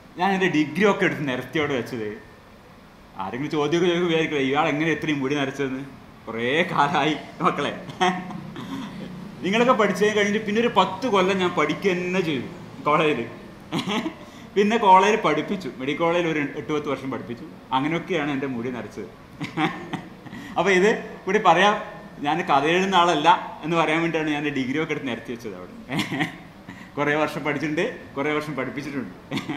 ഞാൻ എൻ്റെ ഡിഗ്രി ഒക്കെ എടുത്ത് നിരത്തിയോട് വെച്ചത് ആരെങ്കിലും ചോദ്യമൊക്കെ ചോദിക്കുമ്പോൾ വിചാരിക്കില്ല ഇയാൾ എങ്ങനെ ഇത്രയും മുടി നരച്ചതെന്ന് കുറേ കാലമായി മക്കളെ നിങ്ങളൊക്കെ പഠിച്ചത് കഴിഞ്ഞിട്ട് പിന്നെ ഒരു പത്ത് കൊല്ലം ഞാൻ പഠിക്കുക തന്നെ ചെയ്തു കോളേജിൽ പിന്നെ കോളേജിൽ പഠിപ്പിച്ചു മെഡിക്കൽ കോളേജിൽ ഒരു എട്ട് പത്ത് വർഷം പഠിപ്പിച്ചു അങ്ങനെയൊക്കെയാണ് എൻ്റെ മുടി നരച്ചത് അപ്പോൾ ഇത് കൂടി പറയാം ഞാൻ കഥ എഴുതുന്ന ആളല്ല എന്ന് പറയാൻ വേണ്ടിയാണ് ഞാൻ ഡിഗ്രി ഒക്കെ എടുത്ത് നിരത്തി വെച്ചത് അവിടെ കുറേ വർഷം പഠിച്ചിട്ടുണ്ട് കുറേ വർഷം പഠിപ്പിച്ചിട്ടുണ്ട്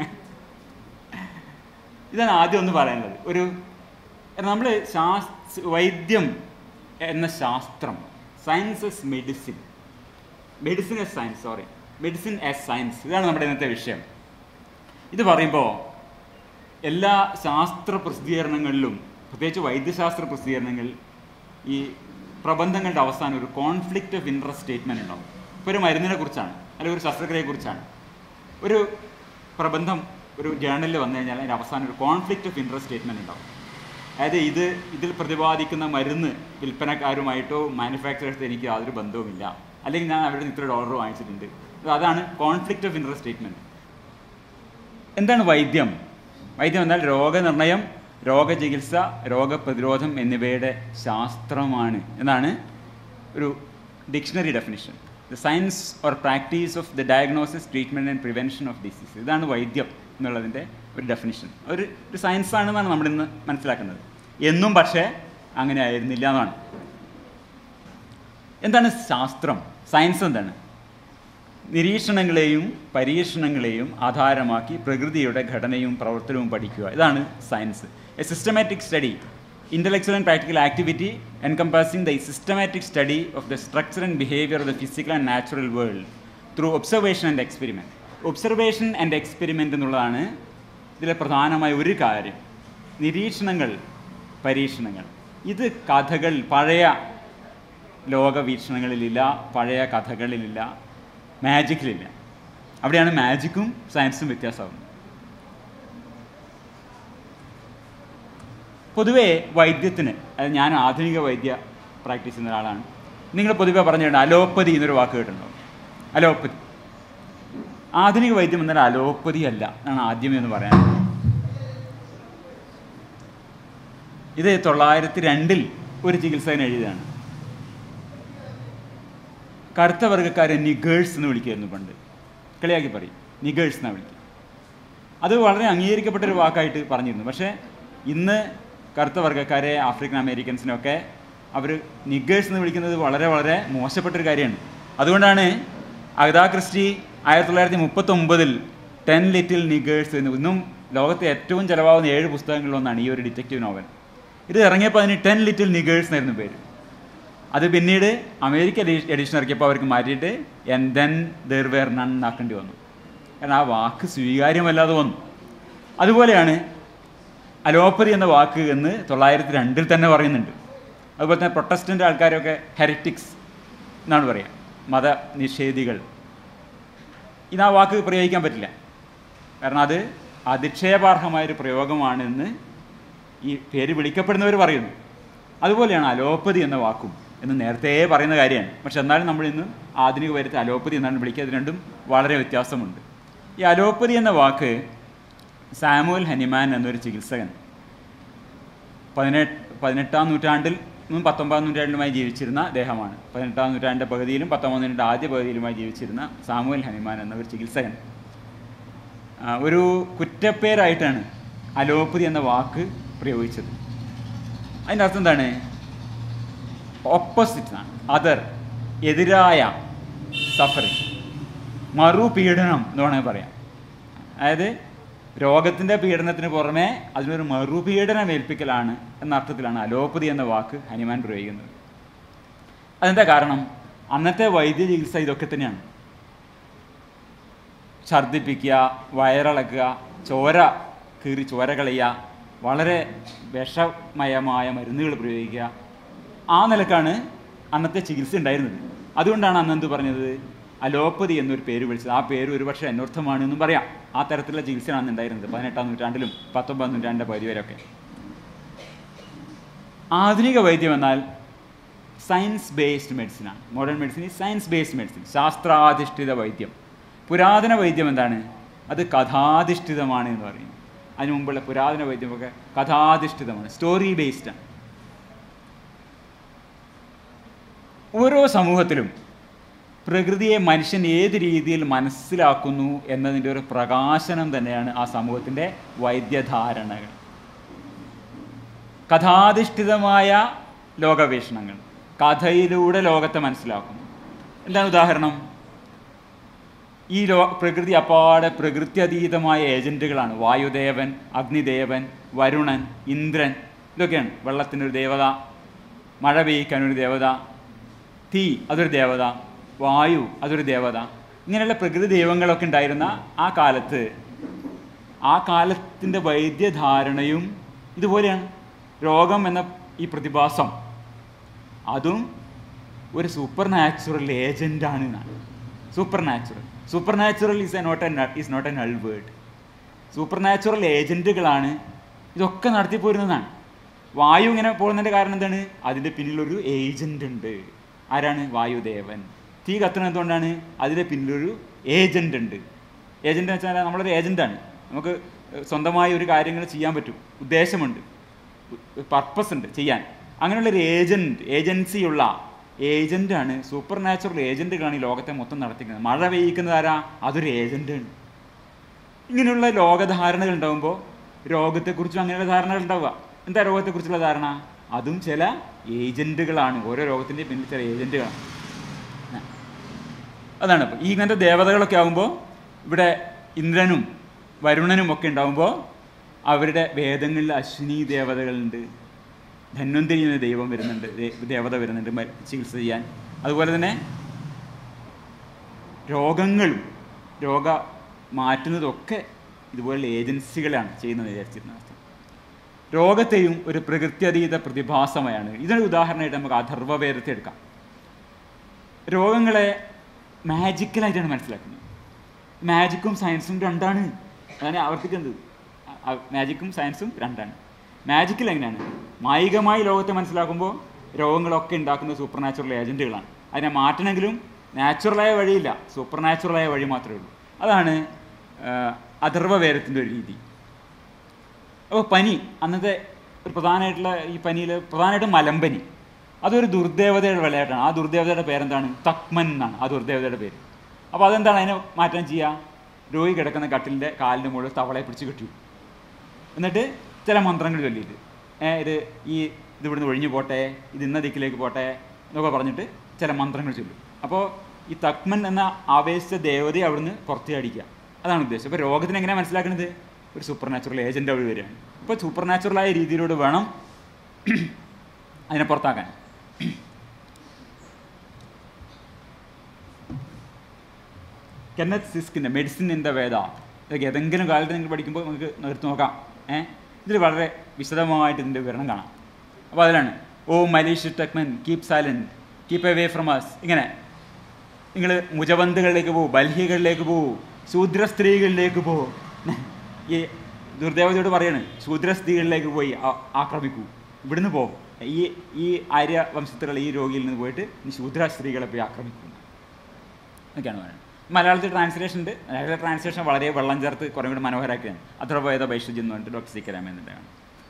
ഇതാണ് ആദ്യം ഒന്ന് പറയാനുള്ളത് ഒരു നമ്മൾ ശാസ് വൈദ്യം എന്ന ശാസ്ത്രം science as medicine medicine as science sorry medicine as science ഇതാണ് നമ്മുടെ ഇന്നത്തെ വിഷയം ഇത് പറയുമ്പോൾ എല്ലാ ശാസ്ത്ര പ്രസിദ്ധീകരണങ്ങളിലും പ്രത്യേകിച്ച് വൈദ്യശാസ്ത്ര പ്രസിദ്ധീകരണങ്ങളിൽ ഈ പ്രബന്ധങ്ങളുടെ അവസാനം ഒരു കോൺഫ്ലിക്റ്റ് ഓഫ് ഇൻട്രസ്റ്റ് സ്റ്റേറ്റ്മെൻറ്റ് ഉണ്ടാവും ഇപ്പോൾ ഒരു മരുന്നിനെ കുറിച്ചാണ് അല്ലെങ്കിൽ ഒരു ശസ്ത്രക്രിയയെക്കുറിച്ചാണ് ഒരു പ്രബന്ധം ഒരു ജേണലിൽ വന്നു കഴിഞ്ഞാൽ അതിൻ്റെ അവസാനം ഒരു കോൺഫ്ലിക്റ്റ് ഓഫ് ഇൻട്രസ്റ്റ് സ്റ്റേറ്റ്മെൻറ്റ് ഉണ്ടാവും അതായത് ഇത് ഇതിൽ പ്രതിപാദിക്കുന്ന മരുന്ന് വിൽപ്പനക്കാരുമായിട്ടോ മാനുഫാക്ചറേഴ്സ് എനിക്ക് യാതൊരു ബന്ധവുമില്ല അല്ലെങ്കിൽ ഞാൻ അവരുടെ ഇത്ര ഡോളർ വാങ്ങിച്ചിട്ടുണ്ട് അതാണ് കോൺഫ്ലിക്റ്റ് ഓഫ് ഇൻട്രസ്റ്റ് സ്റ്റേറ്റ്മെൻറ്റ് എന്താണ് വൈദ്യം വൈദ്യം എന്നാൽ രോഗനിർണയം രോഗചികിത്സ രോഗപ്രതിരോധം എന്നിവയുടെ ശാസ്ത്രമാണ് എന്നാണ് ഒരു dictionary definition the science or practice of the diagnosis treatment and prevention of disease ഇതാണ് വൈദ്യം എന്നുള്ളതിൻ്റെ ഒരു ഡെഫിനിഷൻ ഒരു ഒരു സയൻസ് ആണെന്നാണ് നമ്മൾ ഇന്ന് മനസ്സിലാക്കുന്നത് എന്നും പക്ഷേ അങ്ങനെ ആയിരുന്നില്ല എന്നാണ് എന്താണ് ശാസ്ത്രം സയൻസ് എന്താണ് നിരീക്ഷണങ്ങളെയും പരീക്ഷണങ്ങളെയും ആധാരമാക്കി പ്രകൃതിയുടെ ഘടനയും പ്രവർത്തനവും പഠിക്കുക ഇതാണ് science a systematic study intellectual and practical activity encompassing the systematic study of the structure and behaviour of the physical and natural world through observation and experiment observation and experiment എന്നുള്ളതാണ് ഇതിലെ പ്രധാനമായ ഒരു കാര്യം നിരീക്ഷണങ്ങൾ പരീക്ഷണങ്ങൾ ഇത് കഥകൾ പഴയ ലോകവീക്ഷണങ്ങളിലില്ല പഴയ കഥകളിലില്ല മാജിക്കിലില്ല അവിടെയാണ് മാജിക്കും സയൻസും വ്യത്യാസമാകുന്നത് പൊതുവേ വൈദ്യത്തിന് അത് ഞാൻ ആധുനിക വൈദ്യ പ്രാക്ടീസ് ചെയ്യുന്ന ഒരാളാണ് നിങ്ങൾ പൊതുവെ പറഞ്ഞിട്ടുണ്ട് അലോപ്പതി എന്നൊരു വാക്ക് കേട്ടിട്ടുണ്ടോ അലോപ്പതി ആധുനിക വൈദ്യം എന്നാൽ അലോപ്പതി അല്ല എന്നാണ് ആദ്യമേ എന്ന് പറയാൻ ഇത് തൊള്ളായിരത്തി രണ്ടിൽ ഒരു ചികിത്സകൻ എഴുതിയതാണ് കറുത്ത വർഗ്ഗക്കാരെ നിഗേഴ്സ് എന്ന് വിളിക്കുമായിരുന്നു പണ്ട് കളിയാക്കി പറയും നിഗേഴ്സ് എന്നാണ് വിളിക്കുക അത് വളരെ അംഗീകരിക്കപ്പെട്ട ഒരു വാക്കായിട്ട് പറഞ്ഞിരുന്നു പക്ഷേ ഇന്ന് കറുത്ത വർഗ്ഗക്കാരെ ആഫ്രിക്കൻ അമേരിക്കൻസിനൊക്കെ അവർ നിഗേഴ്സ് എന്ന് വിളിക്കുന്നത് വളരെ വളരെ മോശപ്പെട്ടൊരു കാര്യമാണ് അതുകൊണ്ടാണ് അഗതാ ക്രിസ്റ്റി ആയിരത്തി തൊള്ളായിരത്തി മുപ്പത്തൊമ്പതിൽ ടെൻ ലിറ്റിൽ നിഗേഴ്സ് എന്ന് ഇന്നും ലോകത്തെ ഏറ്റവും ചിലവാകുന്ന ഏഴ് പുസ്തകങ്ങളിലൊന്നാണ് ഈ ഒരു ഡിറ്റക്റ്റീവ് നോവൽ ഇത് ഇറങ്ങിയപ്പോൾ അതിന് ടെൻ ലിറ്റിൽ നിഗേഴ്സ് എന്നായിരുന്നു പേര് അത് പിന്നീട് അമേരിക്ക എഡിഷൻ ഇറക്കിയപ്പോൾ അവർക്ക് മാറ്റിയിട്ട് and then there were none എന്നാക്കേണ്ടി വന്നു കാരണം ആ വാക്ക് സ്വീകാര്യമല്ലാതെ വന്നു അതുപോലെയാണ് അലോപ്പതി എന്ന വാക്ക് എന്ന് തൊള്ളായിരത്തി രണ്ടിൽ തന്നെ പറയുന്നുണ്ട് അതുപോലെ തന്നെ പ്രൊട്ടസ്റ്റൻ്റ് ആൾക്കാരൊക്കെ ഹെറിറ്റിക്സ് എന്നാണ് പറയുക മത നിഷേധികൾ ഇത് ആ വാക്ക് പ്രയോഗിക്കാൻ പറ്റില്ല കാരണം അത് അധിക്ഷേപാർഹമായൊരു പ്രയോഗമാണെന്ന് ഈ പേര് വിളിക്കപ്പെടുന്നവർ പറയുന്നു അതുപോലെയാണ് അലോപ്പതി എന്ന വാക്കും എന്ന് നേരത്തെ പറയുന്ന കാര്യമാണ് പക്ഷെ എന്നാലും നമ്മൾ ഇന്ന് ആധുനിക വരത്ത് അലോപ്പതി എന്നാണ് വിളിക്കുക ഇത് രണ്ടും വളരെ വ്യത്യാസമുണ്ട് ഈ അലോപ്പതി എന്ന വാക്ക് സാമുവൽ ഹനിമാൻ എന്നൊരു ചികിത്സകൻ പതിനെട്ട് പതിനെട്ടാം നൂറ്റാണ്ടിൽ നിന്നും പത്തൊമ്പതാം നൂറ്റാണ്ടിലുമായി ജീവിച്ചിരുന്ന അദ്ദേഹമാണ് പതിനെട്ടാം നൂറ്റാണ്ടിൻ്റെ പകുതിയിലും പത്തൊമ്പതാം നൂറ്റാണ്ട് ആദ്യ പകുതിയിലുമായി ജീവിച്ചിരുന്ന സാമുവൽ ഹനിമാൻ എന്ന ഒരു ചികിത്സകൻ ആ, ഒരു കുറ്റപ്പേരായിട്ടാണ് അലോപ്പതി എന്ന വാക്ക് പ്രയോഗിച്ചത് അതിൻ്റെ അർത്ഥം എന്താണ് ഓപ്പോസിറ്റ് ആണ് അതർ എതിരായ സഫറിങ് മറുപീഡനം എന്ന് വേണമെങ്കിൽ പറയാം അതായത് രോഗത്തിൻ്റെ പീഡനത്തിന് പുറമെ അതിനൊരു മറുപീഡനം ഏൽപ്പിക്കലാണ് എന്ന അർത്ഥത്തിലാണ് അലോപ്പതി എന്ന വാക്ക് ഹനുമാൻ പ്രയോഗിക്കുന്നത് അതെന്താ കാരണം അന്നത്തെ വൈദ്യ ചികിത്സ ഇതൊക്കെ തന്നെയാണ് ഛർദ്ദിപ്പിക്കുക വയറിളക്കുക ചോര കീറി ചോര കളയുക വളരെ വിഷമയമായ മരുന്നുകൾ പ്രയോഗിക്കുക ആ നിലക്കാണ് അന്നത്തെ ചികിത്സ ഉണ്ടായിരുന്നത് അതുകൊണ്ടാണ് അന്ന് എന്ത് പറഞ്ഞത് അലോപ്പതി എന്നൊരു പേര് വിളിച്ചത് ആ പേര് ഒരുപക്ഷെ അന്വർത്ഥമാണ് എന്നും പറയാം ആ തരത്തിലുള്ള ചികിത്സയാണ് അന്ന് ഉണ്ടായിരുന്നത് പതിനെട്ടാം നൂറ്റാണ്ടിലും പത്തൊമ്പതാം നൂറ്റാണ്ടിൻ്റെ പകുതി വരെയൊക്കെ ആധുനിക വൈദ്യം എന്നാൽ സയൻസ് ബേസ്ഡ് മെഡിസിനാണ് മോഡേൺ മെഡിസിൻ ഈ സയൻസ് ബേസ്ഡ് മെഡിസിൻ ശാസ്ത്രാധിഷ്ഠിത വൈദ്യം പുരാതന വൈദ്യം എന്താണ് അത് കഥാധിഷ്ഠിതമാണ് എന്ന് പറയും അതിനു മുമ്പുള്ള പുരാതന വൈദ്യമൊക്കെ കഥാധിഷ്ഠിതമാണ് സ്റ്റോറി ബേസ്ഡാണ് ഓരോ സമൂഹത്തിലും പ്രകൃതിയെ മനുഷ്യൻ ഏത് രീതിയിൽ മനസ്സിലാക്കുന്നു എന്നതിൻ്റെ ഒരു പ്രകാശനം തന്നെയാണ് ആ സമൂഹത്തിൻ്റെ വൈദ്യധാരണകൾ കഥാധിഷ്ഠിതമായ ലോകവീക്ഷണങ്ങൾ കഥയിലൂടെ ലോകത്തെ മനസ്സിലാക്കുന്നു എന്താണ് ഉദാഹരണം ഈ ലോ പ്രകൃതി അപ്പാടെ പ്രകൃത്യതീതമായ ഏജൻറ്റുകളാണ് വായുദേവൻ അഗ്നിദേവൻ വരുണൻ ഇന്ദ്രൻ ഇതൊക്കെയാണ് വെള്ളത്തിനൊരു ദേവത മഴ പെയ്യ്ക്കാനൊരു ദേവത തീ അതൊരു ദേവത വായു അതൊരു ദേവത ഇങ്ങനെയുള്ള പ്രകൃതി ദൈവങ്ങളൊക്കെ ഉണ്ടായിരുന്ന ആ കാലത്ത് ആ കാലത്തിൻ്റെ വൈദ്യധാരണയും ഇതുപോലെയാണ് രോഗം എന്ന ഈ പ്രതിഭാസം അതും ഒരു സൂപ്പർ നാച്ചുറൽ ഏജൻ്റാണ് എന്നാണ് supernatural supernatural is a not a is not a null word supernatural ഏജൻറ്റുകളാണ് ഇതൊക്കെ നടത്തി പോരുന്നതാണ് വായു ഇങ്ങനെ പോകുന്നതിൻ്റെ കാരണം എന്താണ് അതിൻ്റെ പിന്നിലൊരു ഏജൻ്റ് ഉണ്ട് ആരാണ് വായുദേവൻ തീ കത്തുന്നത് എന്തുകൊണ്ടാണ് അതിൻ്റെ പിന്നിലൊരു ഏജൻ്റ് ഉണ്ട് ഏജൻ്റ് എന്ന് വെച്ചാൽ നമ്മളൊരു ഏജൻ്റാണ് നമുക്ക് സ്വന്തമായി ഒരു കാര്യങ്ങൾ ചെയ്യാൻ പറ്റും ഉദ്ദേശമുണ്ട് പർപ്പസ് ഉണ്ട് ചെയ്യാൻ അങ്ങനെയുള്ളൊരു ഏജൻറ്റ് ഏജൻസിയുള്ള ഏജൻ്റാണ് സൂപ്പർ നാച്ചുറൽ ഏജൻറ്റുകളാണ് ഈ ലോകത്തെ മൊത്തം നടത്തിക്കുന്നത് മഴ പെയ്യിക്കുന്നത് ആരാ അതൊരു ഏജൻ്റാണ് ഇങ്ങനെയുള്ള ലോകധാരണകൾ ഉണ്ടാകുമ്പോൾ രോഗത്തെക്കുറിച്ചും അങ്ങനെയുള്ള ധാരണകൾ ഉണ്ടാവുക എന്താ രോഗത്തെക്കുറിച്ചുള്ള ധാരണ അതും ചില ഏജൻറ്റുകളാണ് ഓരോ രോഗത്തിൻ്റെ പിന്നിൽ ചില ഏജൻറ്റുകളാണ് അതാണ് ഇപ്പോൾ ഈ ഇങ്ങനത്തെ ദേവതകളൊക്കെ ആകുമ്പോൾ ഇവിടെ ഇന്ദ്രനും വരുണനും ഒക്കെ ഉണ്ടാകുമ്പോൾ അവരുടെ വേദങ്ങളിൽ അശ്വിനി ദേവതകളുണ്ട് ധന്വന്തരി എന്ന ദൈവം വരുന്നുണ്ട് ദേ- ദേവത വരുന്നുണ്ട് മ- ചികിത്സ ചെയ്യാൻ അതുപോലെ തന്നെ രോഗങ്ങളും രോഗ മാറ്റുന്നതൊക്കെ ഇതുപോലുള്ള ഏജൻസികളാണ് ചെയ്യുന്നത് വിചാരിച്ചിരുന്ന അവസ്ഥ രോഗത്തെയും ഒരു പ്രകൃത്യതീത പ്രതിഭാസമായാണ് ഇതിനൊരു ഉദാഹരണമായിട്ട് നമുക്ക് അഥർവവേദത്തെ എടുക്കാം രോഗങ്ങളെ മാജിക്കലായിട്ടാണ് മനസ്സിലാക്കുന്നത് മാജിക്കും സയൻസും രണ്ടാണ് അതാണ് അവർക്ക് എന്ത് മാജിക്കും സയൻസും രണ്ടാണ് മാജിക്കിൽ എങ്ങനെയാണ് മായികമായി ലോകത്തെ മനസ്സിലാക്കുമ്പോൾ രോഗങ്ങളൊക്കെ ഉണ്ടാക്കുന്ന സൂപ്പർ നാച്ചുറൽ ഏജൻറ്റുകളാണ് അതിനെ മാറ്റണമെങ്കിലും നാച്ചുറലായ വഴിയില്ല സൂപ്പർ നാച്ചുറലായ വഴി മാത്രമേ ഉള്ളൂ അതാണ് അഥർവവേദത്തിൻ്റെ ഒരു രീതി അപ്പോൾ പനി അന്നത്തെ ഒരു പ്രധാനമായിട്ടുള്ള ഈ പനിയിൽ പ്രധാനമായിട്ടും മലമ്പനി അതൊരു ദുർദേവതയുടെ വിളയാട്ടാണ് ആ ദുർദേവതയുടെ പേരെന്താണ് തക്മൻ എന്നാണ് ആ ദുർദേവതയുടെ പേര് അപ്പോൾ അതെന്താണ് അതിനെ മാറ്റാൻ ചെയ്യുക രോഗി കിടക്കുന്ന കട്ടിലിൻ്റെ കാലിൻ്റെ മുകളിൽ തവളയെ പിടിച്ച് കെട്ടി എന്നിട്ട് ചില മന്ത്രങ്ങൾ ചൊല്ലിയിട്ട് ഏ, ഇത് ഈ ഇത് ഇവിടുന്ന് ഒഴിഞ്ഞു പോട്ടെ ഇത് ഇന്ന ദിക്കിലേക്ക് പോട്ടെ എന്നൊക്കെ പറഞ്ഞിട്ട് ചില മന്ത്രങ്ങൾ ചൊല്ലും അപ്പോൾ ഈ തക്മൻ എന്ന ആവേശിച്ച ദേവതയെ അവിടുന്ന് പുറത്തേ അടിക്കുക അതാണ് ഉദ്ദേശം അപ്പോൾ രോഗത്തിന് എങ്ങനെയാണ് മനസ്സിലാക്കുന്നത് ഒരു സൂപ്പർ നാച്ചുറൽ ഏജൻ്റ് അവിടെ വരികയാണ് അപ്പോൾ സൂപ്പർ നാച്ചുറലായ രീതിയിലൂടെ വേണം അതിനെ പുറത്താക്കാൻ കെന്നത്ത് സിസ്കിൻ്റെ മെഡിസിൻ ഇൻ ദ വേദ ഇതൊക്കെ ഏതെങ്കിലും കാലത്ത് നിങ്ങൾ പഠിക്കുമ്പോൾ നമുക്ക് നിർത്തി നോക്കാം ഏഹ് ഇതിൽ വളരെ വിശദമായിട്ട് ഇതിൻ്റെ വിവരണം കാണാം അപ്പോൾ അതിലാണ് ഓ മലീഷ് ടെക്മൻ keep silent keep away from us ഇങ്ങനെ നിങ്ങൾ മുജബന്ധുകളിലേക്ക് പോകൂ ബൽഹികളിലേക്ക് പോകൂ ശൂദ്ര സ്ത്രീകളിലേക്ക് പോകൂ ഈ ദുർദേവതയോട് പറയാണ് ശൂദ്ര സ്ത്രീകളിലേക്ക് പോയി ആ- ആക്രമിക്കൂ ഇവിടുന്ന് പോകും ഈ ഈ ആര്യ വംശത്തിലുള്ള ഈ രോഗിയിൽ നിന്ന് പോയിട്ട് ഈ ശൂദ്ര സ്ത്രീകളെ പോയി ആക്രമിക്കും എന്നൊക്കെയാണ് പറയുന്നത് മലയാളത്തിൽ ട്രാൻസ്ലേഷൻ ഉണ്ട് മലയാളത്തിലെ ട്രാൻസ്ലേഷൻ വളരെ വെള്ളം ചേർത്ത് കുറേ കൂടി മനോഹരമാക്കിയാണ് അഥർവേദ ബൈഷജ് എന്ന് പറഞ്ഞിട്ട് ഡോക്ടർ സി കെ രാമേന്ദ്രനാണ്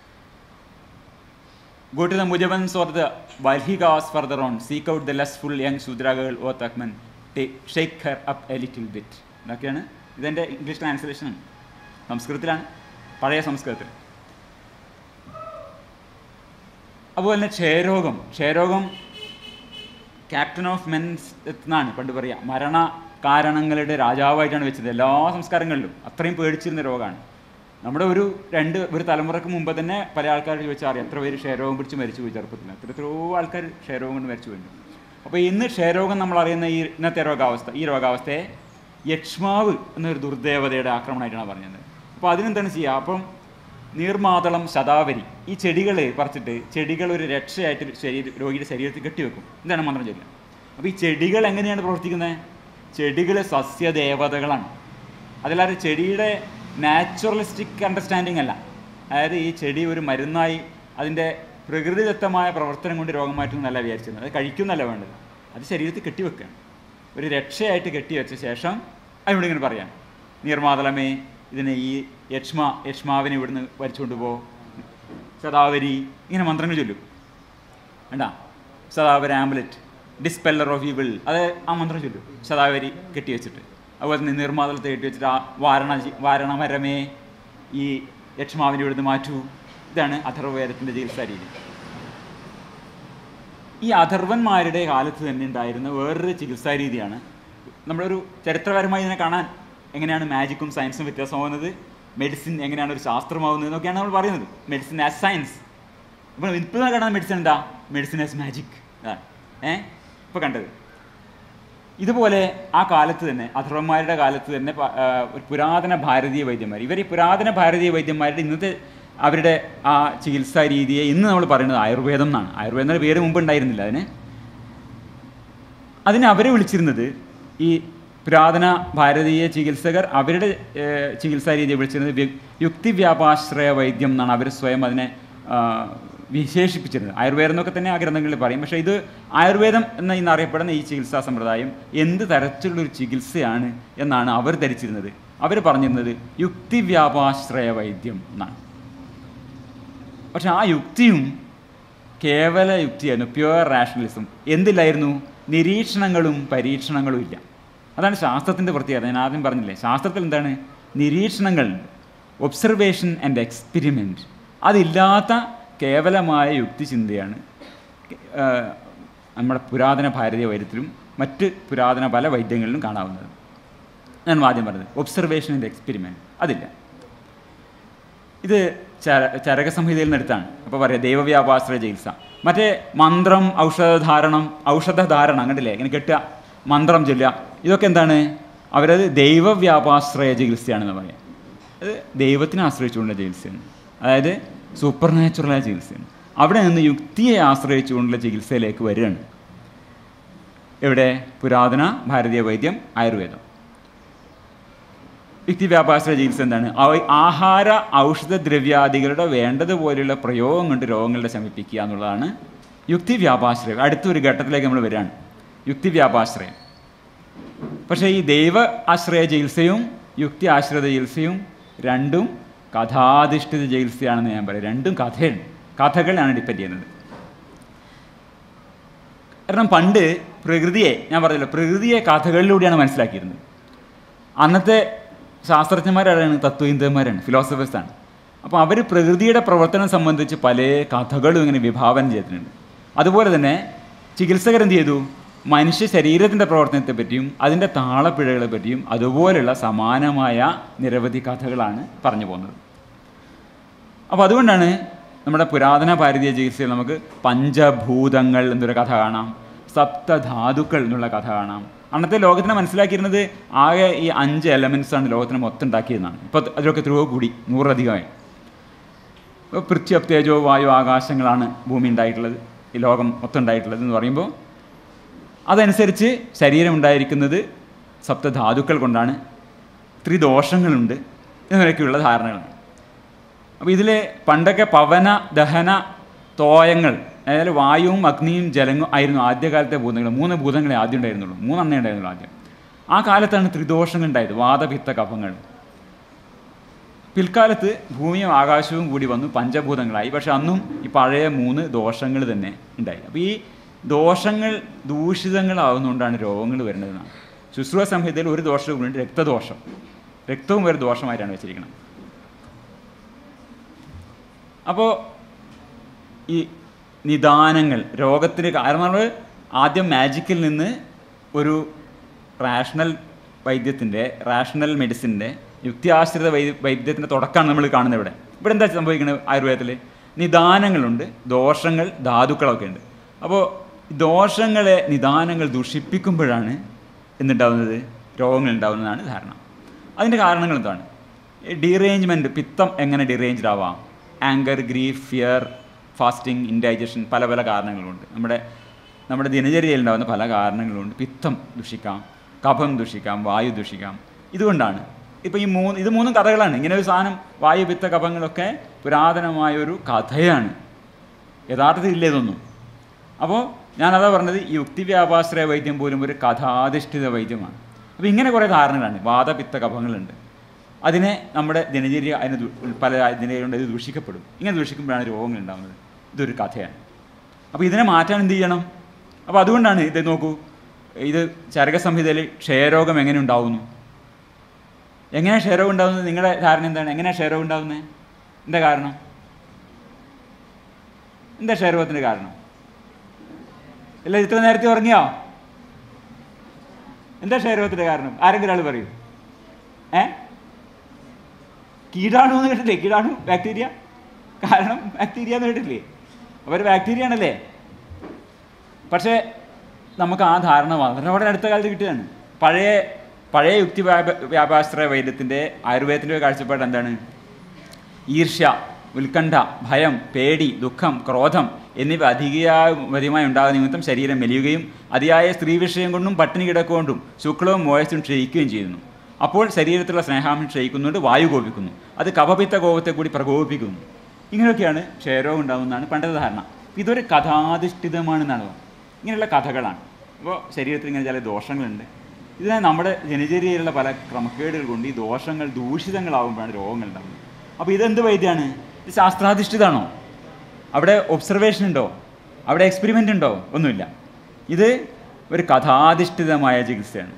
Go to the Mujabans or the Valhikas further on. Seek out the lustful young Shudra girl, O Takman. Take, shake her up a little bit. ഇതൊക്കെയാണ് ഇതെൻ്റെ ഇംഗ്ലീഷ് ട്രാൻസ്ലേഷനാണ് സംസ്കൃതത്തിലാണ് പഴയ സംസ്കൃതത്തിൽ അതുപോലെ തന്നെ ക്ഷയരോഗം ക്ഷയരോഗം ക്യാപ്റ്റൻ ഓഫ് മെൻസ് എന്നാണ് പണ്ട് പറയുക മരണ കാരണങ്ങളുടെ രാജാവായിട്ടാണ് വെച്ചത് എല്ലാ സംസ്കാരങ്ങളിലും അത്രയും പേടിച്ചിരുന്ന രോഗമാണ് നമ്മുടെ ഒരു രണ്ട് ഒരു തലമുറക്ക് മുമ്പ് തന്നെ പല ആൾക്കാർ ചോദിച്ചാൽ അറിയാം എത്ര പേര് ക്ഷയരോഗം പിടിച്ച് മരിച്ചു പോയി ചെറുപ്പത്തിൽ എത്ര എത്രയോ ആൾക്കാർ ക്ഷയരോഗം കൊണ്ട് മരിച്ചു പോയിട്ടുണ്ട് അപ്പോൾ ഇന്ന് ക്ഷയരോഗം നമ്മൾ അറിയുന്ന ഈ ഇന്നത്തെ രോഗാവസ്ഥ ഈ രോഗാവസ്ഥയെ യക്ഷ്മാവ് എന്നൊരു ദുർദേവതയുടെ ആക്രമണമായിട്ടാണ് പറഞ്ഞത് അപ്പോൾ അതിനെന്താണ് ചെയ്യുക അപ്പം നീർമാതളം ശതാവരി ഈ ചെടികൾ പറിച്ചിട്ട് ചെടികൾ ഒരു രക്ഷയായിട്ട് ശരീര രോഗിയുടെ ശരീരത്തിൽ കെട്ടിവെക്കും എന്താണ് മന്ത്രം ചൊല്ലുക അപ്പോൾ ഈ ചെടികൾ എങ്ങനെയാണ് പ്രവർത്തിക്കുന്നത് ചെടികൾ സസ്യദേവതകളാണ് അതിലാരും ചെടിയുടെ നാച്ചുറലിസ്റ്റിക് അണ്ടർസ്റ്റാൻഡിങ് അല്ല അതായത് ഈ ചെടി ഒരു മരുന്നായി അതിൻ്റെ പ്രകൃതിദത്തമായ പ്രവർത്തനം കൊണ്ട് രോഗം മാറ്റുന്നല്ല വിചാരിച്ചിരുന്നത് അത് കഴിക്കുന്നല്ല വേണ്ടത് അത് ശരീരത്തിൽ കെട്ടിവെക്കുകയാണ് ഒരു രക്ഷയായിട്ട് കെട്ടിവെച്ച ശേഷം അതിനോട് ഇങ്ങനെ പറയാം നീർമാതളമേ ഇതിനെ ഈ യക്ഷ്മ യക്ഷ്മാവിനെ ഇവിടുന്ന് വലിച്ചുകൊണ്ട് പോ ശതാവരി ഇങ്ങനെ മന്ത്രങ്ങൾ ചൊല്ലും വേണ്ട ശതാവരി ആംബുലറ്റ് ഡിസ്പെല്ലർ ഓഫ് ഈവിൾ അത് ആ മന്ത്രം ചൊല്ലും ശതാവരി കെട്ടി വെച്ചിട്ട് അതുപോലെ തന്നെ നിർമ്മാതളത്തെ കെട്ടി വെച്ചിട്ട് ആ വാരണ വാരണമരമേ ഈ യക്ഷ്മാവിനെ ഇവിടുന്ന് മാറ്റൂ ഇതാണ് അഥർവവേദത്തിൻ്റെ ചികിത്സാ രീതി ഈ അഥർവന്മാരുടെ കാലത്ത് തന്നെ ഉണ്ടായിരുന്ന വേറൊരു ചികിത്സാ രീതിയാണ് നമ്മളൊരു ചരിത്രപരമായി ഇതിനെ കാണാൻ എങ്ങനെയാണ് മാജിക്കും സയൻസും വ്യത്യാസമാവുന്നത് മെഡിസിൻ എങ്ങനെയാണ് ഒരു ശാസ്ത്രമാവുന്നത് എന്നൊക്കെയാണ് നമ്മൾ പറയുന്നത് മെഡിസിൻ ആസ് സയൻസ് ഇപ്പോൾ ഇപ്പോൾ കാണുന്ന മെഡിസിൻ എന്താ മെഡിസിൻ ആസ് മാജിക് അതാണ് ഏ ഇപ്പോൾ കണ്ടത് ഇതുപോലെ ആ കാലത്ത് തന്നെ അഥർവന്മാരുടെ കാലത്ത് തന്നെ പ- ആ, ഒരു പുരാതന ഭാരതീയ വൈദ്യന്മാർ ഇവർ ഈ പുരാതന ഭാരതീയ വൈദ്യന്മാരുടെ ഇന്നത്തെ അവരുടെ ആ ചികിത്സാ രീതിയെ ഇന്ന് നമ്മൾ പറയുന്നത് ആയുർവേദം എന്നാണ് ആയുർവേദം എന്ന പേര് മുമ്പ് ഉണ്ടായിരുന്നില്ല അതിന് അതിന് അവരെ വിളിച്ചിരുന്നത് ഈ പുരാതന ഭാരതീയ ചികിത്സകർ അവരുടെ ഏഹ്, ചികിത്സാ രീതിയെ വിളിച്ചിരുന്നത് വ്യ- യുക്തിവ്യാപാശ്രയ വൈദ്യം എന്നാണ് അവർ സ്വയം അതിനെ ആ, വിശേഷിപ്പിച്ചിരുന്നത് ആയുർവേദം എന്നൊക്കെ തന്നെ ആ ഗ്രന്ഥങ്ങളിൽ പറയും പക്ഷേ ഇത് ആയുർവേദം എന്ന ഇന്ന് അറിയപ്പെടുന്ന ഈ ചികിത്സാ സമ്പ്രദായം എന്ത് തരത്തിലുള്ളൊരു ചികിത്സയാണ് എന്നാണ് അവർ ധരിച്ചിരുന്നത് അവർ പറഞ്ഞിരുന്നത് യുക്തിവ്യാപാശ്രയ വൈദ്യം എന്നാണ് പക്ഷെ ആ യുക്തിയും കേവല യുക്തിയായിരുന്നു പ്യുവർ റാഷണലിസം എന്തില്ലായിരുന്നു നിരീക്ഷണങ്ങളും പരീക്ഷണങ്ങളും ഇല്ല അതാണ് ശാസ്ത്രത്തിൻ്റെ പ്രത്യേകത ഞാൻ ആദ്യം പറഞ്ഞില്ലേ ശാസ്ത്രത്തിൽ എന്താണ് നിരീക്ഷണങ്ങൾ ഒബ്സർവേഷൻ ആൻഡ് എക്സ്പെരിമെൻറ്റ് അതില്ലാത്ത കേവലമായ യുക്തിചിന്തയാണ് ആ, നമ്മുടെ പുരാതന ഭാരതീയ വൈദ്യത്തിലും മറ്റ് പുരാതന പല വൈദ്യങ്ങളിലും കാണാവുന്നത് ഞാൻ ആദ്യം പറഞ്ഞത് ഒബ്സർവേഷൻ ആൻഡ് എക്സ്പെരിമെൻറ്റ് അതില്ല ഇത് ചര ചരകസംഹിതയിൽ നിന്നെടുത്താണ് അപ്പോൾ പറയാം ദൈവവ്യാപാശ്രയ ചികിത്സ മറ്റേ മന്ത്രം ഔഷധധാരണം ഔഷധധാരണം കണ്ടില്ലേ ഇങ്ങനെ കെട്ടുക മന്ത്രം ചൊല്ലുക ഇതൊക്കെ എന്താണ് അവരത് ദൈവവ്യാപാശ്രയ ചികിത്സയാണെന്ന് പറയാം അത് ദൈവത്തിനെ ആശ്രയിച്ചുകൊണ്ടുള്ള ചികിത്സയാണ് അതായത് സൂപ്പർ നാച്ചുറലായ ചികിത്സയാണ് അവിടെ നിന്ന് യുക്തിയെ ആശ്രയിച്ചുകൊണ്ടുള്ള ചികിത്സയിലേക്ക് വരികയാണ് എവിടെ പുരാതന ഭാരതീയ വൈദ്യം ആയുർവേദം യുക്തിവ്യാപാശ്രയ ചികിത്സ എന്താണ് അവ- ആഹാര ഔഷധ ദ്രവ്യാദികളുടെ വേണ്ടതുപോലെയുള്ള പ്രയോഗം കൊണ്ട് രോഗങ്ങളുടെ ശമിപ്പിക്കുക എന്നുള്ളതാണ് യുക്തിവ്യാപാശ്രയം അടുത്തൊരു ഘട്ടത്തിലേക്ക് നമ്മൾ വരികയാണ് യുക്തിവ്യാപാശ്രയം പക്ഷേ ഈ ദൈവ ആശ്രയ ചികിത്സയും യുക്തി ആശ്രിത ചികിത്സയും രണ്ടും കഥാധിഷ്ഠിത ചികിത്സയാണെന്ന് ഞാൻ പറയും രണ്ടും കഥയാണ് കഥകളാണ് ഡിപ്പെൻഡ് ചെയ്യുന്നത് കാരണം പണ്ട് പ്രകൃതിയെ ഞാൻ പറഞ്ഞല്ലോ പ്രകൃതിയെ കഥകളിലൂടെയാണ് മനസ്സിലാക്കിയിരുന്നത് അന്നത്തെ ശാസ്ത്രജ്ഞന്മാരാണ് തത്വചിന്തന്മാരാണ് ഫിലോസഫേഴ്സാണ് അപ്പോൾ അവർ പ്രകൃതിയുടെ പ്രവർത്തനം സംബന്ധിച്ച് പല കഥകളും ഇങ്ങനെ വിഭാവനം ചെയ്തിട്ടുണ്ട് അതുപോലെ തന്നെ ചികിത്സകർ എന്ത് ചെയ്തു മനുഷ്യ ശരീരത്തിൻ്റെ പ്രവർത്തനത്തെ പറ്റിയും അതിൻ്റെ താളപ്പിഴകളെ പറ്റിയും അതുപോലുള്ള സമാനമായ നിരവധി കഥകളാണ് പറഞ്ഞു പോകുന്നത് അപ്പോൾ അതുകൊണ്ടാണ് നമ്മുടെ പുരാതന ഭാരതീയ ചികിത്സയിൽ നമുക്ക് പഞ്ചഭൂതങ്ങൾ എന്നൊരു കഥ കാണാം സപ്തധാതുക്കൾ എന്നുള്ള കഥ കാണാം അന്നത്തെ ലോകത്തിനെ മനസ്സിലാക്കിയിരുന്നത് ആകെ ഈ അഞ്ച് എലമെൻസ് ആണ് ലോകത്തിന് മൊത്തം ഉണ്ടാക്കിയതെന്നാണ് ഇപ്പോൾ അതിലൊക്കെ എത്രയോ കൂടി നൂറധികമായി ഇപ്പോൾ പൃഥ്വി തേജോ വായു ആകാശങ്ങളാണ് ഭൂമി ഉണ്ടായിട്ടുള്ളത് ഈ ലോകം മൊത്തം ഉണ്ടായിട്ടുള്ളത് എന്ന് പറയുമ്പോൾ അതനുസരിച്ച് ശരീരം ഉണ്ടായിരിക്കുന്നത് സപ്തധാതുക്കൾ കൊണ്ടാണ് ത്രിദോഷങ്ങളുണ്ട് എന്നൊക്കെയുള്ള ധാരണകളാണ് അപ്പോൾ ഇതിൽ പണ്ടൊക്കെ പവന ദഹന തോയങ്ങൾ അതായത് വായുവും അഗ്നിയും ജലങ്ങും ആയിരുന്നു ആദ്യകാലത്തെ ഭൂതങ്ങൾ മൂന്ന് ഭൂതങ്ങളെ ആദ്യം ഉണ്ടായിരുന്നുള്ളൂ മൂന്നെണ്ണേ ഉണ്ടായിരുന്നുള്ളൂ ആദ്യം ആ കാലത്താണ് ത്രിദോഷങ്ങൾ ഉണ്ടായത് വാദപിത്ത കഫങ്ങൾ പിൽക്കാലത്ത് ഭൂമിയും ആകാശവും കൂടി വന്നു പഞ്ചഭൂതങ്ങളായി പക്ഷെ അന്നും ഈ പഴയ മൂന്ന് ദോഷങ്ങൾ തന്നെ ഉണ്ടായി അപ്പോൾ ഈ ദോഷങ്ങൾ ദൂഷിതങ്ങളാവുന്നതുകൊണ്ടാണ് രോഗങ്ങൾ വരുന്നതെന്നാണ് ശുശ്രൂഷ സംഹിതയിൽ ഒരു ദോഷം കൂടി രക്തദോഷം രക്തവും ഒരു ദോഷമായിട്ടാണ് വെച്ചിരിക്കുന്നത് അപ്പോൾ ഈ നിദാനങ്ങൾ രോഗത്തിന് കാരണം നമ്മൾ ആദ്യം മാജിക്കിൽ നിന്ന് ഒരു റാഷണൽ വൈദ്യത്തിൻ്റെ റാഷണൽ മെഡിസിൻ്റെ യുക്തിയാശ്രിത വൈ വൈദ്യത്തിൻ്റെ തുടക്കമാണ് നമ്മൾ കാണുന്നത് ഇവിടെ ഇവിടെ എന്താ സംഭവിക്കുന്നത് ആയുർവേദത്തിൽ നിദാനങ്ങളുണ്ട് ദോഷങ്ങൾ ധാതുക്കളൊക്കെ ഉണ്ട് അപ്പോൾ ദോഷങ്ങളെ നിദാനങ്ങൾ ദുഷിപ്പിക്കുമ്പോഴാണ് എന്തുണ്ടാവുന്നത് രോഗങ്ങൾ ഉണ്ടാവുന്നതാണ് ധാരണ അതിൻ്റെ കാരണങ്ങൾ എന്താണ് ഡീറേഞ്ച്മെൻറ്റ് പിത്തം എങ്ങനെ ഡിറേഞ്ച്ഡ് ആവാം anger grief fear fasting indigestion പല പല കാരണങ്ങളുണ്ട് നമ്മുടെ നമ്മുടെ ദിനചര്യയിൽ ഉണ്ടാകുന്ന പല കാരണങ്ങളുണ്ട് പിത്തം ദുഷിക്കാം കഫം ദുഷിക്കാം വായു ദുഷിക്കാം ഇതുകൊണ്ടാണ് ഇപ്പോൾ ഈ മൂന്ന് ഇത് മൂന്നും കഥകളാണ് ഇങ്ങനെ ഒരു സാധനം വായു പിത്ത കഫങ്ങളൊക്കെ പുരാതനമായ ഒരു കഥയാണ് യഥാർത്ഥത്തിൽ ഇല്ല ഇതൊന്നും അപ്പോൾ ഞാനതാ പറഞ്ഞത് ഈ യുക്തിവ്യാപാശ്രയ വൈദ്യം പോലും ഒരു കഥാധിഷ്ഠിത വൈദ്യമാണ് അപ്പോൾ ഇങ്ങനെ കുറേ ധാരണകളാണ് വാദപിത്ത കഫങ്ങളുണ്ട് അതിനെ നമ്മുടെ ദിനചര്യ അതിന് ദു- പല ദിനചര്യകൊണ്ട് ഇത് ദൂഷിക്കപ്പെടും ഇങ്ങനെ ദൂഷിക്കുമ്പോഴാണ് രോഗങ്ങൾ ഉണ്ടാകുന്നത് ഇതൊരു കഥയാണ് അപ്പോൾ ഇതിനെ മാറ്റാൻ എന്ത് ചെയ്യണം അപ്പോൾ അതുകൊണ്ടാണ് ഇത് നോക്കൂ ഇത് ചരക സംഹിതയിൽ ക്ഷയരോഗം എങ്ങനെ ഉണ്ടാവുന്നു എങ്ങനെ ക്ഷയരോഗം ഉണ്ടാകുന്നത് നിങ്ങളുടെ ധാരണ എന്താണ് എങ്ങനെയാണ് ക്ഷയരോഗം ഉണ്ടാകുന്നത് എന്താ കാരണം എന്താ ക്ഷയരോഗത്തിൻ്റെ കാരണം അല്ല ഇത്ര നേരത്തെ ഉറങ്ങിയോ എന്താ ക്ഷയരോഗത്തിൻ്റെ കാരണം ആരെങ്കിലും ഒരാൾ പറയൂ ഏ കീടാണു എന്ന് കേട്ടില്ലേ കീടാണു ബാക്ടീരിയ കാരണം ബാക്ടീരിയ എന്ന് കേട്ടില്ലേ അവർ ബാക്ടീരിയ ആണല്ലേ പക്ഷേ നമുക്ക് ആ ധാരണ വളരെ വളരെ അടുത്ത കാലത്ത് കിട്ടുകയാണ് പഴയ പഴയ യുക്തി വ്യാപ- വ്യാപാശ്ര വൈദ്യത്തിൻ്റെ ആയുർവേദത്തിൻ്റെ കാഴ്ചപ്പാട് എന്താണ് ഈർഷ്യ ഉത്കണ്ഠ ഭയം പേടി ദുഃഖം ക്രോധം എന്നിവ അധികമായി ഉണ്ടാകുന്ന നിമിത്തം ശരീരം മെലിയുകയും അതിയായ സ്ത്രീ വിഷയം കൊണ്ടും പട്ടിണി കിടക്കൊണ്ടും ശുക്ലവും മോയസും ക്ഷയിക്കുകയും ചെയ്യുന്നു അപ്പോൾ ശരീരത്തിലുള്ള സ്നേഹാംശം ക്ഷയിക്കുന്നുണ്ട് വായു കോപിക്കുന്നു അത് കഫപിത്ത കോപത്തെ കൂടി പ്രകോപിപ്പിക്കുന്നു ഇങ്ങനെയൊക്കെയാണ് ക്ഷയരോഗം ഉണ്ടാകുന്നതാണ് പണ്ടത്തെ ധാരണ ഇതൊരു കഥാധിഷ്ഠിതമാണെന്നാണ് പറയുന്നത്. ഇങ്ങനെയുള്ള കഥകളാണ് അപ്പോൾ ശരീരത്തിൽ ഇങ്ങനെ ചില ദോഷങ്ങളുണ്ട് ഇതിനെ നമ്മുടെ ജനചര്യയിലുള്ള പല ക്രമക്കേടുകൾ കൊണ്ട് ഈ ദോഷങ്ങൾ ദൂഷിതങ്ങളാകുമ്പോഴാണ് രോഗങ്ങൾ ഉണ്ടാകുന്നത് അപ്പോൾ ഇതെന്ത് വൈദ്യമാണ് ഇത് ശാസ്ത്രാധിഷ്ഠിതാണോ അവിടെ ഒബ്സർവേഷൻ ഉണ്ടോ അവിടെ എക്സ്പെരിമെൻ്റ് ഉണ്ടോ ഒന്നുമില്ല ഇത് ഒരു കഥാധിഷ്ഠിതമായ ചികിത്സയാണ്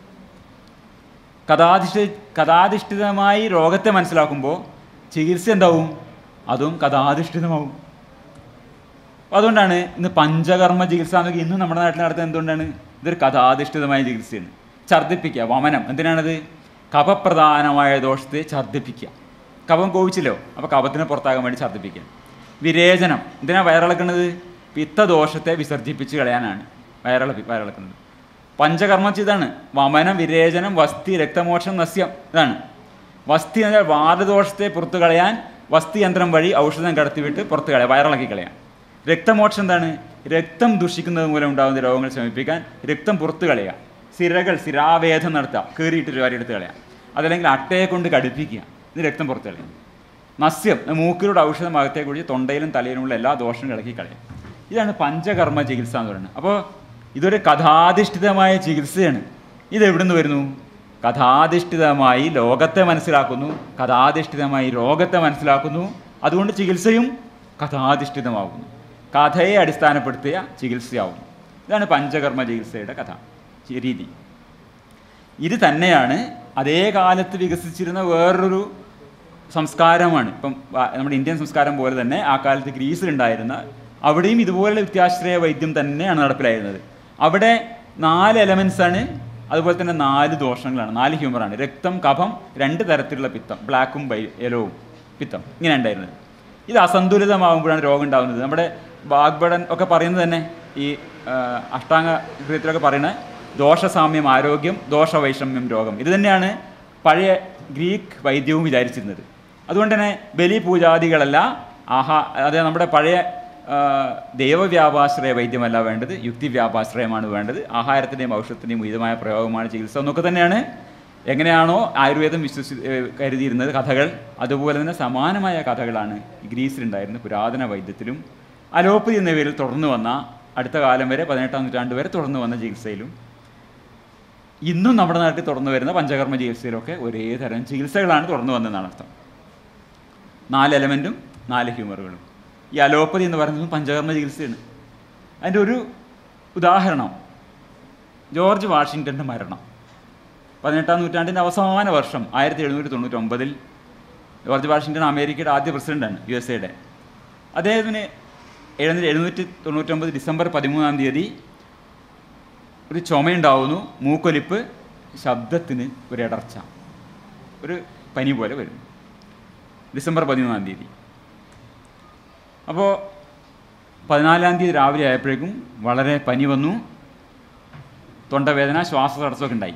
കഥാധിഷ്ഠി കഥാധിഷ്ഠിതമായി രോഗത്തെ മനസ്സിലാക്കുമ്പോൾ ചികിത്സ എന്താവും അതും കഥാധിഷ്ഠിതമാവും അപ്പോൾ അതുകൊണ്ടാണ് ഇന്ന് പഞ്ചകർമ്മ ചികിത്സ എന്നൊക്കെ ഇന്നും നമ്മുടെ നാട്ടിൽ നടത്തുന്നത് എന്തുകൊണ്ടാണ് ഇതൊരു കഥാധിഷ്ഠിതമായ ചികിത്സയാണ് ഛർദ്ദിപ്പിക്കുക വമനം എന്തിനാണത് കഫപ്രധാനമായ ദോഷത്തെ ഛർദ്ദിപ്പിക്കുക കഫം കോവിച്ചില്ലോ അപ്പോൾ കഫത്തിനെ പുറത്താകാൻ വേണ്ടി ഛർദ്ദിപ്പിക്കുക വിരേചനം എന്തിനാണ് വയറിളക്കുന്നത് പിത്തദോഷത്തെ വിസർജിപ്പിച്ച് കളയാനാണ് വയറിളപ്പി വയറിളക്കുന്നത് പഞ്ചകർമ്മം ഇതാണ് വമനം വിരേചനം വസ്തി രക്തമോക്ഷം നസ്യം ഇതാണ് വസ്തി എന്നാൽ വാദദോഷത്തെ പുറത്തു കളയാൻ വസ്തി യന്ത്രം വഴി ഔഷധം കടത്തിവിട്ട് പുറത്ത് കളയാം വയറിളക്കി കളയാം രക്തമോക്ഷം എന്താണ് രക്തം ദുഷിക്കുന്നത് മൂലം ഉണ്ടാകുന്ന രോഗങ്ങൾ ശമിപ്പിക്കാൻ രക്തം പുറത്തു കളയുക സിരകൾ സിരാവേദം നടത്തുക കീറിയിട്ട് ഒരു എടുത്ത് കളയാം അതല്ലെങ്കിൽ അട്ടയെ കൊണ്ട് കടുപ്പിക്കുക ഇത് രക്തം പുറത്ത് കളയാം നസ്യം മൂക്കിലൂടെ ഔഷധം അകത്തെ കുഴിച്ച് തൊണ്ടയിലും തലയിലുമുള്ള എല്ലാ ദോഷങ്ങളും ഇളക്കി കളയാം ഇതാണ് പഞ്ചകർമ്മ ചികിത്സ എന്ന് പറയുന്നത് അപ്പോൾ ഇതൊരു കഥാധിഷ്ഠിതമായ ചികിത്സയാണ് ഇത് എവിടെ നിന്ന് വരുന്നു കഥാധിഷ്ഠിതമായി ലോകത്തെ മനസ്സിലാക്കുന്നു കഥാധിഷ്ഠിതമായി രോഗത്തെ മനസ്സിലാക്കുന്നു അതുകൊണ്ട് ചികിത്സയും കഥാധിഷ്ഠിതമാകുന്നു കഥയെ അടിസ്ഥാനപ്പെടുത്തിയ ചികിത്സയാവുന്നു ഇതാണ് പഞ്ചകർമ്മ ചികിത്സയുടെ കഥ ചി- രീതി ഇത് തന്നെയാണ് അതേ കാലത്ത് വികസിച്ചിരുന്ന വേറൊരു സംസ്കാരമാണ് ഇപ്പം വ- നമ്മുടെ ഇന്ത്യൻ സംസ്കാരം പോലെ തന്നെ ആ കാലത്ത് ഗ്രീസിലുണ്ടായിരുന്ന അവിടെയും ഇതുപോലുള്ള വ്യത്യാശ്രയ വൈദ്യം തന്നെയാണ് നടപ്പിലായിരുന്നത് അവിടെ നാല് എലമെൻസ് ആണ് അതുപോലെ തന്നെ നാല് ദോഷങ്ങളാണ് നാല് ഹ്യൂമറാണ് രക്തം കഫം രണ്ട് തരത്തിലുള്ള പിത്തം ബ്ലാക്കും വൈ യെലോവും പിത്തം ഇങ്ങനെ ഉണ്ടായിരുന്നത് ഇത് അസന്തുലിതമാകുമ്പോഴാണ് രോഗം ഉണ്ടാകുന്നത് നമ്മുടെ വാഗ്ഭടൻ ഒക്കെ പറയുന്നത് തന്നെ ഈ ആ, അഷ്ടാംഗ ഹൃദയത്തിലൊക്കെ പറയുന്നത് ദോഷസാമ്യം ആരോഗ്യം ദോഷവൈഷമ്യം രോഗം ഇത് തന്നെയാണ് പഴയ ഗ്രീക്ക് വൈദ്യവും വിചാരിച്ചിരുന്നത് അതുകൊണ്ട് തന്നെ ബലി പൂജാദികളല്ല ആഹാ അതായത് നമ്മുടെ പഴയ ആ, ദൈവവ്യാപാശ്രയ വൈദ്യമല്ല വേണ്ടത് യുക്തിവ്യാപാശ്രയമാണ് വേണ്ടത് ആഹാരത്തിൻ്റെയും ഔഷധത്തിൻ്റെയും ഉചിതമായ പ്രയോഗമാണ് ചികിത്സ എന്നൊക്കെ തന്നെയാണ് എങ്ങനെയാണോ ആയുർവേദം വിശ്വസി ഏഹ് കരുതിയിരുന്നത് കഥകൾ അതുപോലെ തന്നെ സമാനമായ കഥകളാണ് ഗ്രീസിലുണ്ടായിരുന്ന പുരാതന വൈദ്യത്തിലും അലോപ്പതി എന്ന പേരിൽ തുടർന്നു വന്ന അടുത്ത കാലം വരെ പതിനെട്ടാം നൂറ്റാണ്ട് വരെ തുടർന്നു വന്ന ചികിത്സയിലും ഇന്നും നമ്മുടെ നാട്ടിൽ തുറന്നു വരുന്ന പഞ്ചകർമ്മ ചികിത്സയിലൊക്കെ ഒരേ തരം ചികിത്സകളാണ് തുറന്നു വന്നതെന്നാണ് അർത്ഥം നാല് എലമെൻറ്റും നാല് ഹ്യൂമറുകളും ഈ അലോപ്പതി എന്ന് പറയുന്നത് പഞ്ചകർമ്മ ചികിത്സയാണ് അതിൻ്റെ ഒരു ഉദാഹരണം ജോർജ് വാഷിങ്ടൻ്റെ മരണം പതിനെട്ടാം നൂറ്റാണ്ടിൻ്റെ അവസാന വർഷം ആയിരത്തി എഴുന്നൂറ്റി തൊണ്ണൂറ്റൊമ്പതിൽ ജോർജ് വാഷിങ്ടൺ അമേരിക്കയുടെ ആദ്യ പ്രസിഡന്റാണ് യു എസ് എയുടെ അദ്ദേഹത്തിന് എഴുന്നൂറ്റി എഴുന്നൂറ്റി തൊണ്ണൂറ്റൊമ്പത് ഡിസംബർ പതിമൂന്നാം തീയതി ഒരു ചുമയുണ്ടാവുന്നു മൂക്കൊലിപ്പ് ശബ്ദത്തിന് ഒരു ഇടർച്ച ഒരു പനി പോലെ വരും ഡിസംബർ പതിമൂന്നാം തീയതി അപ്പോൾ പതിനാലാം തീയതി രാവിലെ ആയപ്പോഴേക്കും വളരെ പനി വന്നു തൊണ്ടവേദന ശ്വാസതടസ്സമൊക്കെ ഉണ്ടായി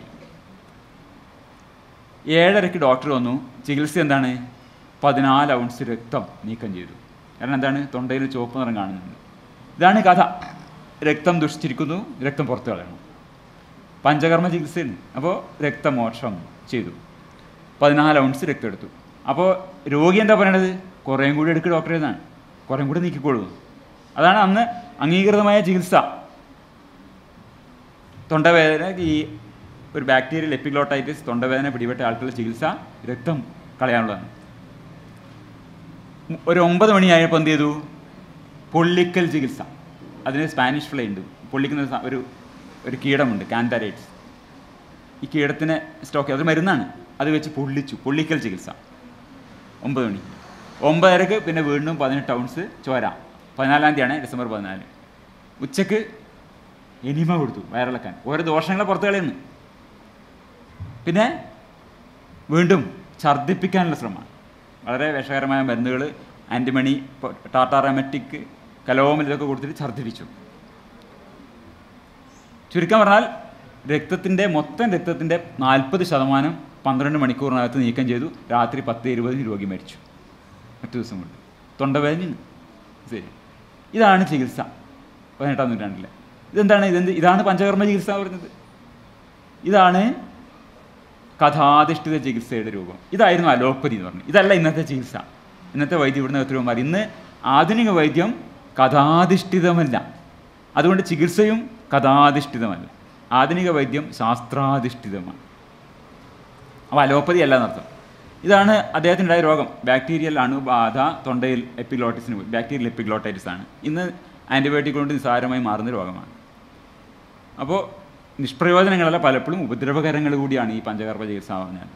ഏഴരയ്ക്ക് ഡോക്ടർ വന്നു ചികിത്സ എന്താണ് പതിനാല് ഔൺസ് രക്തം നീക്കം ചെയ്തു കാരണം എന്താണ് തൊണ്ടയിൽ ചുവപ്പ് നിറം കാണുന്നുണ്ട് ഇതാണ് കഥ രക്തം ദുഷിച്ചിരിക്കുന്നു രക്തം പുറത്തു കളയണം പഞ്ചകർമ്മ ചികിത്സയാണ് അപ്പോൾ രക്തമോക്ഷം ചെയ്തു പതിനാല് ഔൺസ് രക്തം എടുത്തു അപ്പോൾ രോഗി എന്താ പറയണത് കുറേയും കൂടി എടുക്കുക ഡോക്ടറെ എന്നാണ് കുറേയും കൂടി നീക്കിക്കോളൂ അതാണ് അന്ന് അംഗീകൃതമായ ചികിത്സ തൊണ്ടവേദന ഈ ഒരു ബാക്ടീരിയൽ എപ്പിഗ്ലോട്ടൈറ്റിസ് തൊണ്ടവേദന പിടിപെട്ട ആൾക്കുള്ള ചികിത്സ രക്തം കളയാനുള്ളതാണ് ഉം, ഒരു ഒമ്പത് മണിയായപ്പോൾ എന്ത് ചെയ്തു പൊള്ളിക്കൽ ചികിത്സ അതിന് സ്പാനിഷ് ഫ്ലൈ ഉണ്ട് പൊള്ളിക്കുന്ന ഒരു സ- ഒരു ഒരു കീടമുണ്ട് കാൻതാരൈറ്റ്സ് ഈ കീടത്തിനെ സ്റ്റോക്ക് അത് മരുന്നാണ് അത് വെച്ച് പൊള്ളിച്ചു പൊള്ളിക്കൽ ചികിത്സ ഒമ്പത് മണി ഒമ്പതരക്ക് പിന്നെ വീണ്ടും പതിനെട്ട് ഔൺസ് ചോര പതിനാലാം തീയതിയാണ് ഡിസംബർ പതിനാല് ഉച്ചക്ക് എനിമ കൊടുത്തു വയറിളക്കാൻ ഓരോ ദോഷങ്ങളെ പുറത്ത് കളയുന്നു പിന്നെ വീണ്ടും ഛർദ്ദിപ്പിക്കാനുള്ള ശ്രമമാണ് വളരെ വിഷകരമായ മരുന്നുകൾ ആൻറ്റിമണി ടാറ്റാറമെറ്റിക് കലോമൽ ഇതൊക്കെ കൊടുത്തിട്ട് ഛർദ്ദിപ്പിച്ചു ചുരുക്കം പറഞ്ഞാൽ രക്തത്തിൻ്റെ മൊത്തം രക്തത്തിൻ്റെ നാൽപ്പത് ശതമാനം പന്ത്രണ്ട് മണിക്കൂറിനകത്ത് നീക്കം ചെയ്തു രാത്രി പത്ത് ഇരുപതിന് രോഗി മരിച്ചു മറ്റു ദിവസം കൊണ്ട് തൊണ്ടവേദനയാണ് ശരി ഇതാണ് ചികിത്സ പതിനെട്ടാം നൂറ്റാണ്ടിലെ ഇതെന്താണ് ഇതെന്ത് ഇതാണ് പഞ്ചകർമ്മ ചികിത്സ പറയുന്നത് ഇതാണ് കഥാധിഷ്ഠിത ചികിത്സയുടെ രൂപം ഇതായിരുന്നു അലോപ്പതി എന്ന് പറഞ്ഞു ഇതല്ല ഇന്നത്തെ ചികിത്സ ഇന്നത്തെ വൈദ്യം ഇവിടുന്ന് എത്രയോ മാറി ഇന്ന് ആധുനിക വൈദ്യം കഥാധിഷ്ഠിതമല്ല അതുകൊണ്ട് ചികിത്സയും കഥാധിഷ്ഠിതമല്ല ആധുനിക വൈദ്യം ശാസ്ത്രാധിഷ്ഠിതമാണ് അപ്പോൾ അലോപ്പതി അല്ല എന്നർത്ഥം ഇതാണ് അദ്ദേഹത്തിനുണ്ടായ രോഗം ബാക്ടീരിയൽ അണുബാധ തൊണ്ടയിൽ എപ്പിഗ്ലോട്ടിസിന് പോയി ബാക്ടീരിയൽ എപ്പിഗ്ലോട്ടൈറ്റിസ് ആണ് ഇന്ന് ആൻറ്റിബയോട്ടിക് കൊണ്ട് നിസ്സാരമായി മാറുന്ന രോഗമാണ് അപ്പോൾ നിഷ്പ്രയോജനങ്ങളല്ല പലപ്പോഴും ഉപദ്രവകരങ്ങൾ കൂടിയാണ് ഈ പഞ്ചകർമ്മ ചികിത്സ പറഞ്ഞാൽ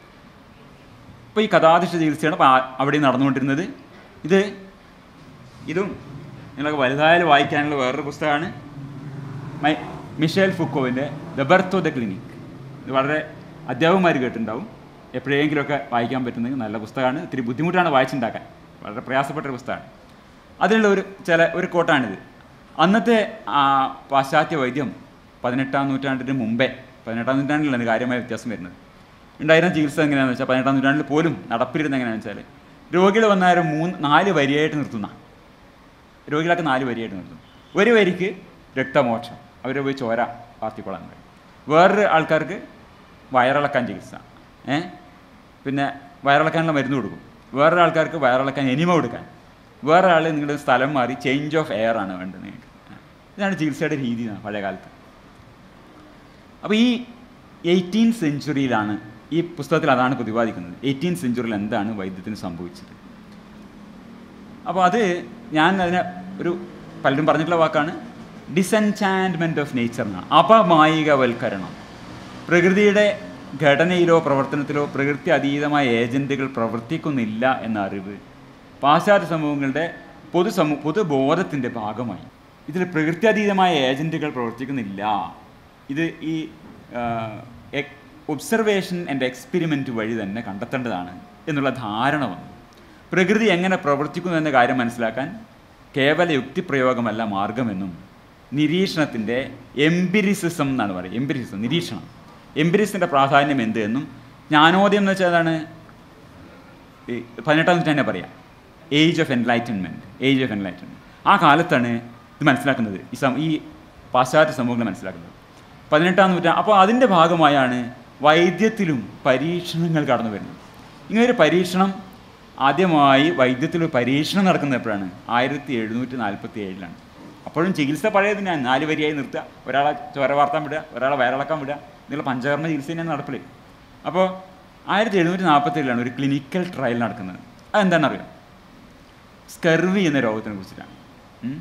ഇപ്പോൾ ഈ കഥാധിഷ്ഠ ചികിത്സയാണ് ഇപ്പോൾ ആ- അവിടെ നടന്നുകൊണ്ടിരുന്നത് ഇത് ഇതും നിങ്ങളൊക്കെ വലുതായാലും വായിക്കാനുള്ള വേറൊരു പുസ്തകമാണ് മൈ മിഷേൽ ഫുക്കോവിൻ്റെ the birth of the clinic ഇത് വളരെ അധ്യാപകന്മാർ കേട്ടിട്ടുണ്ടാവും എപ്പോഴെങ്കിലുമൊക്കെ വായിക്കാൻ പറ്റുന്ന നല്ല പുസ്തകമാണ് ഇത്തിരി ബുദ്ധിമുട്ടാണ് വായിച്ചുണ്ടാക്കാൻ വളരെ പ്രയാസപ്പെട്ട ഒരു പുസ്തകമാണ് അതിലുള്ള ഒരു ചില ഒരു കോട്ടാണിത് അന്നത്തെ ആ, പാശ്ചാത്യ വൈദ്യം പതിനെട്ടാം നൂറ്റാണ്ടിന് മുമ്പേ പതിനെട്ടാം നൂറ്റാണ്ടിലാണ് കാര്യമായ വ്യത്യാസം വരുന്നത് ഉണ്ടായിരുന്ന ചികിത്സ എങ്ങനെയാണെന്ന് വെച്ചാൽ പതിനെട്ടാം നൂറ്റാണ്ടിൽ പോലും നടപ്പിരുന്ന എങ്ങനെയാണെന്ന് വെച്ചാൽ രോഗികൾ വന്നാലും മൂന്ന് നാല് വരിയായിട്ട് നിർത്തുന്ന രോഗികളൊക്കെ നാല് വരിയായിട്ട് നിർത്തും ഒരു വരിക്ക് രക്തമോക്ഷം അവർ പോയി ചോര പാർത്തിക്കൊള്ളാൻ പറയും വേറൊരു ആൾക്കാർക്ക് വയറിളക്കാൻ ചികിത്സ ഏ പിന്നെ വയറിളക്കാനുള്ള മരുന്ന് കൊടുക്കും വേറൊരു ആൾക്കാർക്ക് വയറിളക്കാൻ എനിമ കൊടുക്കാൻ വേറെ ആൾ നിങ്ങളുടെ സ്ഥലം മാറി ചേഞ്ച് ഓഫ് എയർ ആണ് വേണ്ടത് നിങ്ങൾക്ക് ഇതാണ് ചികിത്സയുടെ രീതി എന്നാ പഴയ കാലത്ത് അപ്പോൾ ഈ എയ്റ്റീൻ സെഞ്ചുറിയിലാണ് ഈ പുസ്തകത്തിൽ അതാണ് പ്രതിപാദിക്കുന്നത് എയ്റ്റീൻ സെഞ്ചുറിയിൽ എന്താണ് വൈദ്യത്തിന് സംഭവിച്ചത് അപ്പോൾ അത് ഞാൻ അതിനെ ഒരു പലരും പറഞ്ഞിട്ടുള്ള വാക്കാണ് ഡിസെൻചാൻമെൻറ്റ് ഓഫ് നേച്ചർ എന്നാണ് അപമായികവൽക്കരണം പ്രകൃതിയുടെ ഘടനയിലോ പ്രവർത്തനത്തിലോ പ്രകൃതി അതീതമായ ഏജൻറ്റുകൾ പ്രവർത്തിക്കുന്നില്ല എന്ന അറിവ് പാശ്ചാത്യ സമൂഹങ്ങളുടെ പൊതുസമൂ പൊതുബോധത്തിൻ്റെ ഭാഗമായി ഇതിൽ പ്രകൃതി അതീതമായ ഏജൻറ്റുകൾ പ്രവർത്തിക്കുന്നില്ല ഇത് ഈ ഒബ്സർവേഷൻ ആൻഡ് എക്സ്പെരിമെൻറ്റ് വഴി തന്നെ കണ്ടെത്തേണ്ടതാണ് എന്നുള്ള ധാരണ വന്നു പ്രകൃതി എങ്ങനെ പ്രവർത്തിക്കുന്നു എന്ന കാര്യം മനസ്സിലാക്കാൻ കേവല യുക്തിപ്രയോഗമല്ല മാർഗമെന്നും നിരീക്ഷണത്തിൻ്റെ എംപിരിസിസം എന്നാണ് പറയുക എംപിരിസിസം നിരീക്ഷണം എംപിരിസിൻ്റെ പ്രാധാന്യം എന്ത് എന്നും ജ്ഞാനോദയം എന്ന് വെച്ചാൽ അതാണ് ഈ പതിനെട്ടാം നൂറ്റാണ്ടെ പറയാം age of enlightenment age of enlightenment ആ കാലത്താണ് ഇത് മനസ്സിലാക്കുന്നത് ഈ സം ഈ പാശ്ചാത്യ സമൂഹങ്ങൾ മനസ്സിലാക്കുന്നത് പതിനെട്ടാം നൂറ്റാണ്ട് അപ്പോൾ അതിൻ്റെ ഭാഗമായാണ് വൈദ്യത്തിലും പരീക്ഷണങ്ങൾ കടന്നു വരുന്നത് ഇങ്ങനൊരു പരീക്ഷണം ആദ്യമായി വൈദ്യത്തിൽ ഒരു പരീക്ഷണം നടക്കുന്നത് എപ്പോഴാണ് ആയിരത്തി എഴുന്നൂറ്റി നാൽപ്പത്തി ഏഴിലാണ് അപ്പോഴും ചികിത്സ പഴയതിനാണ് നാല് വരിയായി നിർത്തുക ഒരാളെ ചോര വാർത്താൻ വിടുക ഒരാളെ വയറിളക്കാൻ വിടുക എന്നുള്ള പഞ്ചകർമ്മ ചികിത്സ തന്നെയാണ് നടപ്പിൽ അപ്പോൾ ആയിരത്തി എഴുന്നൂറ്റി നാൽപ്പത്തി ഏഴിലാണ് ഒരു ക്ലിനിക്കൽ ട്രയൽ നടക്കുന്നത് അതെന്താണെന്നറിയാം സ്കർവി എന്ന രോഗത്തിനെ കുറിച്ചിട്ടാണ് ഉം.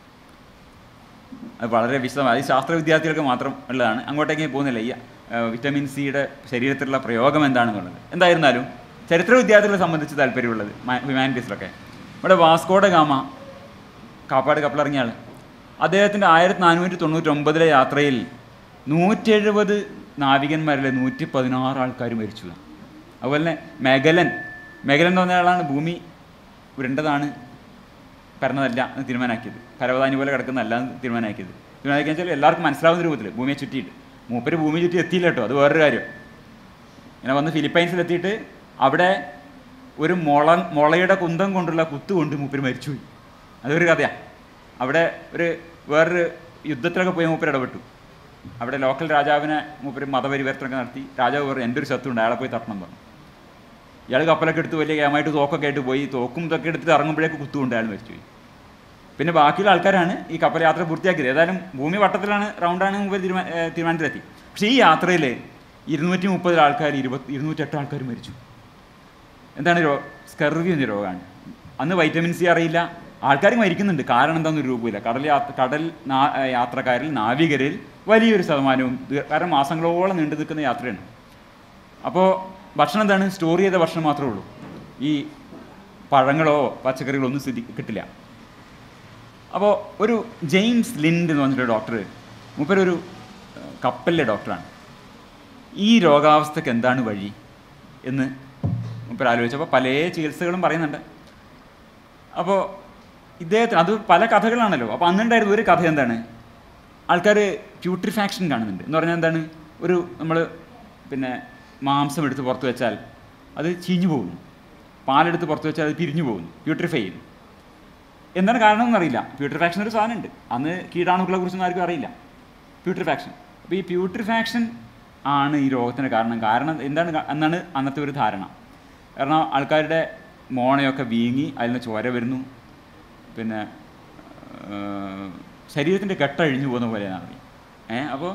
അത് വളരെ വിശദമായി അത് ശാസ്ത്ര വിദ്യാർത്ഥികൾക്ക് മാത്രം ഉള്ളതാണ് അങ്ങോട്ടേക്ക് പോകുന്നില്ല ഈ ആ, വിറ്റമിൻ സിയുടെ ശരീരത്തിലുള്ള പ്രയോഗം എന്താണെന്നുള്ളത് എന്തായിരുന്നാലും ചരിത്ര വിദ്യാർത്ഥികളെ സംബന്ധിച്ച് താല്പര്യമുള്ളത് ഹ്യൂമാനിറ്റീസിലൊക്കെ ഇവിടെ വാസ്കോഡ ഗാമ കാപ്പാട് കപ്പലിറങ്ങിയ ആൾ അദ്ദേഹത്തിൻ്റെ ആയിരത്തി നാനൂറ്റി തൊണ്ണൂറ്റൊമ്പതിലെ യാത്രയിൽ നൂറ്റി എഴുപത് നാവികന്മാരിലെ നൂറ്റി പതിനാറ് ആൾക്കാർ മരിച്ചു അതുപോലെ തന്നെ മെഗലൻ മെഗലൻ എന്ന് പറഞ്ഞ ആളാണ് ഭൂമി ഉരുണ്ടതാണ് പരന്നതല്ല എന്ന് തീരുമാനാക്കിയത് പരവതാനി പോലെ കിടക്കുന്നതല്ല എന്ന് തീരുമാനാക്കിയത് തീരുമാനാക്കിയെന്ന് വെച്ചാൽ എല്ലാവർക്കും മനസ്സിലാവുന്ന രൂപത്തിൽ ഭൂമിയെ ചുറ്റിയിട്ട് മൂപ്പര് ഭൂമി ചുറ്റി എത്തിയില്ല കേട്ടോ അത് വേറൊരു കാര്യം ഇങ്ങനെ വന്ന് ഫിലിപ്പൈൻസിലെത്തിയിട്ട് അവിടെ ഒരു മുള മുളയുടെ കുന്തം കൊണ്ടുള്ള കുത്ത് കൊണ്ട് മൂപ്പര് മരിച്ചുപോയി അതൊരു കഥയാണ് അവിടെ ഒരു വേറൊരു യുദ്ധത്തിലൊക്കെ പോയി മൂപ്പര് ഇടപെട്ടു അവിടെ ലോക്കൽ രാജാവിനെ മൂപ്പര് മതപരിവർത്തനമൊക്കെ നടത്തി രാജാവ് പറഞ്ഞു എൻ്റെ ഒരു ശത്രുണ്ട് അയാളെ പോയി തട്ടണം പറഞ്ഞു ഇയാൾ കപ്പലൊക്കെ എടുത്ത് വലിയ ക്യാമായിട്ട് തോക്കൊക്കെ ആയിട്ട് പോയി തോക്കും ഇതൊക്കെ എടുത്തിട്ട് ഇറങ്ങുമ്പോഴേക്ക് കുത്തുകൊണ്ട് അയാൾ മരിച്ചുപോയി പിന്നെ ബാക്കിയുള്ള ആൾക്കാരാണ് ഈ കപ്പൽ യാത്ര പൂർത്തിയാക്കിയത് ഏതായാലും ഭൂമി വട്ടത്തിലാണ് റൗണ്ടാണ് മുമ്പ് തീരുമാന ഏഹ് തീരുമാനത്തിലെത്തി പക്ഷേ ഈ യാത്രയിൽ ഇരുന്നൂറ്റി മുപ്പത് ആൾക്കാർ ഇരുപത്തി ഇരുന്നൂറ്റെട്ട് ആൾക്കാർ മരിച്ചു എന്താണ് രോ സ്കർവി എന്ന രോഗമാണ് അന്ന് വൈറ്റമിൻ സി അറിയില്ല ആൾക്കാർ മരിക്കുന്നുണ്ട് കാരണം എന്താണെന്നൊരു രൂപമില്ല കടൽ യാത്ര കടൽ നാ- ഏ, യാത്രക്കാരിൽ നാവികരിൽ വലിയൊരു ശതമാനവും ദീ- കാരണം മാസങ്ങളോളം നീണ്ടു നിൽക്കുന്ന യാത്രയാണ് അപ്പോൾ ഭക്ഷണം എന്താണ് സ്റ്റോർ ചെയ്ത ഭക്ഷണം മാത്രമേ ഉള്ളൂ ഈ പഴങ്ങളോ പച്ചക്കറികളോ ഒന്നും സ്ഥിതി കിട്ടില്ല അപ്പോൾ ഒരു ജെയിംസ് ലിൻഡ് എന്ന് പറഞ്ഞിട്ടൊരു ഡോക്ടർ മൂപ്പരൊരു ഏഹ്, കപ്പലിലെ ഡോക്ടറാണ് ഈ രോഗാവസ്ഥക്ക് എന്താണ് വഴി എന്ന് മൂപ്പർ ആലോചിച്ചപ്പോൾ പല ചികിത്സകളും പറയുന്നുണ്ട് അപ്പോൾ ഇദ്ദേഹത്തിന് അത് പല കഥകളാണല്ലോ അപ്പോൾ അന്നുണ്ടായിരുന്ന ഒരു കഥ എന്താണ് ആൾക്കാർ പ്യൂട്രിഫാക്ഷൻ കാണുന്നുണ്ട് എന്ന് പറഞ്ഞാൽ എന്താണ് ഒരു നമ്മൾ പിന്നെ മാംസം എടുത്ത് പുറത്ത് വെച്ചാൽ അത് ചീഞ്ഞു പോകുന്നു പാലെടുത്ത് പുറത്ത് വെച്ചാൽ അത് പിരിഞ്ഞു പോകുന്നു പ്യൂട്രിഫൈ ചെയ്യുന്നു എന്താണ് കാരണം എന്നറിയില്ല പ്യൂട്രിഫാക്ഷൻ ഒരു സാധനമുണ്ട് അന്ന് കീടാണുക്കളെ കുറിച്ചൊന്നും ആർക്കും അറിയില്ല പ്യൂട്രിഫാക്ഷൻ അപ്പോൾ ഈ പ്യൂട്രിഫാക്ഷൻ ആണ് ഈ രോഗത്തിന് കാരണം കാരണം എന്താണ് ക- എന്നാണ് അന്നത്തെ ഒരു ധാരണ കാരണം ആൾക്കാരുടെ മോണയൊക്കെ വീങ്ങി അതിൽ നിന്ന് ചോര വരുന്നു പിന്നെ ശരീരത്തിൻ്റെ കെട്ടഴിഞ്ഞു പോകുന്ന പോലെയാണ് അറിയും ഏ അപ്പോൾ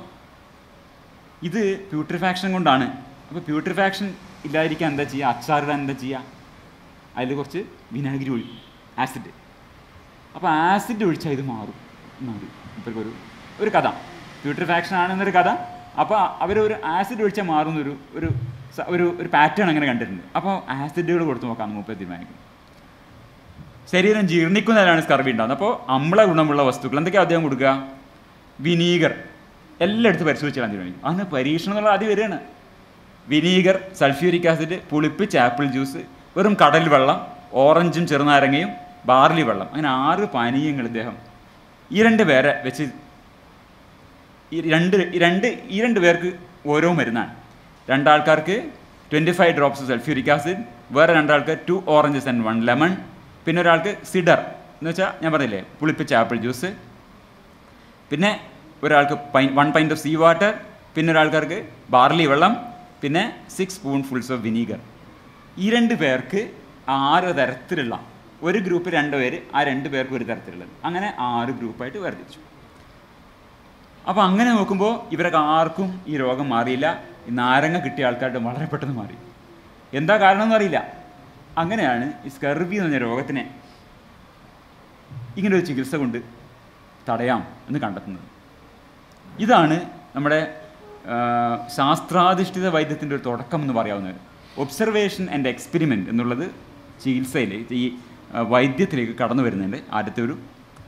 ഇത് പ്യൂട്രിഫാക്ഷൻ കൊണ്ടാണ് അപ്പോൾ പ്യൂട്രിഫാക്ഷൻ ഇല്ലാതിരിക്കാൻ എന്താ ചെയ്യുക അച്ചാറിടാൻ എന്താ ചെയ്യുക അതിൽ കുറച്ച് വിനാഗിരി ഒഴിക്കും ആസിഡ് അപ്പോൾ ആസിഡ് ഒഴിച്ചാൽ ഇത് മാറും മാറി ഇപ്പോഴൊരു ഒരു ഒരു കഥ പ്യൂട്രിഫാക്ഷൻ ആണെന്നൊരു കഥ അപ്പോൾ അവരൊരു ആസിഡ് ഒഴിച്ചാൽ മാറുന്നൊരു ഒരു സ- ഒരു ഒരു പാറ്റേൺ അങ്ങനെ കണ്ടിട്ടുണ്ട് അപ്പോൾ ആസിഡുകൾ കൊടുത്ത് നോക്കാമെന്ന് മുപ്പത് തീരുമാനിക്കും ശരീരം ജീർണിക്കുന്നതിലാണ് സ്കർവി ഉണ്ടാകുന്നത് അപ്പോൾ അമ്ല ഗുണമുള്ള വസ്തുക്കൾ എന്തൊക്കെയാണ് അദ്ദേഹം കൊടുക്കുക വിനീഗർ എല്ലാം എടുത്ത് പരിശോധിച്ചാൽ തീരുമാനിക്കും അന്ന് പരീക്ഷണം എന്നുള്ള ആദ്യം വരികയാണ് വിനീഗർ സൾഫ്യൂരിക് ആസിഡ് പുളിപ്പിച്ച ആപ്പിൾ ജ്യൂസ് വെറും കടൽ വെള്ളം ഓറഞ്ചും ചെറുനാരങ്ങയും ബാർലി വെള്ളം അങ്ങനെ ആറ് പാനീയങ്ങൾ ഇദ്ദേഹം ഈ രണ്ട് പേരെ വെച്ച് ഈ രണ്ട് ഈ രണ്ട് ഈ രണ്ട് പേർക്ക് ഓരോ മരുന്നാണ് രണ്ടാൾക്കാർക്ക് twenty five drops sulphuric acid വേറെ രണ്ടാൾക്ക് two oranges and one lemon പിന്നെ ഒരാൾക്ക് സിഡർ എന്ന് വെച്ചാൽ ഞാൻ പറഞ്ഞില്ലേ പുളിപ്പിച്ച ആപ്പിൾ ജ്യൂസ് പിന്നെ ഒരാൾക്ക് പൈ one pint of sea water പിന്നെ ഒരാൾക്കാർക്ക് ബാർലി വെള്ളം പിന്നെ six spoonfuls of vinegar ഈ രണ്ട് പേർക്ക് ആറ് തരത്തിലുള്ള ഒരു ഗ്രൂപ്പ് രണ്ട് പേര് ആ രണ്ട് പേർക്ക് ഒരു തരത്തിലുള്ളത് അങ്ങനെ ആറ് ഗ്രൂപ്പായിട്ട് വേർതിരിച്ചു അപ്പോൾ അങ്ങനെ നോക്കുമ്പോൾ ഇവരൊക്കെ ആർക്കും ഈ രോഗം മാറിയില്ല ഈ നാരങ്ങ കിട്ടിയ ആൾക്കാരുടെ വളരെ പെട്ടെന്ന് മാറി എന്താ കാരണം എന്നറിയില്ല അങ്ങനെയാണ് ഈ സ്കർവി എന്ന് പറഞ്ഞ രോഗത്തിനെ ഇങ്ങനെ ഒരു ചികിത്സ കൊണ്ട് തടയാം എന്ന് കണ്ടെത്തുന്നത് ഇതാണ് നമ്മുടെ ആ, ശാസ്ത്രാധിഷ്ഠിത വൈദ്യത്തിൻ്റെ ഒരു തുടക്കം എന്ന് പറയാവുന്നത് ഒബ്സർവേഷൻ ആൻഡ് എക്സ്പെരിമെൻ്റ് എന്നുള്ളത് ചികിത്സയിൽ ഈ ആ, വൈദ്യത്തിലേക്ക് കടന്നു വരുന്നതിൻ്റെ ആദ്യത്തെ ഒരു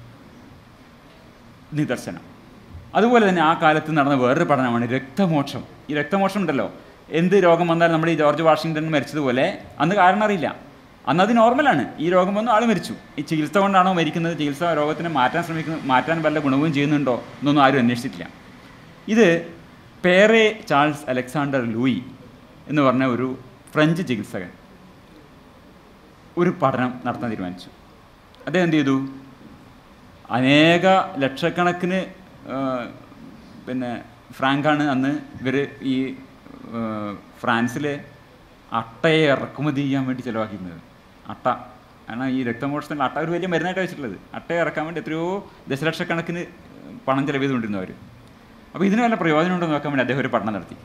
നിദർശനം അതുപോലെ തന്നെ ആ കാലത്ത് നടന്ന വേറൊരു പഠനമാണ് രക്തമോക്ഷം ഈ രക്തമോക്ഷം ഉണ്ടല്ലോ എന്ത് രോഗം വന്നാലും നമ്മുടെ ഈ ജോർജ് വാഷിങ്ടൺ മരിച്ചതുപോലെ അന്ന് കാരണം അറിയില്ല അന്ന് അത് നോർമലാണ് ഈ രോഗം വന്നു ആൾ മരിച്ചു ഈ ചികിത്സ കൊണ്ടാണോ മരിക്കുന്നത് ചികിത്സ രോഗത്തിനെ മാറ്റാൻ ശ്രമിക്കുന്നു മാറ്റാൻ വല്ല ഗുണവും ചെയ്യുന്നുണ്ടോ എന്നൊന്നും ആരും അന്വേഷിച്ചിട്ടില്ല ഇത് പേറെ ചാൾസ് അലക്സാണ്ടർ ലൂയി എന്ന് പറഞ്ഞ ഒരു ഫ്രഞ്ച് ചികിത്സകൻ ഒരു പഠനം നടത്താൻ തീരുമാനിച്ചു അദ്ദേഹം എന്ത് ചെയ്തു അനേക ലക്ഷക്കണക്കിന് ആ, പിന്നെ ഫ്രാങ്കാണ് അന്ന് ഇവർ ഈ ആ, ഫ്രാൻസിലെ അട്ടയെ ഇറക്കുമതി ചെയ്യാൻ വേണ്ടി ചിലവാക്കിയിരുന്നത് അട്ട കാരണം ഈ രക്തമോഷണത്തിൽ അട്ട ഒരു വലിയ മരുന്നായിട്ട് വെച്ചിട്ടുള്ളത് അട്ടയെ ഇറക്കാൻ വേണ്ടി എത്രയോ ദശലക്ഷക്കണക്കിന് പണം ചെലവ് ചെയ്തുകൊണ്ടിരുന്നു അവർ അപ്പോൾ ഇതിന് വല്ല പ്രയോജനം ഉണ്ടോ എന്ന് നോക്കാൻ വേണ്ടി അദ്ദേഹം ഒരു പഠനം നടത്തി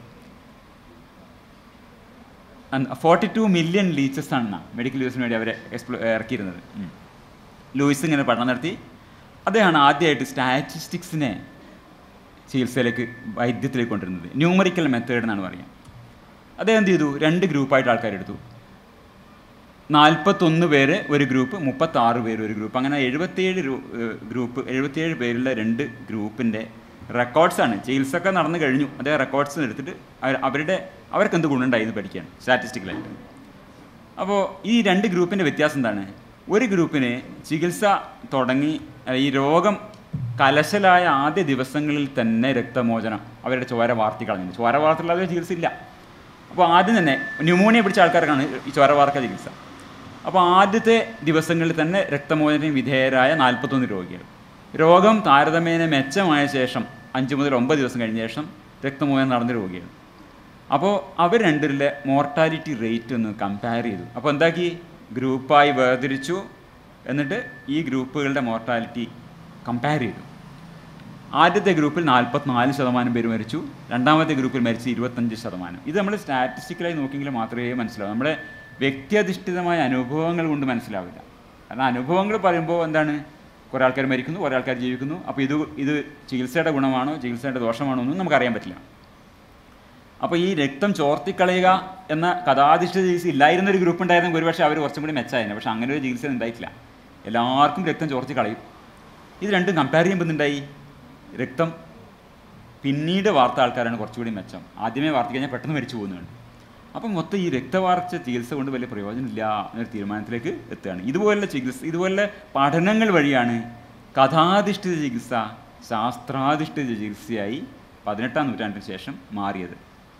ഫോർട്ടി ടു മില്യൺ ലീച്ചസ് ആണ് മെഡിക്കൽ യൂസിന് വേണ്ടി അവരെ എക്സ്പ്ലോ ഇറക്കിയിരുന്നത് ഉം. ലൂയിസ് ഇങ്ങനെ പഠനം നടത്തി അദ്ദേഹമാണ് ആദ്യമായിട്ട് സ്റ്റാറ്റിസ്റ്റിക്സിനെ ചികിത്സയിലേക്ക് വൈദ്യത്തിലേക്ക് കൊണ്ടുവരുന്നത് ന്യൂമറിക്കൽ മെത്തേഡ് എന്നാണ് പറയുക അദ്ദേഹം എന്ത് ചെയ്തു രണ്ട് ഗ്രൂപ്പായിട്ട് ആൾക്കാരെടുത്തു നാൽപ്പത്തൊന്ന് പേര് ഒരു ഗ്രൂപ്പ് മുപ്പത്താറ് പേര് ഒരു ഗ്രൂപ്പ് അങ്ങനെ എഴുപത്തിയേഴ് ഗ്രൂ- ഏഹ് ഗ്രൂപ്പ് എഴുപത്തിയേഴ് പേരുള്ള രണ്ട് ഗ്രൂപ്പിൻ്റെ റെക്കോർഡ്സാണ് ചികിത്സയൊക്കെ നടന്നു കഴിഞ്ഞു അതേ റെക്കോർഡ്സ് എടുത്തിട്ട് അവർ അവരുടെ അവർക്ക് എന്ത് ഗുണമുണ്ടായി എന്ന് പഠിക്കുകയാണ് സ്റ്റാറ്റിസ്റ്റിക്കലായിട്ട് അപ്പോൾ ഈ രണ്ട് ഗ്രൂപ്പിൻ്റെ വ്യത്യാസം എന്താണ് ഒരു ഗ്രൂപ്പിന് ചികിത്സ തുടങ്ങി അഹ് ഈ രോഗം കലശലായ ആദ്യ ദിവസങ്ങളിൽ തന്നെ രക്തമോചനം അവരുടെ ചോര വാർത്തി കളഞ്ഞു ചോര വാർത്തില്ലാതെ ചികിത്സ ഇല്ല അപ്പോൾ ആദ്യം തന്നെ ന്യൂമോണിയ പിടിച്ച ആൾക്കാർക്കാണ് ഈ ചോര വാർക്ക ചികിത്സ അപ്പോൾ ആദ്യത്തെ ദിവസങ്ങളിൽ തന്നെ രക്തമോചനത്തിന് വിധേയരായ നാൽപ്പത്തൊന്ന് രോഗികൾ രോഗം താരതമ്യേന മെച്ചമായ ശേഷം അഞ്ച് മുതൽ ഒമ്പത് ദിവസം കഴിഞ്ഞ ശേഷം രക്തമോചനം നടന്ന രോഗികൾ അപ്പോൾ അവർ രണ്ടിലെ മോർട്ടാലിറ്റി റേറ്റ് ഒന്ന് കമ്പയർ ചെയ്തു അപ്പോൾ എന്താക്കി ഗ്രൂപ്പായി വേർതിരിച്ചു എന്നിട്ട് ഈ ഗ്രൂപ്പുകളുടെ മോർട്ടാലിറ്റി കമ്പയർ ചെയ്തു ആദ്യത്തെ ഗ്രൂപ്പിൽ നാൽപ്പത്തിനാല് ശതമാനം പേര് മരിച്ചു രണ്ടാമത്തെ ഗ്രൂപ്പിൽ മരിച്ച് ഇരുപത്തഞ്ച് ശതമാനം ഇത് നമ്മൾ സ്റ്റാറ്റിസ്റ്റിക്കലായി നോക്കിയെങ്കിൽ മാത്രമേ മനസ്സിലാവൂ നമ്മുടെ വ്യക്തിയധിഷ്ഠിതമായ അനുഭവങ്ങൾ കൊണ്ട് മനസ്സിലാവില്ല കാരണം അനുഭവങ്ങൾ പറയുമ്പോൾ എന്താണ് കുറേ ആൾക്കാർ മരിക്കുന്നു കുറേ ആൾക്കാർ ജീവിക്കുന്നു അപ്പോൾ ഇത് ഇത് ചികിത്സയുടെ ഗുണമാണോ ചികിത്സയുടെ ദോഷമാണോ ഒന്നും നമുക്കറിയാൻ പറ്റില്ല അപ്പോൾ ഈ രക്തം ചോർത്തിക്കളയുക എന്ന കഥാധിഷ്ഠിത ചികിത്സ ഇല്ലായിരുന്ന ഒരു ഗ്രൂപ്പ് ഉണ്ടായിരുന്നെങ്കിൽ ഒരുപക്ഷെ അവർ കുറച്ചും കൂടി മെച്ചമായിരുന്നു പക്ഷേ അങ്ങനെ ഒരു ചികിത്സ ഉണ്ടായിട്ടില്ല എല്ലാവർക്കും രക്തം ചോർത്തി കളയും ഇത് രണ്ടും കമ്പയർ ചെയ്യുമ്പോൾ എന്തുണ്ടായി രക്തം പിന്നീട് വാർത്ത ആൾക്കാരാണ് കുറച്ചുകൂടി മെച്ചം ആദ്യമേ വാർത്ത കഴിഞ്ഞാൽ പെട്ടെന്ന് മരിച്ചു പോകുന്നുണ്ട് അപ്പം മൊത്തം ഈ രക്തവാർച്ച ചികിത്സ കൊണ്ട് വലിയ പ്രയോജനമില്ല എന്നൊരു തീരുമാനത്തിലേക്ക് എത്തുകയാണ് ഇതുപോലുള്ള ചികിത്സ ഇതുപോലുള്ള പഠനങ്ങൾ വഴിയാണ് കഥാധിഷ്ഠിത ചികിത്സ ശാസ്ത്രാധിഷ്ഠിത ചികിത്സയായി പതിനെട്ടാം നൂറ്റാണ്ടിന് ശേഷം മാറിയത്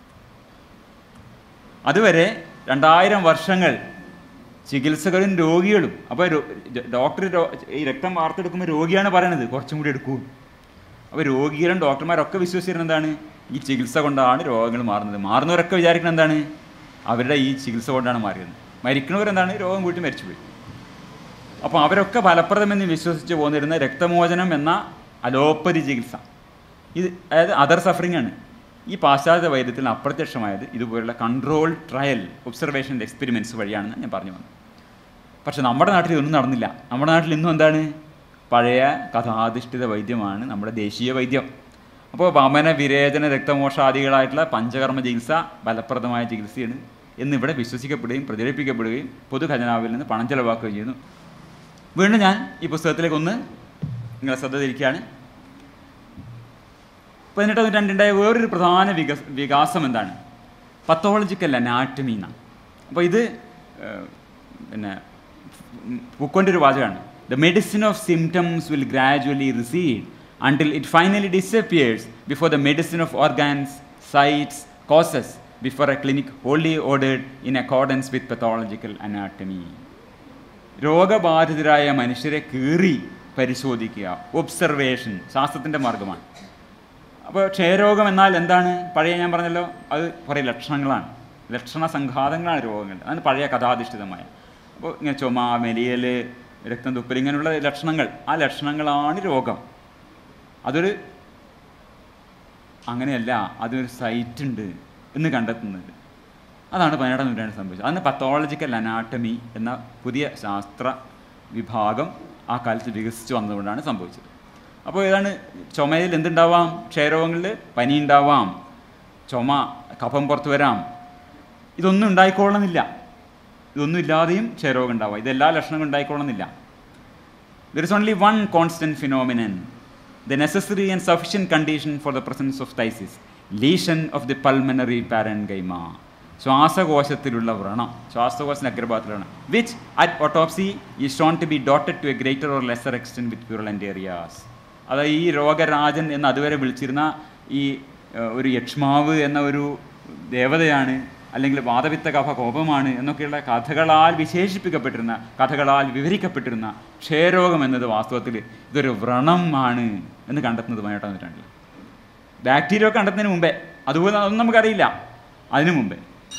അതുവരെ രണ്ടായിരം വർഷങ്ങൾ ചികിത്സകരും രോഗികളും അപ്പോൾ ഡോക്ടർ ഈ രക്തം വാർത്തെടുക്കുമ്പോൾ രോഗിയാണ് പറയണത് കുറച്ചും കൂടി എടുക്കൂ അപ്പോൾ രോഗികളും ഡോക്ടർമാരൊക്കെ വിശ്വസിച്ചിരുന്നത് എന്താണ് ഈ ചികിത്സ കൊണ്ടാണ് രോഗങ്ങൾ മാറുന്നത് മാറുന്നവരൊക്കെ വിചാരിക്കുന്നത് എന്താണ് അവരുടെ ഈ ചികിത്സ കൊണ്ടാണ് മാറിയത് മരിക്കുന്നവരെന്താണ് രോഗം കൂട്ടി മരിച്ചുപോയി അപ്പോൾ അവരൊക്കെ ഫലപ്രദമെന്ന് വിശ്വസിച്ച് പോന്നിരുന്ന രക്തമോചനം എന്ന അലോപ്പതി ചികിത്സ ഇത് അതായത് അതർ സഫറിംഗ് ആണ് ഈ പാശ്ചാത്യ വൈദ്യത്തിൽ അപ്രത്യക്ഷമായത് ഇതുപോലുള്ള കൺട്രോൾ ട്രയൽ ഒബ്സർവേഷൻ എക്സ്പെരിമെൻറ്റ്സ് വഴിയാണെന്ന് ഞാൻ പറഞ്ഞു വന്നു പക്ഷെ നമ്മുടെ നാട്ടിൽ ഇതൊന്നും നടന്നില്ല നമ്മുടെ നാട്ടിൽ ഇന്നും എന്താണ് പഴയ കഥാധിഷ്ഠിത വൈദ്യമാണ് നമ്മുടെ ദേശീയ വൈദ്യം അപ്പോൾ വമന വിരേചന രക്തമോഷാദികളായിട്ടുള്ള പഞ്ചകർമ്മ ചികിത്സ ഫലപ്രദമായ ചികിത്സയാണ് എന്നിവിടെ വിശ്വസിക്കപ്പെടുകയും പ്രചരിപ്പിക്കപ്പെടുകയും പൊതു ഖജനാവിൽ നിന്ന് പണം ചെലവാക്കുകയും ചെയ്യുന്നു വീണ്ടും ഞാൻ ഈ പുസ്തകത്തിലേക്ക് ഒന്ന് നിങ്ങളെ ശ്രദ്ധ തിരിക്കുകയാണ് പതിനെട്ടാം നൂറ്റാണ്ടുണ്ടായ വേറൊരു പ്രധാന വികസ വികാസം എന്താണ് പത്തോളജിക്കൽ അനാറ്റമി എന്നാണ് അപ്പോൾ ഇത് ഏഹ്, പിന്നെ ബുക്കൊൻ്റെ ഒരു വാചകമാണ് the medicine of symptoms will gradually recede until it finally disappears before the medicine of organs sites causes before a clinic wholly ordered in accordance with pathological anatomy രോഗബാധിതരായ മനുഷ്യരെ കീറി പരിശോധിക്കുക ഒബ്സർവേഷൻ ശാസ്ത്രത്തിൻ്റെ മാർഗമാണ് അപ്പോൾ ക്ഷയരോഗം എന്നാൽ എന്താണ് പഴയ ഞാൻ പറഞ്ഞല്ലോ അത് കുറേ ലക്ഷണങ്ങളാണ് ലക്ഷണ സംഘാതങ്ങളാണ് രോഗങ്ങൾ അതാണ് പഴയ കഥാധിഷ്ഠിതമായ അപ്പോൾ ഇങ്ങനെ ചുമ മെലിയൽ രക്തം തുപ്പൽ ഇങ്ങനെയുള്ള ലക്ഷണങ്ങൾ ആ ലക്ഷണങ്ങളാണ് രോഗം അതൊരു അങ്ങനെയല്ല അതൊരു സൈറ്റ് ഉണ്ട് എന്ന് കണ്ടെത്തുന്നത് അതാണ് പതിനെട്ടാം നൂറ്റാണ്ടിൽ സംഭവിച്ചത് അന്ന് പത്തോളജിക്കൽ അനാട്ടമി എന്ന പുതിയ ശാസ്ത്ര വിഭാഗം ആ കാലത്ത് വികസിച്ചു വന്നതുകൊണ്ടാണ് സംഭവിച്ചത് അപ്പോൾ ഏതാണ് ചുമയിൽ എന്തുണ്ടാവാം ക്ഷയരോഗങ്ങളിൽ പനി ഉണ്ടാവാം ചുമ കഫം പുറത്ത് വരാം ഇതൊന്നും ഉണ്ടായിക്കൊള്ളണമെന്നില്ല ഇതൊന്നും ഇല്ലാതെയും ക്ഷയരോഗം ഉണ്ടാവാം ഇതെല്ലാ ലക്ഷണങ്ങളും ഉണ്ടായിക്കൊള്ളണമെന്നില്ല There is only one constant phenomenon, the necessary and sufficient condition for the presence of phthisis, lesion of the pulmonary parenchyma. ശ്വാസകോശത്തിലുള്ള വ്രണം ശ്വാസകോശത്തിന് അഗ്രഭാഗത്തിലുള്ള വിച്ച് അറ്റ് ഓട്ടോപ്സി ഈ shown to be dotted to a greater or lesser extent with purulent areas അതായത് ഈ രോഗരാജൻ എന്ന് അതുവരെ വിളിച്ചിരുന്ന ഈ ഏഹ്, ഒരു യക്ഷ്മാവ് എന്ന ഒരു ദേവതയാണ് അല്ലെങ്കിൽ വാദവിത്ത കഫ കോപമാണ് എന്നൊക്കെയുള്ള കഥകളാൽ വിശേഷിപ്പിക്കപ്പെട്ടിരുന്ന കഥകളാൽ വിവരിക്കപ്പെട്ടിരുന്ന ക്ഷയരോഗം എന്നത് വാസ്തവത്തിൽ ഇതൊരു വ്രണമാണ് എന്ന് കണ്ടെത്തുന്നത് പതിനെട്ടാം നൂറ്റാണ്ടിൽ ബാക്ടീരിയ ഒക്കെ കണ്ടെത്തുന്നതിന് മുമ്പേ അതുപോലെ അതൊന്നും നമുക്കറിയില്ല അതിനു മുമ്പേ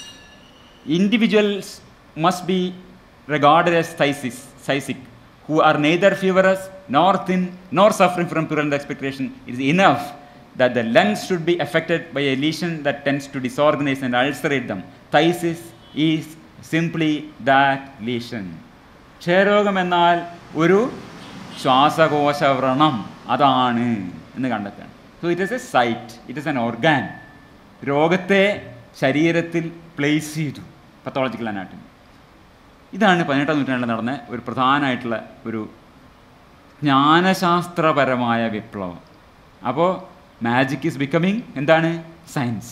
individuals must be regarded as thysis, thysic, who are neither feverous nor thin nor suffering from purulent expectoration. It is enough that the lungs should be affected by a lesion that tends to disorganize and ulcerate them. Thysis is simply that lesion. ക്ഷയരോഗം എന്നാൽ ഒരു ശ്വാസകോശ വ്രണം അതാണ് എന്ന് കണ്ടെത്തുകയാണ് so it is a site it is an organ രോഗത്തെ ശരീരത്തിൽ place ചെയ്തു pathological anatomy ഇതാണ് പതിനെട്ടാം നൂറ്റാണ്ടിൽ നടന്ന ഒരു പ്രധാനമായിട്ടുള്ള ഒരു ജ്ഞാനശാസ്ത്രപരമായ വിപ്ലവം അപ്പോൾ മാജിക് ഈസ് ബിക്കമിങ് എന്താണ് സയൻസ്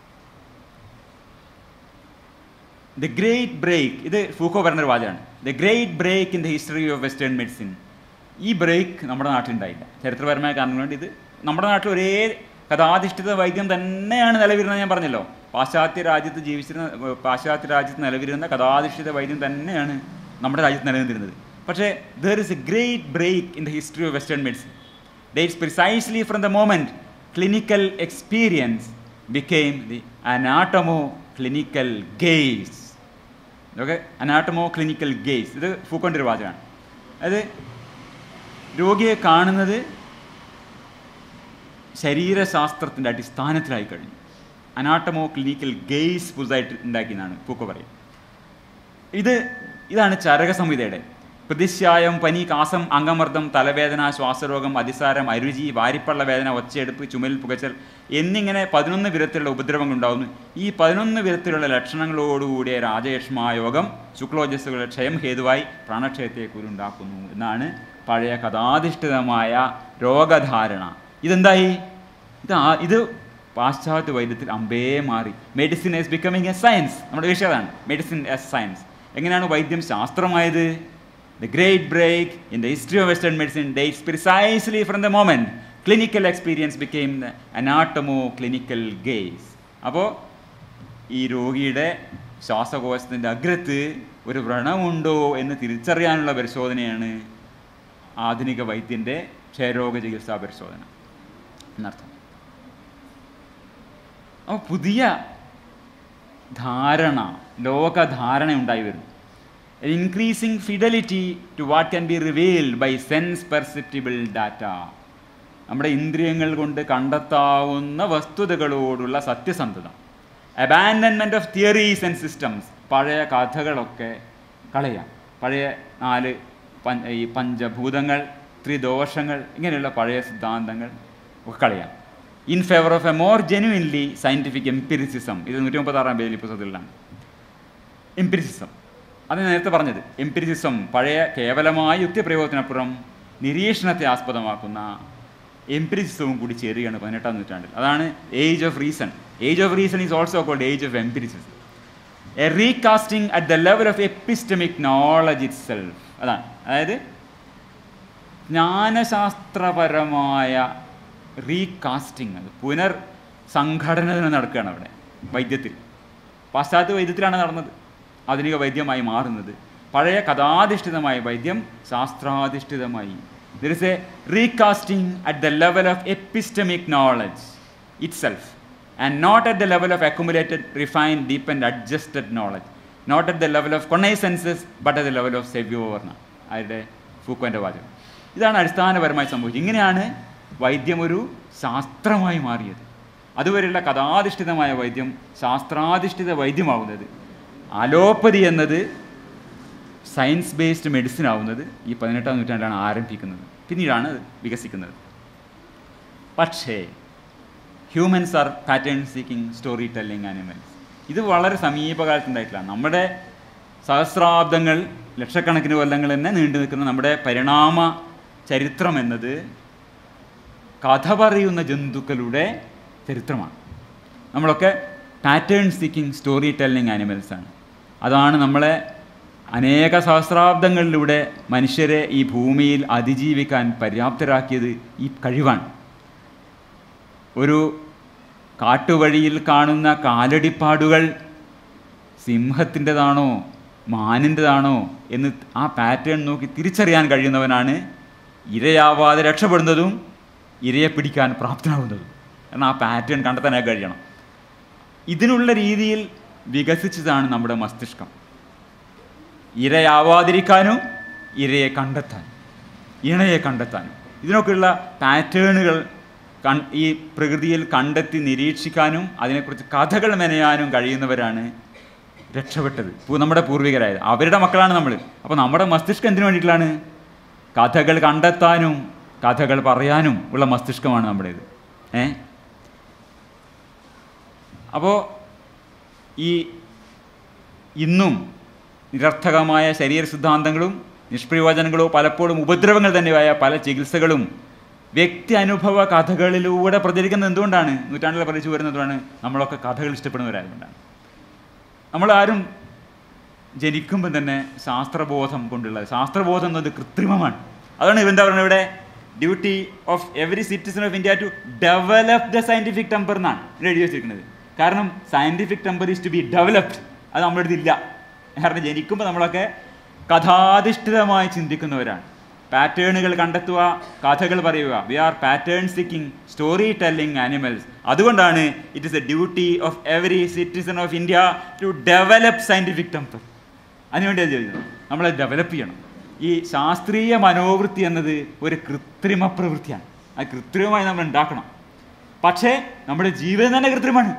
ദ ഗ്രേറ്റ് ബ്രേക്ക് ഇത് ഫൂക്കോ പറഞ്ഞൊരു വാചകമാണ് the great break in the history of western medicine ഈ ബ്രേക്ക് നമ്മുടെ നാട്ടിലുണ്ടായില്ല ചരിത്രപരമായ കാരണം കൊണ്ട് ഇത് നമ്മുടെ നാട്ടിൽ ഒരേ കഥാധിഷ്ഠിത വൈദ്യം തന്നെയാണ് നിലവിരുന്നത് ഞാൻ പറഞ്ഞല്ലോ പാശ്ചാത്യ രാജ്യത്ത് ജീവിച്ചിരുന്ന ഏർ പാശ്ചാത്യ രാജ്യത്ത് നിലവിരുന്ന കഥാധിഷ്ഠിത വൈദ്യം തന്നെയാണ് നമ്മുടെ രാജ്യത്ത് നിലനിന്നിരുന്നത് പക്ഷേ there is a great break in the history of western medicine dates precisely from the moment clinical experience became the anatomo-clinical gaze. Okay anatomo clinical gaze ഇത് ഫൂക്കോൻ്റെ ഒരു വാചകമാണ് അത് രോഗിയെ കാണുന്നത് ശരീരശാസ്ത്രത്തിൻ്റെ അടിസ്ഥാനത്തിലായി കഴിഞ്ഞു അനാട്ടമോ ക്ലിനിക്കൽ ഗെയ്സ് പുതുതായിട്ട് ഉണ്ടാക്കിയെന്നാണ് പൂക്കോ പറയും ഇത് ഇതാണ് ചരക സംഹിതയുടെ പ്രതിശ്യായം പനി കാസം അംഗമർദ്ദം തലവേദന ശ്വാസരോഗം അതിസാരം അരുചി വാരിപ്പള്ള വേദന ഒച്ചയെടുപ്പ് ചുമൽ പുകച്ചൽ എന്നിങ്ങനെ പതിനൊന്ന് വിധത്തിലുള്ള ഉപദ്രവങ്ങൾ ഉണ്ടാകുന്നു ഈ പതിനൊന്ന് വിധത്തിലുള്ള ലക്ഷണങ്ങളോടുകൂടിയ രാജയക്ഷ്മായോഗം ശുക്ലോജസ്സുകളുടെ ക്ഷയം ഹേതുവായി പ്രാണക്ഷയത്തെ കുരുണ്ടാക്കുന്നു എന്നാണ് പഴയ കഥാധിഷ്ഠിതമായ രോഗധാരണ ഇതെന്തായി ഇത് ആ- ഇത് പാശ്ചാത്യ വൈദ്യത്തിൽ അമ്പേ മാറി medicine is becoming a science നമ്മുടെ വിഷയം അതാണ് മെഡിസിൻ എസ് സയൻസ് എങ്ങനെയാണ് വൈദ്യം ശാസ്ത്രമായത് the great break in the history of western medicine dates precisely from the moment clinical experience became the anatomo clinical gaze അപ്പോൾ ഈ രോഗിയുടെ ശ്വാസകോശത്തിൻ്റെ അഗ്രത്ത് ഒരു വ്രണമുണ്ടോ എന്ന് തിരിച്ചറിയാനുള്ള പരിശോധനയാണ് ആധുനിക വൈദ്യൻ്റെ ക്ഷയരോഗ ചികിത്സാ പരിശോധന എന്നർത്ഥം അപ്പോൾ പുതിയ ധാരണ ലോകധാരണ ഉണ്ടായി വരുന്നു increasing fidelity to what can be revealed by sense perceptible data നമ്മുടെ ഇന്ദ്രിയങ്ങൾ കൊണ്ട് കണ്ടെത്താവുന്ന വസ്തുതകളോടുള്ള സത്യസന്ധത abandonment of theories and systems പഴയ കഥകളൊക്കെ കളയാം പഴയ നാല് പഞ്ച ഈ പഞ്ചഭൂതങ്ങൾ ത്രിദോഷങ്ങൾ ഇങ്ങനെയുള്ള പഴയ സിദ്ധാന്തങ്ങൾ ഒക്കെ കളയാം in favour of a more genuinely scientific empiricism ഇത് നൂറ്റി മുപ്പത്താറാം പേജിൽ പുസ്തകത്തിലാണ് എംപിരിസിസം അത് ഞാൻ നേരത്തെ പറഞ്ഞത് എംപിരിസിസം പഴയ കേവലമായ യുക്തിപ്രയോഗത്തിനപ്പുറം നിരീക്ഷണത്തെ ആസ്പദമാക്കുന്ന എംപിരിസിസവും കൂടി ചേരുകയാണ് പതിനെട്ടാം നൂറ്റാണ്ടിൽ അതാണ് age of reason age of reason is also called age of empiricism a recasting at the level of epistemic knowledge itself അതാണ് അതായത് ജ്ഞാനശാസ്ത്രപരമായ റീകാസ്റ്റിംഗ് അത് പുനർ സംഘടന തന്നെ നടക്കുകയാണ് അവിടെ വൈദ്യത്തിൽ പാശ്ചാത്യ വൈദ്യത്തിലാണ് നടന്നത് ആധുനിക വൈദ്യമായി മാറുന്നത് പഴയ കഥാധിഷ്ഠിതമായ വൈദ്യം ശാസ്ത്രാധിഷ്ഠിതമായി there is a recasting at the level of epistemic knowledge itself and not at the level of accumulated refine deep and adjusted knowledge not at the level of connaissances but at the level of സെവ്യോവർണ അവരുടെ ഫൂക്കോൻ്റെ വാചകം ഇതാണ് അടിസ്ഥാനപരമായി സംഭവിച്ചത് ഇങ്ങനെയാണ് വൈദ്യം ഒരു ശാസ്ത്രമായി മാറിയത് അതുവരെയുള്ള കഥാധിഷ്ഠിതമായ വൈദ്യം ശാസ്ത്രാധിഷ്ഠിത വൈദ്യമാവുന്നത് അലോപ്പതി എന്നത് സയൻസ് ബേസ്ഡ് മെഡിസിൻ ആവുന്നത് ഈ പതിനെട്ടാം നൂറ്റാണ്ടിലാണ് ആരംഭിക്കുന്നത് പിന്നീടാണ് അത് വികസിക്കുന്നത് പക്ഷേ humans are pattern seeking story telling animals ഇത് വളരെ സമീപകാലത്തുണ്ടായിട്ടില്ല നമ്മുടെ സഹസ്രാബ്ദങ്ങൾ ലക്ഷക്കണക്കിന് കൊല്ലങ്ങൾ തന്നെ നീണ്ടു നിൽക്കുന്ന നമ്മുടെ പരിണാമ ചരിത്രം എന്നത് കഥ പറയുന്ന ജന്തുക്കളുടെ ചരിത്രമാണ് നമ്മളൊക്കെ pattern seeking story telling animals ആണ് അതാണ് നമ്മളെ അനേക സഹസ്രാബ്ദങ്ങളിലൂടെ മനുഷ്യരെ ഈ ഭൂമിയിൽ അതിജീവിക്കാൻ പര്യാപ്തരാക്കിയത് ഈ കഴിവാണ് ഒരു കാട്ടുവഴിയിൽ കാണുന്ന കാലടിപ്പാടുകൾ സിംഹത്തിൻ്റെതാണോ മാനിൻ്റെതാണോ എന്ന് ആ പാറ്റേൺ നോക്കി തിരിച്ചറിയാൻ കഴിയുന്നവനാണ് ഇരയാവാതെ രക്ഷപ്പെടുന്നതും ഇരയെ പിടിക്കാൻ പ്രാപ്തനാവുന്നതും കാരണം ആ പാറ്റേൺ കണ്ടെത്താനായി കഴിയണം ഇതിനുള്ള രീതിയിൽ വികസിച്ചതാണ് നമ്മുടെ മസ്തിഷ്കം ഇരയാവാതിരിക്കാനും ഇരയെ കണ്ടെത്താനും ഇണയെ കണ്ടെത്താനും ഇതിനൊക്കെയുള്ള പാറ്റേണുകൾ കൺ ഈ പ്രകൃതിയിൽ കണ്ടെത്തി നിരീക്ഷിക്കാനും അതിനെക്കുറിച്ച് കഥകൾ മെനയാനും കഴിയുന്നവരാണ് രക്ഷപ്പെട്ടത് പൂ- നമ്മുടെ പൂർവികരായത് അവരുടെ മക്കളാണ് നമ്മൾ അപ്പോൾ നമ്മുടെ മസ്തിഷ്കം എന്തിനു വേണ്ടിയിട്ടാണ് കഥകൾ കണ്ടെത്താനും കഥകൾ പറയാനും ഉള്ള മസ്തിഷ്കമാണ് നമ്മുടേത് ഏ അപ്പോൾ ഈ ഇന്നും നിരർത്ഥകമായ ശരീര സിദ്ധാന്തങ്ങളും നിഷ്പ്രയോജനങ്ങളോ പലപ്പോഴും ഉപദ്രവങ്ങൾ തന്നെയായ പല ചികിത്സകളും വ്യക്തി അനുഭവ കഥകളിലൂടെ പ്രചരിക്കുന്നത് എന്തുകൊണ്ടാണ് നൂറ്റാണ്ടിൽ പഠിച്ചു വരുന്നതുകൊണ്ടാണ് നമ്മളൊക്കെ കഥകൾ ഇഷ്ടപ്പെടുന്നവരായതുകൊണ്ടാണ് നമ്മളാരും ജനിക്കുമ്പോൾ തന്നെ ശാസ്ത്രബോധം കൊണ്ടുള്ളത് ശാസ്ത്രബോധം എന്നത് കൃത്രിമമാണ് അതാണ് ഇവന്താ പറയുന്നത് ഇവിടെ duty of every citizen of India to develop the scientific temper എന്നാണ് ഇവിടെ എഴുതി വെച്ചിരിക്കുന്നത് കാരണം scientific temper is to be developed അത് നമ്മുടെ അടുത്ത് ഇല്ല കാരണം ജനിക്കുമ്പോൾ നമ്മളൊക്കെ കഥാധിഷ്ഠിതമായി ചിന്തിക്കുന്നവരാണ് പാറ്റേണുകൾ കണ്ടെത്തുക കഥകൾ പറയുക we are pattern seeking story telling animals അതുകൊണ്ടാണ് it is a duty of every citizen of India to develop scientific temper അതിനുവേണ്ടി അത് ചെയ്യുന്നത് നമ്മളെ ഡെവലപ്പ് ചെയ്യണം ഈ ശാസ്ത്രീയ മനോവൃത്തി എന്നത് ഒരു കൃത്രിമ പ്രവൃത്തിയാണ് അത് കൃത്രിമമായി നമ്മൾ ഉണ്ടാക്കണം പക്ഷേ നമ്മുടെ ജീവിതം തന്നെ കൃത്രിമാണ്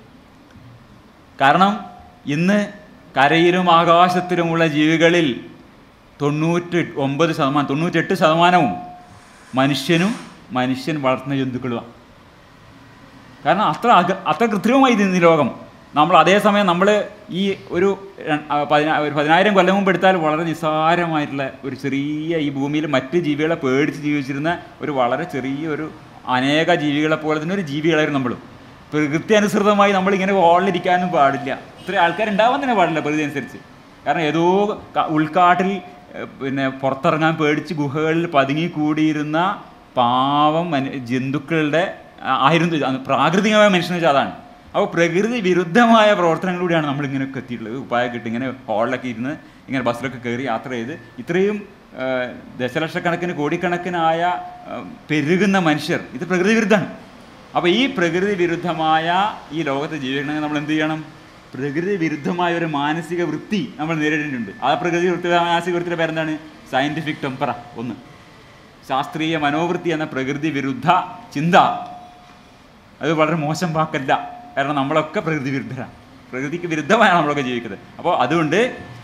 കാരണം ഇന്ന് കരയിലും ആകാശത്തിലുമുള്ള ജീവികളിൽ തൊണ്ണൂറ്റി ഒമ്പത് ശതമാനം തൊണ്ണൂറ്റെട്ട് ശതമാനവും മനുഷ്യനും മനുഷ്യൻ വളർത്തുന്ന ജന്തുക്കളുമാണ് കാരണം അത്ര അക അത്ര കൃത്രിമമായി ഇന്ന് ഈ ലോകം നമ്മൾ അതേസമയം നമ്മൾ ഈ ഒരു ര- ആ, പതിനാ- ഒരു പതിനായിരം കൊല്ലം മുമ്പ് എടുത്താൽ വളരെ നിസ്സാരമായിട്ടുള്ള ഒരു ചെറിയ ഈ ഭൂമിയിൽ മറ്റ് ജീവികളെ പേടിച്ച് ജീവിച്ചിരുന്ന ഒരു വളരെ ചെറിയ ഒരു അനേക ജീവികളെ പോലെ തന്നെ ഒരു ജീവികളായിരുന്നു നമ്മളും പ്രകൃതി അനുസൃതമായി നമ്മളിങ്ങനെ വാളിലിരിക്കാനും പാടില്ല ഇത്രയും ആൾക്കാരുണ്ടാവാൻ തന്നെ പാടില്ല പ്രകൃതി അനുസരിച്ച് കാരണം ഏതോ ക- ഉൾക്കാട്ടിൽ ഏഹ്, പിന്നെ പുറത്തിറങ്ങാൻ പേടിച്ച് ഗുഹകളിൽ പതുങ്ങി കൂടിയിരുന്ന പാവം മനു ജന്തുക്കളുടെ ആ- ആയിരുന്നു ഇത്. അന്ന് പ്രാകൃതികമായ മനുഷ്യനെ വെച്ചാൽ അതാണ് അപ്പോൾ പ്രകൃതി വിരുദ്ധമായ പ്രവർത്തനങ്ങളിലൂടെയാണ് നമ്മൾ ഇങ്ങനെയൊക്കെ എത്തിയിട്ടുള്ളത് ഉപ്പായ കിട്ടി ഇങ്ങനെ ഹോളിലൊക്കെ ഇരുന്ന് ഇങ്ങനെ ബസ്സിലൊക്കെ കയറി യാത്ര ചെയ്ത് ഇത്രയും ആ, ദശലക്ഷക്കണക്കിന് കോടിക്കണക്കിനായ ആ, പെരുകുന്ന മനുഷ്യർ ഇത് പ്രകൃതി വിരുദ്ധമാണ് അപ്പോൾ ഈ പ്രകൃതി വിരുദ്ധമായ ഈ ലോകത്ത് ജീവിക്കണമെങ്കിൽ നമ്മൾ എന്ത് ചെയ്യണം പ്രകൃതി വിരുദ്ധമായ ഒരു മാനസിക വൃത്തി നമ്മൾ നേരിടേണ്ടതുണ്ട് ആ പ്രകൃതി വൃത്തി മാനസിക വൃത്തിയുടെ പേരെന്താണ് സയൻറ്റിഫിക് ടെമ്പറ ഒന്ന് ശാസ്ത്രീയ മനോവൃത്തി എന്ന പ്രകൃതി വിരുദ്ധ ചിന്ത അത് വളരെ മോശം വാക്കല്ല കാരണം നമ്മളൊക്കെ പ്രകൃതി വിരുദ്ധരാണ് പ്രകൃതിക്ക് വിരുദ്ധമായാണ് നമ്മളൊക്കെ ജീവിക്കുന്നത് അപ്പോൾ അതുകൊണ്ട്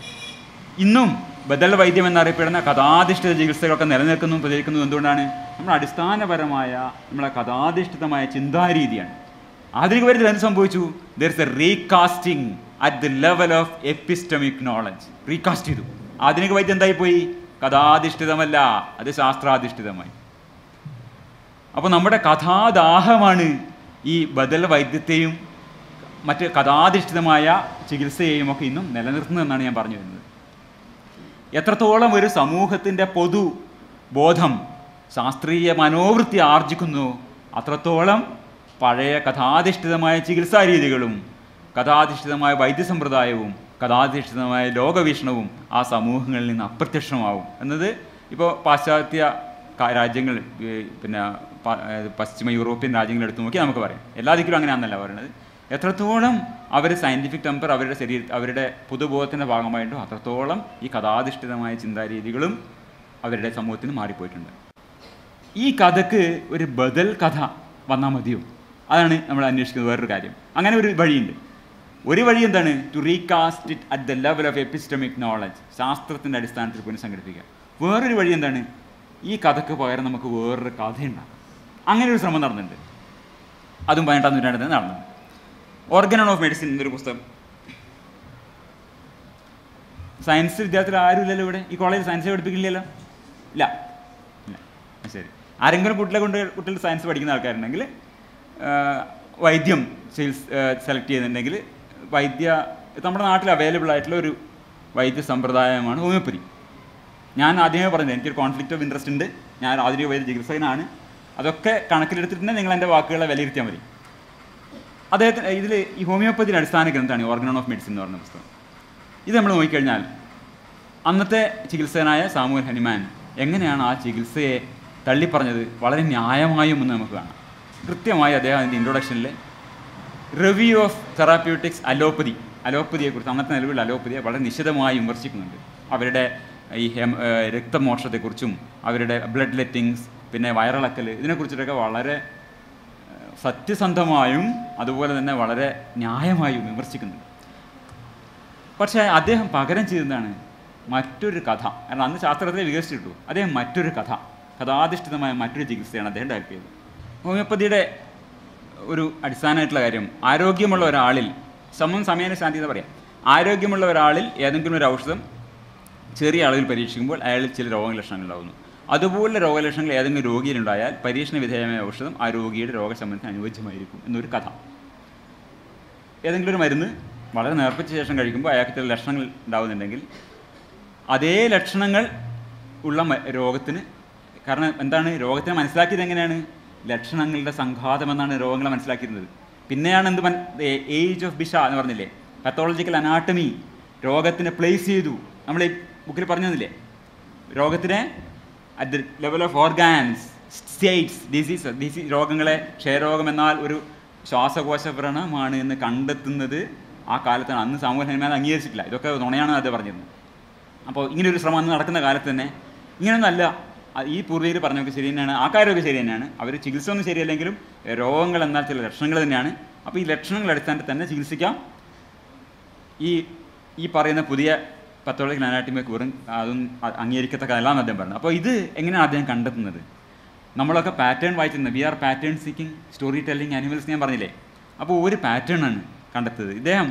ഇന്നും ബദൽ വൈദ്യം എന്നറിയപ്പെടുന്ന കഥാധിഷ്ഠിത ചികിത്സകളൊക്കെ നിലനിൽക്കുന്നു പ്രചരിക്കുന്നു എന്തുകൊണ്ടാണ് നമ്മുടെ അടിസ്ഥാനപരമായ നമ്മളെ കഥാധിഷ്ഠിതമായ ചിന്താരീതിയാണ് ആധുനിക വൈദ്യത്തിൽ എന്ത് സംഭവിച്ചു there is a recasting at the level of epistemic knowledge recast ചെയ്തു ആധുനിക വൈദ്യം എന്തായി പോയി കഥാധിഷ്ഠിതമല്ല അത് ശാസ്ത്രാധിഷ്ഠിതമായി അപ്പോൾ നമ്മുടെ കഥാദാഹമാണ് ഈ ബദൽ വൈദ്യത്തെയും മറ്റ് കഥാധിഷ്ഠിതമായ ചികിത്സയെയും ഒക്കെ ഇന്നും നിലനിർത്തുന്നതെന്നാണ് ഞാൻ പറഞ്ഞു വരുന്നത് എത്രത്തോളം ഒരു സമൂഹത്തിൻ്റെ പൊതു ബോധം ശാസ്ത്രീയ മനോവൃത്തി ആർജിക്കുന്നു അത്രത്തോളം പഴയ കഥാധിഷ്ഠിതമായ ചികിത്സാ രീതികളും കഥാധിഷ്ഠിതമായ വൈദ്യസമ്പ്രദായവും കഥാധിഷ്ഠിതമായ ലോകവീക്ഷണവും ആ സമൂഹങ്ങളിൽ നിന്ന് അപ്രത്യക്ഷമാവും എന്നത് ഇപ്പോൾ പാശ്ചാത്യ ക- രാജ്യങ്ങൾ ഈ പിന്നെ പ- ഏഹ് പശ്ചിമ യൂറോപ്യൻ രാജ്യങ്ങൾ എടുത്തു നോക്കി നമുക്ക് പറയാം എല്ലാ ദിക്കിലും അങ്ങനെയാണെന്നല്ല പറയുന്നത് എത്രത്തോളം അവർ സയൻറ്റിഫിക് ടെമ്പർ അവരുടെ ശരീര അവരുടെ പൊതുബോധത്തിൻ്റെ ഭാഗമായിട്ടും അത്രത്തോളം ഈ കഥാധിഷ്ഠിതമായ ചിന്താരീതികളും അവരുടെ സമൂഹത്തിന് മാറിപ്പോയിട്ടുണ്ട് ഈ കഥക്ക് ഒരു ബദൽ കഥ വന്നാൽ മതിയോ അതാണ് നമ്മൾ അന്വേഷിക്കുന്നത് വേറൊരു കാര്യം അങ്ങനെ ഒരു വഴിയുണ്ട് ഒരു വഴി എന്താണ് to recast it at the level of epistemic knowledge ശാസ്ത്രത്തിൻ്റെ അടിസ്ഥാനത്തിൽ പുനഃസംഘടിപ്പിക്കുക വേറൊരു വഴി എന്താണ് ഈ കഥക്ക് പകരം നമുക്ക് വേറൊരു കഥയുണ്ടാക്കാം അങ്ങനെ ഒരു ശ്രമം നടന്നിട്ടുണ്ട് അതും പതിനെട്ടാം നൂറ്റാണ്ടിൽ തന്നെ നടന്നത് ഓർഗനൺ ഓഫ് മെഡിസിൻ എന്നൊരു പുസ്തകം സയൻസ് വിദ്യാർത്ഥികൾ ആരും ഇല്ലല്ലോ ഇവിടെ ഈ കോളേജിൽ സയൻസ് പഠിപ്പിക്കില്ലല്ലോ ഇല്ല ഇല്ല ആ, ശരി ആരെങ്കിലും കുട്ടികളെ കൊണ്ട് കുട്ടികൾ സയൻസ് പഠിക്കുന്ന ആൾക്കാരുണ്ടെങ്കിൽ ആ, വൈദ്യം ചികിത്സ സെലക്ട് ചെയ്യുന്നുണ്ടെങ്കിൽ വൈദ്യ നമ്മുടെ നാട്ടിൽ അവൈലബിൾ ആയിട്ടുള്ള ഒരു വൈദ്യ സമ്പ്രദായമാണ് ഹോമിയോപ്പതി ഞാൻ ആദ്യമേ പറഞ്ഞത് എനിക്കൊരു കോൺഫ്ലിക്റ്റ് ഓഫ് ഇൻട്രസ്റ്റ് ഉണ്ട് ഞാൻ ആധുനിക വൈദ്യ ചികിത്സകനാണ് അതൊക്കെ കണക്കിലെടുത്തിട്ട് തന്നെ നിങ്ങൾ എൻ്റെ വാക്കുകളെ വിലയിരുത്തിയാൽ മതി അദ്ദേഹത്തിന് ഇതിൽ ഈ ഹോമിയോപ്പതിയുടെ അടിസ്ഥാന ഗ്രന്ഥമാണ് ഓർഗനൺ ഓഫ് മെഡിസിൻ എന്ന് പറയുന്ന പുസ്തകം ഇത് നമ്മൾ നോക്കിക്കഴിഞ്ഞാൽ അന്നത്തെ ചികിത്സകനായ സാമുവൽ ഹനുമാൻ എങ്ങനെയാണ് ആ ചികിത്സയെ തള്ളിപ്പറഞ്ഞത് വളരെ ന്യായമായും എന്ന് നമുക്ക് കാണാം കൃത്യമായി അദ്ദേഹം അതിൻ്റെ ഇൻട്രൊഡക്ഷനിൽ റിവ്യൂ ഓഫ് തെറാപ്യൂട്ടിക്സ് അലോപ്പതി അലോപ്പതിയെക്കുറിച്ച് അന്നത്തെ നിലവിൽ അലോപ്പതിയെ വളരെ നിശിതമായി വിമർശിക്കുന്നുണ്ട് അവരുടെ ഈ ഹെം ഏഹ് രക്തമോക്ഷത്തെക്കുറിച്ചും അവരുടെ ബ്ലഡ് ലെറ്റിങ്സ് പിന്നെ വയറിളക്കൽ ഇതിനെക്കുറിച്ചിട്ടൊക്കെ വളരെ ഏഹ് സത്യസന്ധമായും അതുപോലെ തന്നെ വളരെ ന്യായമായും വിമർശിക്കുന്നുണ്ട് പക്ഷേ അദ്ദേഹം പകരം ചെയ്തതാണ് മറ്റൊരു കഥ കാരണം അന്ന് ശാസ്ത്രത്തെ വികസിച്ചിട്ടു അദ്ദേഹം മറ്റൊരു കഥ കഥാധിഷ്ഠിതമായ മറ്റൊരു ചികിത്സയാണ് അദ്ദേഹം ഡയറക്ട് ചെയ്തത് ഹോമിയോപ്പതിയുടെ ഒരു അടിസ്ഥാനമായിട്ടുള്ള കാര്യം ആരോഗ്യമുള്ള ഒരാളിൽ സമം സമയന ശാന്തി എന്ന് പറയാം ആരോഗ്യമുള്ള ഒരാളിൽ ഏതെങ്കിലും ഒരു ഔഷധം ചെറിയ അളവിൽ പരീക്ഷിക്കുമ്പോൾ അയാളിൽ ചില രോഗലക്ഷണങ്ങൾ ഉണ്ടാകുന്നു അതുപോലെ രോഗലക്ഷണങ്ങൾ ഏതെങ്കിലും രോഗിയിലുണ്ടായാൽ പരീക്ഷണ വിധേയമായ ഔഷധം ആ രോഗിയുടെ രോഗശമനത്തിന് അനുയോജ്യമായിരിക്കും എന്നൊരു കഥ ഏതെങ്കിലും ഒരു മരുന്ന് വളരെ നേർപ്പിച്ച ശേഷം കഴിക്കുമ്പോൾ അയാൾക്ക് ചില ലക്ഷണങ്ങൾ ഉണ്ടാകുന്നുണ്ടെങ്കിൽ അതേ ലക്ഷണങ്ങൾ ഉള്ള മ- രോഗത്തിന് കാരണം എന്താണ് രോഗത്തിനെ മനസ്സിലാക്കിയത് എങ്ങനെയാണ് ലക്ഷണങ്ങളുടെ സംഘാതം എന്നാണ് രോഗങ്ങളെ മനസ്സിലാക്കിയിരുന്നത് പിന്നെയാണ് എന്ത് മൻ ഏജ് ഓഫ് ബിഷ എന്ന് പറഞ്ഞില്ലേ പത്തോളജിക്കൽ അനാട്ടമി രോഗത്തിനെ പ്ലേസ് ചെയ്തു നമ്മൾ ഈ ബുക്കിൽ പറഞ്ഞു തന്നില്ലേ രോഗത്തിനെ at the level of organs states disease disease രോഗങ്ങളെ ക്ഷയരോഗം എന്നാൽ ഒരു ശ്വാസകോശ വ്രണമാണ് എന്ന് കണ്ടെത്തുന്നത് ആ കാലത്താണ് അന്ന് സാമൂഹ്യ ഹനുമാൻ അംഗീകരിച്ചിട്ടില്ല ഇതൊക്കെ നുണയാണ് അത് പറഞ്ഞിരുന്നത് അപ്പോൾ ഇങ്ങനെ ഒരു ശ്രമം അന്ന് നടക്കുന്ന കാലത്ത് തന്നെ ഇങ്ങനെയൊന്നല്ല അ- ഈ പൂർവികർ പറഞ്ഞൊക്കെ ശരി തന്നെയാണ് ആ കാര്യമൊക്കെ ശരി തന്നെയാണ് അവർ ചികിത്സ ഒന്നും ശരിയല്ലെങ്കിലും എ, രോഗങ്ങൾ എന്നാൽ ചില ലക്ഷണങ്ങൾ തന്നെയാണ് അപ്പോൾ ഈ ലക്ഷണങ്ങൾ അടിസ്ഥാനത്തിൽ തന്നെ ചികിത്സിക്കാം ഈ ഈ പറയുന്ന പുതിയ പത്തോളജിക്കൽ അനാട്ടമിയൊക്കെ വെറും അതും അ- അംഗീകരിക്കത്തക്കതല്ല എന്ന് അദ്ദേഹം പറഞ്ഞു അപ്പോൾ ഇത് എങ്ങനെയാണ് അദ്ദേഹം കണ്ടെത്തുന്നത് നമ്മളൊക്കെ പാറ്റേൺ വായിച്ചിരുന്നത് we are pattern seeking story telling animals ഞാൻ പറഞ്ഞില്ലേ അപ്പോൾ ഒരു പാറ്റേൺ ആണ് കണ്ടെത്തത് ഇദ്ദേഹം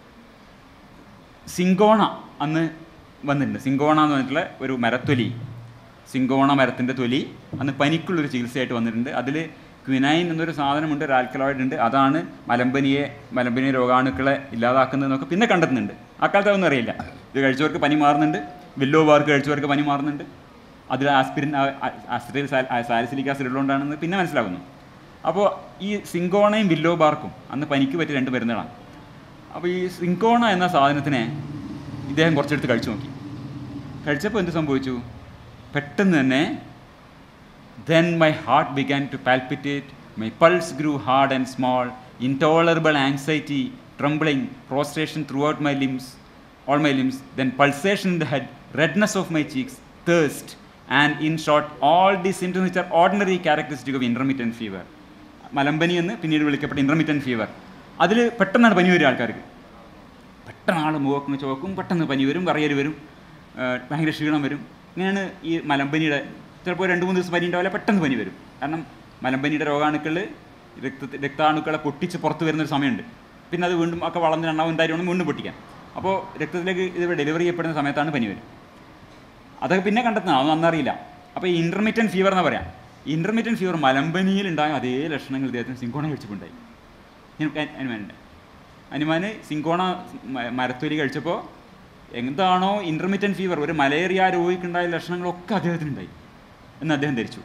സിങ്കോണ അന്ന് വന്നിട്ടുണ്ട് സിങ്കോണ എന്ന് പറഞ്ഞിട്ടുള്ള ഒരു മരത്തൊലി സിങ്കോണ മരത്തിൻ്റെ തൊലി അന്ന് പനിക്കുള്ളൊരു ചികിത്സയായിട്ട് വന്നിട്ടുണ്ട് അതിൽ ക്വിനൈൻ എന്നൊരു സാധനമുണ്ട് ഒരു ആൽക്കലോയിഡ് ഉണ്ട് അതാണ് മലമ്പനിയെ മലമ്പനി രോഗാണുക്കളെ ഇല്ലാതാക്കുന്നതെന്നൊക്കെ പിന്നെ കണ്ടെത്തുന്നുണ്ട് അക്കാലത്ത് അതൊന്നും അറിയില്ല ഇത് കഴിച്ചവർക്ക് പനി മാറുന്നുണ്ട് വില്ലോ ബാർക്ക് കഴിച്ചവർക്ക് പനി മാറുന്നുണ്ട് അതിൽ ആസ്പിരിൻ ആസിഡിൽ സാലിസിലിക് ആസിഡ് ഉള്ളതുകൊണ്ടാണെന്ന് പിന്നെ മനസ്സിലാകുന്നു അപ്പോൾ ഈ സിങ്കോണയും വില്ലോ ബാർക്കും അന്ന് പനിക്ക് പറ്റിയ രണ്ട് മരുന്നുകളാണ് അപ്പോൾ ഈ സിങ്കോണ എന്ന സാധനത്തിനെ ഇദ്ദേഹം കുറച്ചെടുത്ത് കഴിച്ചു നോക്കി കഴിച്ചപ്പോൾ എന്ത് സംഭവിച്ചു പെട്ടെന്ന് തന്നെ then my heart began to palpitate my pulse grew hard and small intolerable anxiety trembling prostration throughout my limbs all my limbs, then pulsation in the head, redness of my cheeks, thirst, and in short, all these symptoms which are ordinary characteristic of intermittent fever. മലമ്പനി എന്ന് പിന്നീട് വിളിക്കപ്പെട്ട ഇൻ്റർമീഡിയൻ fever അതിൽ പെട്ടെന്നാണ് പനി വരും ആൾക്കാർക്ക് പെട്ടെന്ന് ആൾ മുഖക്കും ചോക്കും പെട്ടെന്ന് പനി വരും പറയൽ വരും ആ, ഭയങ്കര ക്ഷീണം വരും ഇങ്ങനെയാണ് ഈ മലമ്പനിയുടെ ചിലപ്പോൾ രണ്ട് മൂന്ന് ദിവസം പനി ഉണ്ടാവില്ല പെട്ടെന്ന് പനി വരും കാരണം മലമ്പനിയുടെ രോഗാണുക്കൾ രക്ത രക്താണുക്കളെ പൊട്ടിച്ച് പുറത്ത് വരുന്നൊരു സമയമുണ്ട് പിന്നെ അത് വീണ്ടും ഒക്കെ വളർന്ന് രണ്ടാമത് ഉണ്ടായിരുന്നു വീണ്ടും പൊട്ടിക്കാം അപ്പോൾ രക്തത്തിലേക്ക് ഇത് ഡെലിവറി ചെയ്യപ്പെടുന്ന സമയത്താണ് പനി വരും അതൊക്കെ പിന്നെ കണ്ടെത്തുന്നത് അതൊന്നും അന്നറിയില്ല അപ്പോൾ ഈ ഇൻ്റർമീഡിയൻ ഫീവർ എന്ന് പറയാം ഇൻ്റർമീഡിയൻ ഫീവർ മലമ്പനിയിൽ ഉണ്ടായ അതേ ലക്ഷണങ്ങൾ ഇദ്ദേഹത്തിന് സിങ്കോണ കഴിച്ചിട്ടുണ്ടായി അനുമാനുണ്ട് അനുമാന് സിങ്കോണ മ- മരത്തൊലി കഴിച്ചപ്പോൾ എന്താണോ ഇൻ്റർമീഡിയൻ ഫീവർ ഒരു മലേറിയ രോഗിക്കുണ്ടായ ലക്ഷണങ്ങളൊക്കെ അദ്ദേഹത്തിനുണ്ടായി എന്ന് അദ്ദേഹം ധരിച്ചു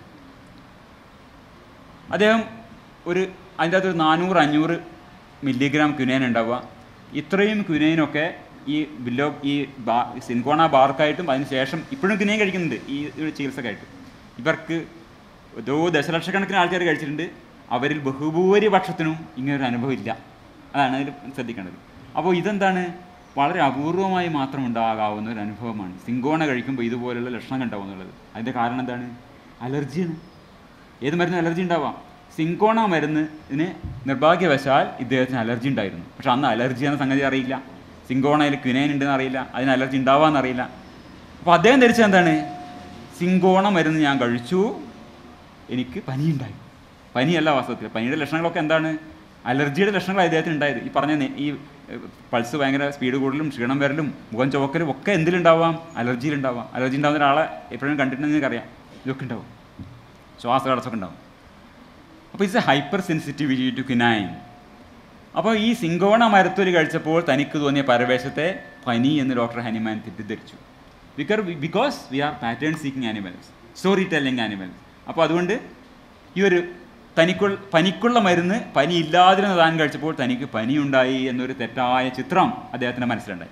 അദ്ദേഹം ഒരു അതിൻ്റെ അകത്ത് ഒരു നാനൂറ് അഞ്ഞൂറ് മില്ലിഗ്രാം ക്യുനൈൻ ഉണ്ടാവുക ഇത്രയും ക്യുനൈനൊക്കെ ഈ ബില്ലോ ഈ ബാ സിൻകോണ ബാർക്കായിട്ടും അതിന് ശേഷം ഇപ്പോഴും ക്യുനൈൻ കഴിക്കുന്നുണ്ട് ഈ ഒരു ചികിത്സക്കായിട്ട് ഇവർക്ക് ഓരോ ദശലക്ഷക്കണക്കിന് ആൾക്കാർ കഴിച്ചിട്ടുണ്ട് അവരിൽ ബഹുഭൂരിപക്ഷത്തിനും ഇങ്ങനൊരു അനുഭവം ഇല്ല അതാണ് അതിൽ ശ്രദ്ധിക്കേണ്ടത് അപ്പോൾ ഇതെന്താണ് വളരെ അപൂർവമായി മാത്രം ഉണ്ടാകാവുന്ന ഒരു അനുഭവമാണ് സിങ്കോണ കഴിക്കുമ്പോൾ ഇതുപോലുള്ള ലക്ഷണങ്ങൾ ഉണ്ടാവും എന്നുള്ളത് അതിൻ്റെ കാരണം എന്താണ് അലർജിയാണ് ഏത് മരുന്നും അലർജി ഉണ്ടാവാം സിങ്കോണ മരുന്നിന് നിർഭാഗ്യവശാൽ ഇദ്ദേഹത്തിന് അലർജി ഉണ്ടായിരുന്നു പക്ഷെ അന്ന് അലർജി എന്ന സംഗതി അറിയില്ല സിങ്കോണയിൽ ക്വിനൈൻ ഉണ്ടെന്ന് അറിയില്ല അതിന് അലർജി ഉണ്ടാവാന്ന് അറിയില്ല അപ്പോൾ അദ്ദേഹം ധരിച്ചത് എന്താണ് സിങ്കോണ മരുന്ന് ഞാൻ കഴിച്ചു എനിക്ക് പനിയുണ്ടായി പനിയല്ല വാസ്തവത്തിൽ പനിയുടെ ലക്ഷണങ്ങളൊക്കെ എന്താണ് അലർജിയുടെ ലക്ഷണങ്ങൾ അദ്ദേഹത്തിന് ഉണ്ടായത് ഈ പറഞ്ഞ നെ- ഈ ഏഹ്, പൾസ് ഭയങ്കര സ്പീഡ് കൂടുതലും ക്ഷീണം വരലും മുഖം ചുവക്കലും ഒക്കെ എന്തിലുണ്ടാവാം അലർജിയിലുണ്ടാവാം അലർജി ഉണ്ടാവുന്ന ഒരാളെ എപ്പോഴും കണ്ടിട്ടുണ്ടെങ്കിൽ നിങ്ങൾക്കറിയാം ഇതൊക്കെ ഉണ്ടാവും ശ്വാസതടസ്സമൊക്കെ ഉണ്ടാവും അപ്പോൾ it's a hypersensitivity to quinine അപ്പോൾ ഈ സിങ്കോണ മരത്തൊലി കഴിച്ചപ്പോൾ തനിക്ക് തോന്നിയ പരവേശത്തെ പനി എന്ന് ഡോക്ടർ ഹനുമാൻ തെറ്റിദ്ധരിച്ചു ബിക്കർ because we are pattern seeking animals story telling animals അപ്പോൾ അതുകൊണ്ട് ഈ ഒരു തനിക്കുള്ള പനിക്കുള്ള മരുന്ന് പനി ഇല്ലാതിരുന്ന താൻ കഴിച്ചപ്പോൾ തനിക്ക് പനിയുണ്ടായി എന്നൊരു തെറ്റായ ചിത്രം അദ്ദേഹത്തിൻ്റെ മനസ്സിലുണ്ടായി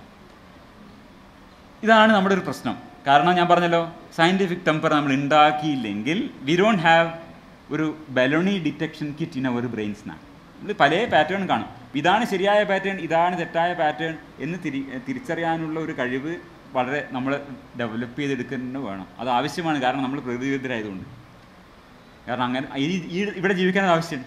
ഇതാണ് നമ്മുടെ ഒരു പ്രശ്നം കാരണം ഞാൻ പറഞ്ഞല്ലോ സയൻറ്റിഫിക് ടെമ്പർ നമ്മൾ ഉണ്ടാക്കിയില്ലെങ്കിൽ വി ഡോണ്ട് ഹാവ് ഒരു baloney detection kit in our ബ്രെയിൻസിനാണ് നമ്മൾ പല പാറ്റേൺ കാണും ഇതാണ് ശരിയായ പാറ്റേൺ ഇതാണ് തെറ്റായ പാറ്റേൺ എന്ന് തിരി തിരിച്ചറിയാനുള്ള ഒരു കഴിവ് വളരെ നമ്മൾ ഡെവലപ്പ് ചെയ്തെടുക്കുന്നത് വേണം അത് ആവശ്യമാണ് കാരണം നമ്മൾ പ്രകൃതിവിരുദ്ധരായതുകൊണ്ട് കാരണം അങ്ങനെ ഈ ഈ- ഇവിടെ ജീവിക്കാൻ ആവശ്യമാണ്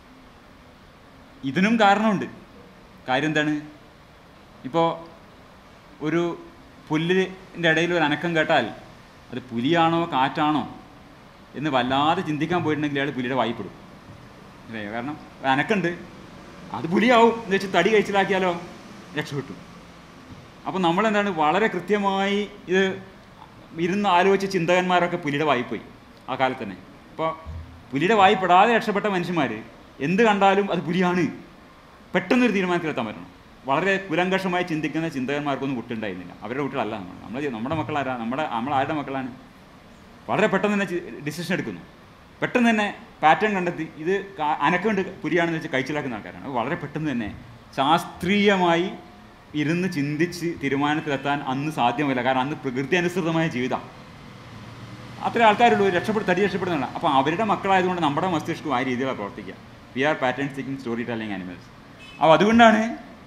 ഇതിനും കാരണമുണ്ട് കാര്യം എന്താണ് ഇപ്പോൾ ഒരു പുല്ലിൻ്റെ ഇടയിൽ ഒരു അനക്കം കേട്ടാൽ അത് പുലിയാണോ കാറ്റാണോ എന്ന് വല്ലാതെ ചിന്തിക്കാൻ പോയിട്ടുണ്ടെങ്കിൽ അയാൾ പുലിയുടെ വായിപ്പെടും അല്ലേ കാരണം ഒരു അനക്കുണ്ട് അത് പുലിയാവും എന്ന് വെച്ച് തടി കഴിച്ചിലാക്കിയാലോ രക്ഷപ്പെട്ടു അപ്പോൾ നമ്മളെന്താണ് വളരെ കൃത്യമായി ഇത് ഇരുന്ന് ആലോചിച്ച ചിന്തകന്മാരൊക്കെ പുലിയുടെ വായിപ്പോയി ആ കാലത്ത് തന്നെ അപ്പോൾ പുലിയുടെ വായിപ്പെടാതെ രക്ഷപ്പെട്ട മനുഷ്യന്മാർ എന്ത് കണ്ടാലും അത് പുലിയാണ് പെട്ടെന്നൊരു തീരുമാനത്തിലെത്താൻ പറ്റണം വളരെ കുലങ്കഷമായി ചിന്തിക്കുന്ന ചിന്തകന്മാർക്കൊന്നും കുട്ടുണ്ടായിരുന്നില്ല അവരുടെ കുട്ടികളല്ല നമ്മൾ നമ്മൾ നമ്മുടെ മക്കളാരാ നമ്മുടെ നമ്മൾ ആരുടെ മക്കളാണ് വളരെ പെട്ടെന്ന് തന്നെ ഡിസിഷൻ എടുക്കുന്നു പെട്ടെന്ന് തന്നെ പാറ്റേൺ കണ്ടെത്തി ഇത് കാ- അനക്കമുണ്ട് പുലിയാണെന്ന് വെച്ച് കഴിച്ചിലാക്കുന്ന ആൾക്കാരാണ് അത് വളരെ പെട്ടെന്ന് തന്നെ ശാസ്ത്രീയമായി ഇരുന്ന് ചിന്തിച്ച് തീരുമാനത്തിലെത്താൻ അന്ന് സാധ്യമല്ല കാരണം അന്ന് പ്രകൃതി അനുസൃതമായ ജീവിതം അത്ര ആൾക്കാരുള്ളൂ രക്ഷപ്പെടും തടി രക്ഷപ്പെടുന്നില്ല അപ്പോൾ അവരുടെ മക്കളായതുകൊണ്ട് നമ്മുടെ മസ്തിഷ്കം ആ രീതിയിലാണ് പ്രവർത്തിക്കുക we are pattern seeking story telling animals അപ്പോൾ അതുകൊണ്ടാണ്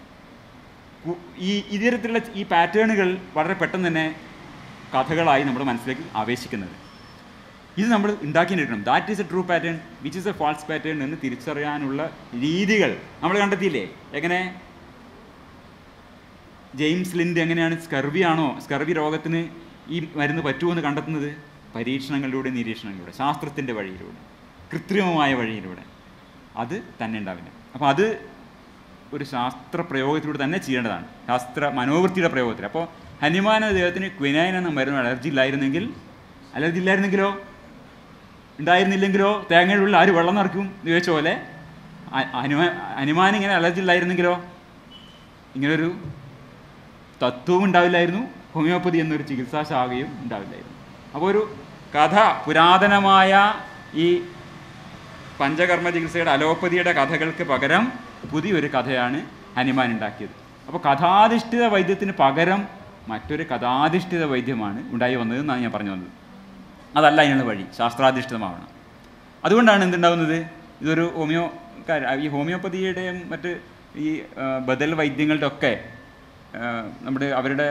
കു- ഈ ഇത്തരത്തിലുള്ള ഈ പാറ്റേണുകൾ വളരെ പെട്ടെന്ന് തന്നെ കഥകളായി നമ്മുടെ മനസ്സിലേക്ക് ആവേശിക്കുന്നത് ഇത് നമ്മൾ ഉണ്ടാക്കിയെടുക്കണം that is a true pattern which is a false pattern എന്ന് തിരിച്ചറിയാനുള്ള രീതികൾ നമ്മൾ കണ്ടെത്തിയില്ലേ എങ്ങനെ ജെയിംസ് ലിൻഡ് എങ്ങനെയാണ് സ്കർവി ആണോ സ്കർവി രോഗത്തിന് ഈ മരുന്ന് പറ്റുമോ എന്ന് കണ്ടെത്തുന്നത് പരീക്ഷണങ്ങളിലൂടെ നിരീക്ഷണങ്ങളിലൂടെ ശാസ്ത്രത്തിൻ്റെ വഴിയിലൂടെ കൃത്രിമമായ വഴിയിലൂടെ അത് തന്നെ ഉണ്ടാവില്ല അപ്പോൾ അത് ഒരു ശാസ്ത്ര പ്രയോഗത്തിലൂടെ തന്നെ ചെയ്യേണ്ടതാണ് ശാസ്ത്ര മനോവൃത്തിയുടെ പ്രയോഗത്തിൽ അപ്പോൾ ഹനുമാൻ അദ്ദേഹത്തിന് ക്വിനൈൻ എന്ന മരുന്ന് അലർജി ഇല്ലായിരുന്നെങ്കിൽ അലർജി ഇല്ലായിരുന്നെങ്കിലോ ഉണ്ടായിരുന്നില്ലെങ്കിലോ തേങ്ങയുടെ ഉള്ളിൽ ആര് വെള്ളം നിറയ്ക്കും എന്ന് ചോദിച്ച പോലെ അ- ഹനുമാൻ ഹനുമാൻ ഇങ്ങനെ അലർജി ഇല്ലായിരുന്നെങ്കിലോ ഇങ്ങനൊരു തത്വവും ഉണ്ടാവില്ലായിരുന്നു ഹോമിയോപ്പതി എന്നൊരു ചികിത്സാ ശാഖയും ഉണ്ടാവില്ലായിരുന്നു അപ്പോൾ ഒരു കഥ പുരാതനമായ ഈ പഞ്ചകർമ്മ ചികിത്സയുടെ അലോപ്പതിയുടെ കഥകൾക്ക് പകരം പുതിയൊരു കഥയാണ് ഹനുമാൻ ഉണ്ടാക്കിയത് അപ്പോൾ കഥാധിഷ്ഠിത വൈദ്യത്തിന് പകരം മറ്റൊരു കഥാധിഷ്ഠിത വൈദ്യമാണ് ഉണ്ടായി വന്നത് എന്നാണ് ഞാൻ പറഞ്ഞു വന്നത് അതല്ല അതിനുള്ള വഴി ശാസ്ത്രാധിഷ്ഠിതമാവണം അതുകൊണ്ടാണ് എന്തുണ്ടാവുന്നത് ഇതൊരു ഹോമിയോ ഈ ഹോമിയോപ്പതിയുടെയും മറ്റ് ഈ ആ, ബദൽ വൈദ്യങ്ങളുടെ ഒക്കെ ആ, നമ്മുടെ അവരുടെ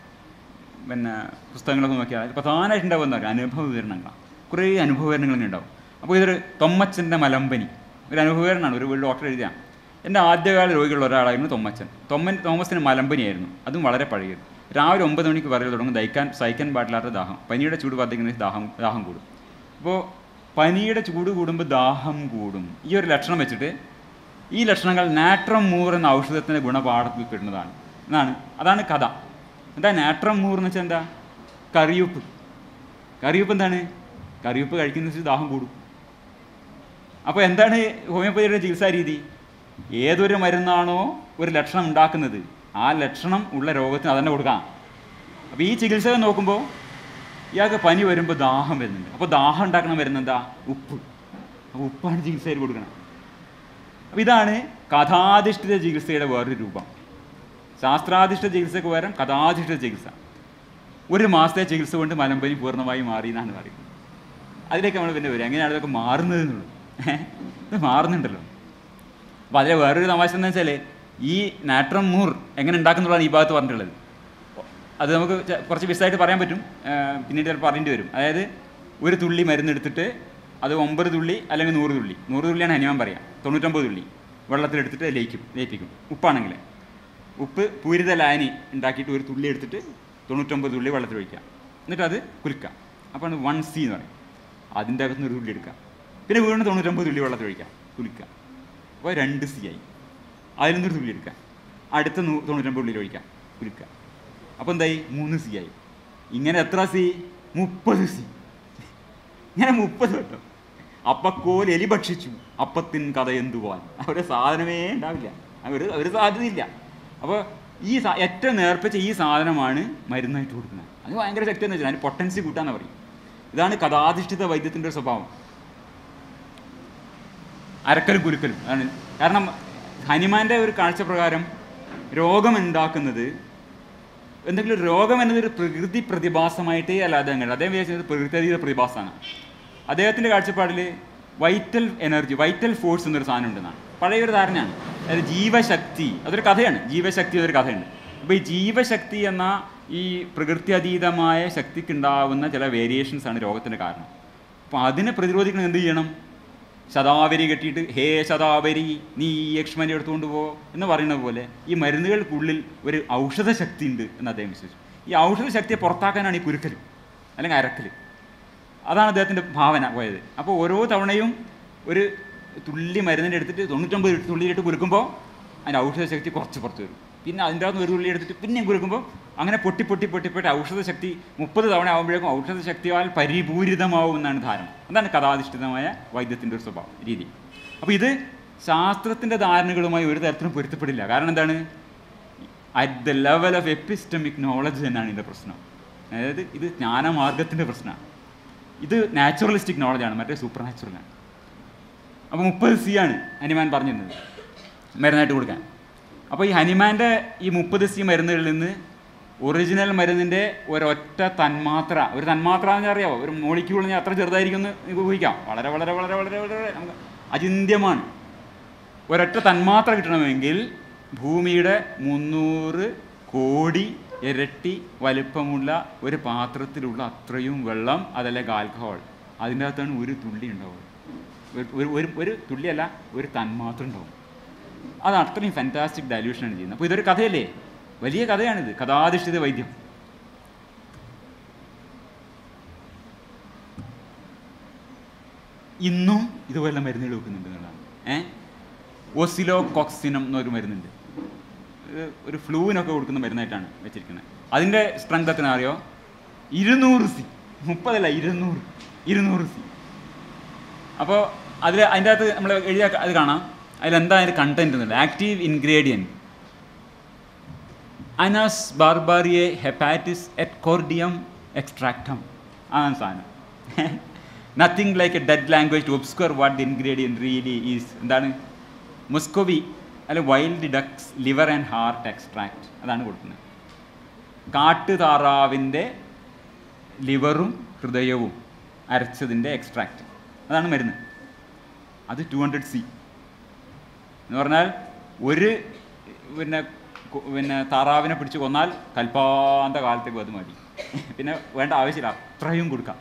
പിന്നെ പുസ്തകങ്ങളൊക്കെ നോക്കിയാൽ പ്രധാനമായിട്ടുണ്ടാവുന്ന അനുഭവ വിവരണങ്ങളാണ് കുറേ അനുഭവ വിവരണങ്ങൾ ഇങ്ങനെ ഉണ്ടാവും അപ്പോൾ ഇതൊരു തൊമ്മച്ചൻ്റെ മലമ്പനി ഒരു അനുഭവ വിവരണമാണ് ഒരു ഡോക്ടർ എഴുതിയ എൻ്റെ ആദ്യകാല രോഗികളുള്ള ഒരാളായിരുന്നു തൊമ്മച്ചൻ തൊമ്മൻ തോമസിന് മലമ്പനിയായിരുന്നു അതും വളരെ പഴയത് രാവിലെ ഒമ്പത് മണിക്ക് പറയൽ തുടങ്ങും ദഹിക്കാൻ സഹിക്കാൻ പാടില്ലാത്ത ദാഹം പനിയുടെ ചൂട് വർദ്ധിക്കുന്ന ദാഹം ദാഹം കൂടും അപ്പോൾ പനിയുടെ ചൂട് കൂടുമ്പോൾ ദാഹം കൂടും ഈ ഒരു ലക്ഷണം വെച്ചിട്ട് ഈ ലക്ഷണങ്ങൾ നാട്രം മൂർ എന്ന ഔഷധത്തിൻ്റെ ഗുണപാഠത്തിൽ പെടുന്നതാണ് എന്നാണ് അതാണ് കഥ എന്താ നാട്രം മൂർ എന്ന് വെച്ചാൽ എന്താ കറിയുപ്പ് കറിയുപ്പ് എന്താണ് കറിയുപ്പ് കഴിക്കുന്ന വെച്ചാൽ ദാഹം കൂടും അപ്പോൾ എന്താണ് ഹോമിയോപ്പതിയുടെ ചികിത്സാ രീതി ഏതൊരു മരുന്നാണോ ഒരു ലക്ഷണം ഉണ്ടാക്കുന്നത് ആ ലക്ഷണം ഉള്ള രോഗത്തിന് അതന്നെ കൊടുക്കാം അപ്പോൾ ഈ ചികിത്സ നോക്കുമ്പോൾ ഇയാൾക്ക് പനി വരുമ്പോൾ ദാഹം വരുന്നുണ്ട് അപ്പോൾ ദാഹം ഉണ്ടാക്കണം വരുന്ന എന്താ ഉപ്പ് അപ്പോൾ ഉപ്പാണ് ചികിത്സയിൽ കൊടുക്കണം അപ്പോൾ ഇതാണ് കഥാധിഷ്ഠിത ചികിത്സയുടെ വേറൊരു രൂപം ശാസ്ത്രാധിഷ്ഠിത ചികിത്സയ്ക്ക് പകരം കഥാധിഷ്ഠിത ചികിത്സ ഒരു മാസത്തെ ചികിത്സ കൊണ്ട് മലമ്പനി പൂർണ്ണമായി മാറി എന്നാണ് പറയുന്നത് അതിലേക്ക് നമ്മൾ പിന്നെ വരും എങ്ങനെയാണ് ഇതൊക്കെ മാറുന്നത് എന്നുള്ളത് ഏഹ്? ഇത് മാറുന്നുണ്ടല്ലോ അപ്പോൾ അതിലെ വേറൊരു തമാശ എന്ന് വെച്ചാൽ ഈ നാട്രം മൂർ എങ്ങനെ ഉണ്ടാക്കുന്നുള്ളതാണ് ഈ ഭാഗത്ത് പറഞ്ഞിട്ടുള്ളത് അത് നമുക്ക് ചെ- കുറച്ച് വിശദമായിട്ട് പറയാൻ പറ്റും ഏഹ് പിന്നീട് ചിലപ്പോൾ പറയേണ്ടി വരും അതായത് ഒരു തുള്ളി മരുന്നെടുത്തിട്ട് അത് ഒമ്പത് തുള്ളി അല്ലെങ്കിൽ നൂറ് തുള്ളി നൂറ് തുള്ളിയാണ് ഹനുമാൻ പറയാം തൊണ്ണൂറ്റൊമ്പത് തുള്ളി വെള്ളത്തിലെടുത്തിട്ട് ലയിക്കും ലയിപ്പിക്കും ഉപ്പാണെങ്കിൽ ഉപ്പ് പൂരിത ലായനി ഉണ്ടാക്കിയിട്ട് ഒരു തുള്ളി എടുത്തിട്ട് തൊണ്ണൂറ്റൊമ്പത് തുള്ളി വെള്ളത്തിൽ ഒഴിക്കുക എന്നിട്ട് അത് കുലുക്കാം അപ്പോൾ ആണ് വൺ സി എന്ന് പറയും അതിൻ്റെ അകത്ത് നിന്ന് ഒരു തുള്ളി എടുക്കുക പിന്നെ വീണ്ടും തൊണ്ണൂറ്റൊമ്പത് തുള്ളി വെള്ളത്തിൽ ഒഴിക്കുക കുലുക്കുക അപ്പോൾ രണ്ട് സി ആയി അതിൽ നിന്നൊരു തുള്ളി എടുക്കുക അടുത്ത നൂ തൊണ്ണൂറ്റൊമ്പത് തുള്ളിയിൽ ഒഴിക്കാം കുലുക്കുക അപ്പോൾ എന്തായി മൂന്ന് സി ആയി ഇങ്ങനെ എത്ര സി മുപ്പത് സി ഇങ്ങനെ മുപ്പത് വട്ടം അപ്പക്കോൽ എലി ഭക്ഷിച്ചു അപ്പത്തിൻ കഥ എന്തുവാൻ ഒരു സാധനമേ ഉണ്ടാവില്ല ഒരു ഒരു സാധ്യതയില്ല അപ്പോൾ ഈ സാ- ഏറ്റവും നേർപ്പിച്ച ഈ സാധനമാണ് മരുന്നായിട്ട് കൊടുക്കുന്നത് അത് ഭയങ്കര ശക്തി എന്ന് വെച്ചാൽ അതിന് പൊട്ടൻസി കൂട്ടാന്ന് പറയും ഇതാണ് കഥാധിഷ്ഠിത വൈദ്യത്തിൻ്റെ ഒരു സ്വഭാവം അരക്കലും കുലുക്കലും അതാണ് കാരണം ഹനുമാന്റെ ഒരു കാഴ്ചപ്രകാരം രോഗമുണ്ടാക്കുന്നത് എന്തെങ്കിലും ഒരു രോഗം എന്നതൊരു പ്രകൃതി പ്രതിഭാസമായിട്ടേ അല്ല അദ്ദേഹം കണ്ടത് അദ്ദേഹം വിചാരിച്ചത് പ്രകൃതിയുടെ പ്രതിഭാസമാണ് അദ്ദേഹത്തിൻ്റെ കാഴ്ചപ്പാടിൽ വൈറ്റൽ എനർജി വൈറ്റൽ ഫോഴ്സ് എന്നൊരു സാധനം ഉണ്ടെന്നാണ് പഴയ ഒരു ധാരണയാണ് അതായത് ജീവശക്തി അതൊരു കഥയാണ് ജീവശക്തി എന്നൊരു കഥയുണ്ട് അപ്പോൾ ഈ ജീവശക്തി എന്ന ഈ പ്രകൃത്യതീതമായ ശക്തിക്കുണ്ടാവുന്ന ചില വേരിയേഷൻസ് ആണ് രോഗത്തിൻ്റെ കാരണം അപ്പോൾ അതിനെ പ്രതിരോധിക്കണം എന്ത് ചെയ്യണം ശതാവരി കെട്ടിയിട്ട് ഹേ ശതാവരി നീ ഈ യക്ഷ്മനെ എടുത്തുകൊണ്ട് പോ എന്ന് പറയുന്ന പോലെ ഈ മരുന്നുകൾക്കുള്ളിൽ ഒരു ഔഷധ ശക്തി ഉണ്ട് എന്ന് അദ്ദേഹം വിശ്വസിച്ചു ഈ ഔഷധ ശക്തിയെ പുറത്താക്കാനാണ് ഈ കുരുക്കൽ അല്ലെങ്കിൽ അരക്കൽ അതാണ് അദ്ദേഹത്തിൻ്റെ ഭാവന പോയത് അപ്പോൾ ഓരോ തവണയും ഒരു തുള്ളി മരുന്നിൻ്റെ എടുത്തിട്ട് തൊണ്ണൂറ്റൊമ്പത് തുള്ളിയിട്ട് കുലുക്കുമ്പോൾ അതിൻ്റെ ഔഷധ ശക്തി കുറച്ച് പുറത്ത് വരും പിന്നെ അതിൻ്റെ അകത്ത് ഒരു തുള്ളി എടുത്തിട്ട് പിന്നെയും കുലുക്കുമ്പോൾ അങ്ങനെ പൊട്ടി പൊട്ടി പൊട്ടി പൊട്ടി ഔഷധ ശക്തി മുപ്പത് തവണ ആകുമ്പോഴേക്കും ഔഷധ ശക്തിയാൽ പരിപൂരിതമാവും എന്നാണ് ധാരണ അതാണ് കഥാധിഷ്ഠിതമായ വൈദ്യത്തിൻ്റെ ഒരു സ്വഭാവം രീതി അപ്പോൾ ഇത് ശാസ്ത്രത്തിൻ്റെ ധാരണകളുമായി ഒരു തരത്തിലും പൊരുത്തപ്പെടില്ല കാരണം എന്താണ് at the level of epistemic knowledge തന്നെയാണ് ഇതിൻ്റെ പ്രശ്നം അതായത് ഇത് ജ്ഞാനമാർഗത്തിൻ്റെ പ്രശ്നമാണ് ഇത് നാച്ചുറലിസ്റ്റിക് നോളജാണ് മറ്റേ സൂപ്പർ നാച്ചുറലാണ് അപ്പോൾ മുപ്പത് സി ആണ് ഹനുമാൻ പറഞ്ഞിരുന്നത് മരുന്നായിട്ട് കൊടുക്കാൻ അപ്പോൾ ഈ ഹനുമാൻ്റെ ഈ മുപ്പത് സി മരുന്നുകളിൽ നിന്ന് ഒറിജിനൽ മരുന്നിൻ്റെ ഒരൊറ്റ തന്മാത്ര ഒരു തന്മാത്ര എന്ന് അറിയാമോ ഒരു മോളിക്യൂൾ ഞാൻ അത്ര ചെറുതായിരിക്കും എന്ന് നിങ്ങൾക്ക് ഊഹിക്കാം വളരെ വളരെ വളരെ വളരെ വളരെ നമുക്ക് അചിന്യമാണ് ഒരൊറ്റ തന്മാത്ര കിട്ടണമെങ്കിൽ ഭൂമിയുടെ മുന്നൂറ് കോടി ഇരട്ടി വലിപ്പമുള്ള ഒരു പാത്രത്തിലുള്ള അത്രയും വെള്ളം അതല്ലെങ്കിൽ ആൽക്കഹോൾ അതിൻ്റെ അകത്താണ് ഒരു തുള്ളി ഉണ്ടാവുക ഒരു- ഒരു ഒരു ഒരു തുള്ളിയല്ല ഒരു തന്മാത്രം ഉണ്ടാവും അത് അത്രയും ഫാൻറ്റാസ്റ്റിക് ഡയല്യൂഷനാണ് ചെയ്യുന്നത് അപ്പോൾ ഇതൊരു കഥയല്ലേ വലിയ കഥയാണിത് കഥാധിഷ്ഠിത വൈദ്യം ഇന്നും ഇതുപോലെ മരുന്നുകൾ വെക്കുന്നുണ്ട് എന്നുള്ളതാണ് ഏഹ് ഒസിലോ കോക്സിനം എന്നൊരു മരുന്നുണ്ട് ഇത് ഒരു ഫ്ലൂവിനൊക്കെ കൊടുക്കുന്ന മരുന്നായിട്ടാണ് വെച്ചിരിക്കുന്നത് അതിൻ്റെ സ്ട്രെങ്ത് എത്ര അറിയോ ഇരുന്നൂറ് സി മുപ്പതല്ല ഇരുന്നൂറ് ഇരുന്നൂറ് സി അപ്പോൾ അതിൽ അതിൻ്റെ അകത്ത് നമ്മൾ എഴുതിയ അത് കാണാം അതിലെന്താ അതിൻ്റെ കണ്ടന്റ് എന്നുള്ളത് active ingredient Anas barbariae hepatis et cordium extractum അതാണ് സാധനം nothing like a dead language to obscure what the ingredient really is എന്താണ് മുസ്കോവി അല്ലെ wild ducks liver and heart extract അതാണ് കൊടുക്കുന്നത് കാട്ടുതാറാവിൻ്റെ ലിവറും ഹൃദയവും അരച്ചതിൻ്റെ എക്സ്ട്രാക്ട് അതാണ് മരുന്ന് അത് ടു ഹൺഡ്രഡ് സി എന്ന് പറഞ്ഞാൽ ഒരു പിന്നെ കു- പിന്നെ താറാവിനെ പിടിച്ച് കൊന്നാൽ കൽപ്പാന്ത കാലത്തേക്ക് അത് മതി പിന്നെ വേണ്ട ആവശ്യമില്ല അത്രയും കൊടുക്കാം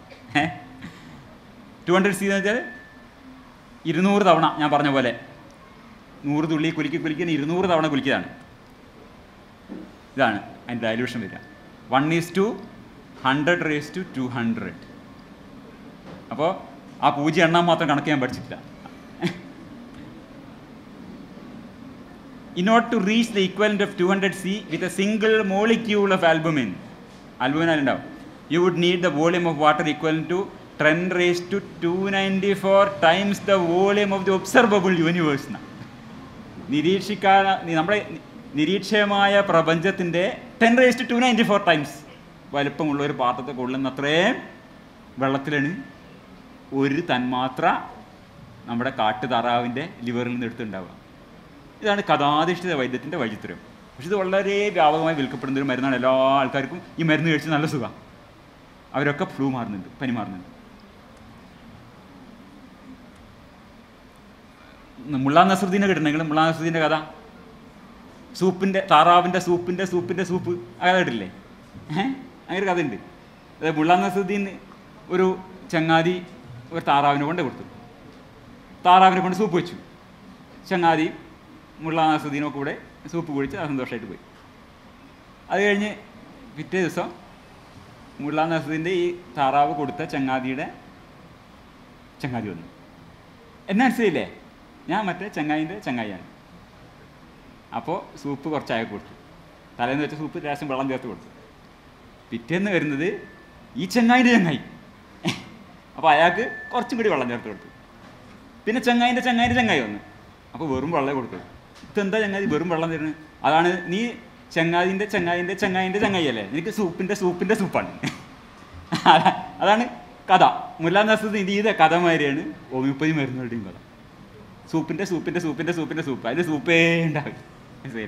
ടു ഹൺഡ്രഡ് സി എന്ന് വെച്ചാൽ ഇരുന്നൂറ് തവണ ഞാൻ പറഞ്ഞ പോലെ നൂറ് തുള്ളി കുലുക്കി കുലിക്കുന്ന ഇരുന്നൂറ് തവണ കുലിക്കതാണ് ഇതാണ് അതിൻ്റെ ഡയലൂഷൻ വരിക one is to hundred raise to two hundred അപ്പോൾ ആ പൂജ്യം എണ്ണാൻ മാത്രം കണക്ക് ഞാൻ പഠിച്ചിട്ടില്ല in order to reach the equivalent of 200C with a single molecule of albumin, albumin ഉണ്ടാവും you would need the volume of water equivalent to 10 raised to 294 times the volume of the observable universe ന്നാ. നിരീക്ഷിക്കാൻ നി- നമ്മുടെ നി- നിരീക്ഷയമായ പ്രപഞ്ചത്തിൻ്റെ ten റേസ്റ്റ് to ninety four times വലുപ്പമുള്ള ഒരു പാത്രത്തെ കൊള്ളുന്ന അത്രയും വെള്ളത്തിലാണ് ഒരു തന്മാത്ര നമ്മുടെ കാട്ടുതാറാവിൻ്റെ ലിവറിൽ നിന്ന് എടുത്തുണ്ടാവുക ഇതാണ് കഥാധിഷ്ഠിത വൈദ്യത്തിൻ്റെ വൈചിത്രം പക്ഷെ ഇത് വളരെ വ്യാപകമായി വിൽക്കപ്പെടുന്ന ഒരു മരുന്നാണ് എല്ലാ ആൾക്കാർക്കും ഈ മരുന്ന് കഴിച്ച് നല്ല സുഖം അവരൊക്കെ ഫ്ലൂ മാറുന്നുണ്ട് പനി മാറുന്നുണ്ട് മുള്ള നസറുദ്ദീനെ കിട്ടണമെങ്കിൽ മുള്ള നസറുദ്ദീൻ്റെ കഥ സൂപ്പിൻ്റെ താറാവിൻ്റെ സൂപ്പിൻ്റെ സൂപ്പിൻ്റെ സൂപ്പ് ആ കഥ കേട്ടില്ലേ ഏഹ് അങ്ങനെ ഒരു കഥയുണ്ട് അതായത് മുള്ള നസറുദ്ദീൻ ഒരു ചങ്ങാതി ഒരു താറാവിനെ കൊണ്ട് കൊടുത്തു താറാവിനെ കൊണ്ട് സൂപ്പ് വെച്ചു ചങ്ങാതി മുള്ള നസറുദ്ദീനും ഒക്കെ കൂടെ സൂപ്പ് കുഴിച്ച് ആ സന്തോഷമായിട്ട് പോയി അത് കഴിഞ്ഞ് പിറ്റേ ദിവസം മുള്ള നസറുദ്ദീൻ്റെ ഈ താറാവ് കൊടുത്ത ചങ്ങാതിയുടെ ചങ്ങാതി വന്നു എന്നെ മനസ്സിലായില്ലേ ഞാൻ മറ്റേ ചങ്ങായിൻ്റെ ചങ്ങായിയാണ് അപ്പോൾ സൂപ്പ് കുറച്ച് അയാൾക്ക് കൊടുത്തു തലേന്ന് വെച്ച സൂപ്പ് ലേശം വെള്ളം ചേർത്ത് കൊടുത്തു പിറ്റേന്ന് വരുന്നത് ഈ ചങ്ങായിൻ്റെ ചങ്ങായി അപ്പോൾ അയാൾക്ക് കുറച്ചും കൂടി വെള്ളം ചേർത്ത് കൊടുത്തു പിന്നെ ചങ്ങായിൻ്റെ ചങ്ങായിൻ്റെ ചങ്ങായി വന്നു അപ്പോൾ വെറും വെള്ളം കൊടുത്തത് ഇതെന്താ ചങ്ങാതി വെറും വെള്ളം തരുന്നത് അതാണ് നീ ചങ്ങാതിൻ്റെ ചങ്ങായിൻ്റെ ചങ്ങായിൻ്റെ ചങ്ങായി അല്ലേ നിനക്ക് സൂപ്പിൻ്റെ സൂപ്പിൻ്റെ സൂപ്പാണ് അതാ- അതാണ് കഥ മുല്ലാ നസത്ത് ഇത് കഥ മാതിരിയാണ് ഹോമിയോപ്പതി മരുന്നുകളുടെയും കഥ സൂപ്പിൻ്റെ സൂപ്പിൻ്റെ സൂപ്പിൻ്റെ സൂപ്പിൻ്റെ സൂപ്പ് അതിൽ സൂപ്പേ ഉണ്ടാവില്ല മനസ്സിലായില്ലേ?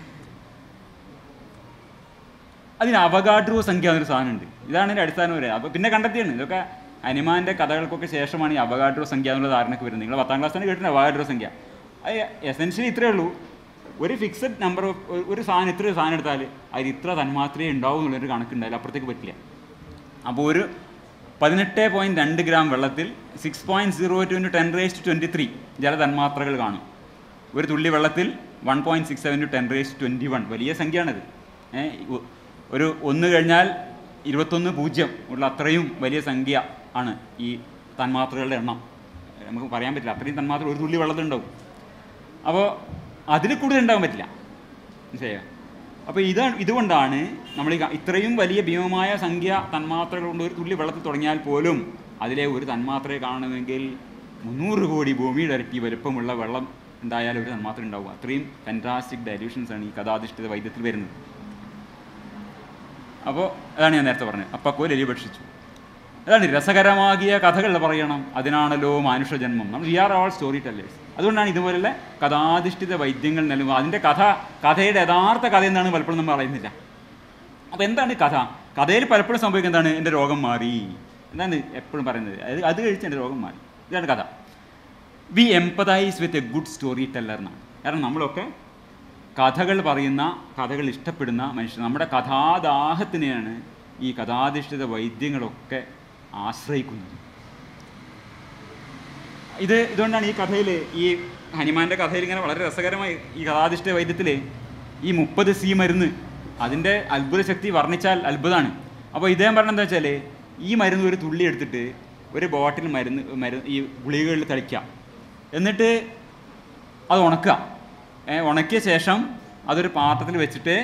അതിന് അവഗാഡ്രോ സംഖ്യ എന്നൊരു സാധനമുണ്ട് ഇതാണ് ഇതിൻ്റെ അടിസ്ഥാനം വരെ അപ്പോൾ പിന്നെ കണ്ടെത്തിയാണ് ഇതൊക്കെ ഹനുമാന്റെ കഥകൾക്കൊക്കെ ശേഷമാണ് ഈ അവഗാഡ്രോ സംഖ്യ എന്നുള്ള ധാരണക്ക് വരുന്നത് നിങ്ങൾ പത്താം ക്ലാസ് തന്നെ കേട്ടിട്ടുണ്ട് അവഗാഡ്രോ സംഖ്യ അത് എസെൻഷ്യലി ഇത്രയേ ഉള്ളൂ ഒരു ഫിക്സഡ് നമ്പർ ഓഫ് ഒരു സാധനം ഇത്ര സാധനം എടുത്താൽ അതിൽ ഇത്ര തന്മാത്രയേ ഉണ്ടാവും എന്നുള്ളൊരു കണക്കുണ്ടായാലും അപ്പുറത്തേക്ക് പറ്റില്ല അപ്പോൾ ഒരു പതിനെട്ട് പോയിൻറ്റ് രണ്ട് ഗ്രാം വെള്ളത്തിൽ six point zero two into ten raised twenty three ജലതന്മാത്രകൾ കാണും ഒരു തുള്ളി വെള്ളത്തിൽ one point six seven two ten raised twenty one വലിയ സംഖ്യയാണത് ഏ, ഒ- ഒരു ഒന്ന് കഴിഞ്ഞാൽ ഇരുപത്തൊന്ന് പൂജ്യം ഉള്ള അത്രയും വലിയ സംഖ്യ ആണ് ഈ തന്മാത്രകളുടെ എണ്ണം നമുക്ക് പറയാൻ പറ്റില്ല അത്രയും തന്മാത്ര ഒരു തുള്ളി വെള്ളത്തിലുണ്ടാവും അപ്പോൾ അതിൽ കൂടുതൽ ഉണ്ടാകാൻ പറ്റില്ല മനസ്സിലായോ അപ്പോൾ ഇതാണ് ഇതുകൊണ്ടാണ് നമ്മൾ ഈ ക- ഇത്രയും വലിയ ഭീമമായ സംഖ്യ തന്മാത്രകൾ കൊണ്ട് ഒരു തുള്ളി വെള്ളത്തിൽ തുടങ്ങിയാൽ പോലും അതിലെ ഒരു തന്മാത്രയെ കാണണമെങ്കിൽ മുന്നൂറ് കോടി ഭൂമിയുടെ ഇരട്ടി വലുപ്പമുള്ള വെള്ളം ഉണ്ടായാൽ ഒരു തന്മാത്ര ഉണ്ടാവും അത്രയും ഫാൻറ്റാസ്റ്റിക് ഡയല്യൂഷൻസ് ആണ് ഈ കഥാധിഷ്ഠിത വൈദ്യത്തിൽ വരുന്നത് അപ്പോൾ അതാണ് ഞാൻ നേരത്തെ പറഞ്ഞത് അപ്പക്കോൽ എലി ഭക്ഷിച്ചു അതാണ് രസകരമാകിയ കഥകൾ പറയണം അതിനാണല്ലോ മാനുഷജന്മം നമ്മൾ we are all story tellers അതുകൊണ്ടാണ് ഇതുപോലുള്ള കഥാധിഷ്ഠിത വൈദ്യങ്ങൾ നൽകുക അതിൻ്റെ കഥ കഥയുടെ യഥാർത്ഥ കഥ എന്താണ് പലപ്പോഴും നമ്മൾ അറിയുന്നില്ല അപ്പോൾ എന്താണ് കഥ കഥയിൽ പലപ്പോഴും സംഭവിക്കുന്നത് എന്താണ് എൻ്റെ രോഗം മാറി എന്താണ് എപ്പോഴും പറയുന്നത് അത് അത് കഴിച്ച് എൻ്റെ രോഗം മാറി ഇതാണ് കഥ we empathise with a good story teller എന്നാണ് കാരണം നമ്മളൊക്കെ കഥകൾ പറയുന്ന കഥകൾ ഇഷ്ടപ്പെടുന്ന മനുഷ്യർ നമ്മുടെ കഥാദാഹത്തിനെയാണ് ഈ കഥാധിഷ്ഠിത വൈദ്യങ്ങളൊക്കെ ആശ്രയിക്കുന്നത് ഇത് ഇതുകൊണ്ടാണ് ഈ കഥയിൽ ഈ ഹനുമാന്റെ കഥയിൽ ഇങ്ങനെ വളരെ രസകരമായി ഈ കഥാധിഷ്ഠ വൈദ്യത്തിൽ ഈ മുപ്പത് സി മരുന്ന് അതിൻ്റെ അത്ഭുത ശക്തി വർണ്ണിച്ചാൽ അത്ഭുതമാണ് അപ്പോൾ ഇദ്ദേഹം പറഞ്ഞ എന്താ വെച്ചാൽ ഈ മരുന്ന് ഒരു തുള്ളി എടുത്തിട്ട് ഒരു ബോട്ടിൽ മരുന്ന് മരുന്ന് ഈ ഗുളികകളിൽ തളിക്കാം എന്നിട്ട് അത് ഉണക്കുക ഏ, ഉണക്കിയ ശേഷം അതൊരു പാത്രത്തിൽ വെച്ചിട്ട്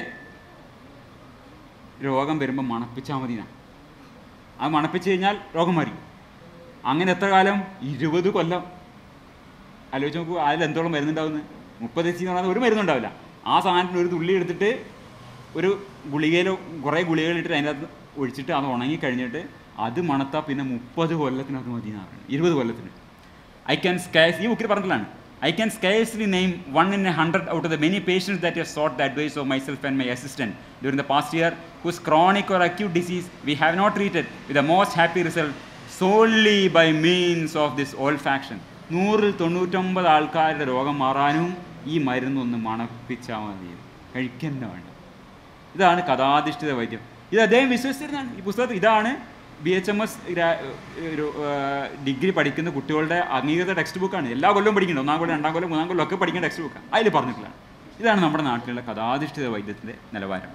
രോഗം വരുമ്പോൾ മണപ്പിച്ചാൽ മതി എന്നാ. അത് മണപ്പിച്ച് കഴിഞ്ഞാൽ രോഗം മാറി അങ്ങനെ എത്ര കാലം ഇരുപത് കൊല്ലം ആലോചിച്ച് നോക്കൂ അതിൽ എന്തോളം മരുന്നുണ്ടാവുന്നത് മുപ്പത് എച്ച് എന്ന് പറഞ്ഞാൽ ഒരു മരുന്നുണ്ടാവില്ല ആ സാധനത്തിന് ഒരു തുള്ളി എടുത്തിട്ട് ഒരു ഗുളികയിലോ കുറേ ഗുളികകളിട്ട് അതിൻ്റെ അകത്ത് ഒഴിച്ചിട്ട് അത് ഉണങ്ങി കഴിഞ്ഞിട്ട് അത് മണത്താൽ പിന്നെ മുപ്പത് കൊല്ലത്തിന് അത് മതി എന്നാണ് പറയുന്നത് ഇരുപത് കൊല്ലത്തിന് ഐ ക്യാൻ സ്കേസ് ഈ ബുക്കിൽ പറഞ്ഞിട്ടാണ് I can scarcely name one in a hundred out of the many patients that you sought the advice of myself and my assistant during the past year whose chronic or acute disease we have not treated with the most happy result solely by means of this olfaction നൂറിൽ തൊണ്ണൂറ്റൊമ്പത് ആൾക്കാരുടെ രോഗം മാറാനും ഈ മരുന്നൊന്ന് മണപ്പിച്ചാൽ മതി കഴിക്കുന്ന വേണ്ട ഇതാണ് കഥാധിഷ്ഠിത വൈദ്യം ഇത് അദ്ദേഹം വിശ്വസിച്ചിരുന്നതാണ് ഈ പുസ്തകത്തിൽ ഇതാണ് ബി എച്ച് എം എസ് ഒരു ഡിഗ്രി പഠിക്കുന്ന കുട്ടികളുടെ അംഗീകൃത ടെക്സ്റ്റ് ബുക്കാണ് എല്ലാ കൊല്ലവും പഠിക്കുന്നുണ്ട് ഒന്നാം കൊല്ലം രണ്ടാം കൊല്ലം മൂന്നാം കൊല്ലം ഒക്കെ പഠിക്കുന്ന ടെക്സ്റ്റ് ബുക്കാണ് അതിൽ പറഞ്ഞിട്ടുള്ളതാണ് ഇതാണ് നമ്മുടെ നാട്ടിലുള്ള കഥാധിഷ്ഠിത വൈദ്യത്തിൻ്റെ നിലവാരം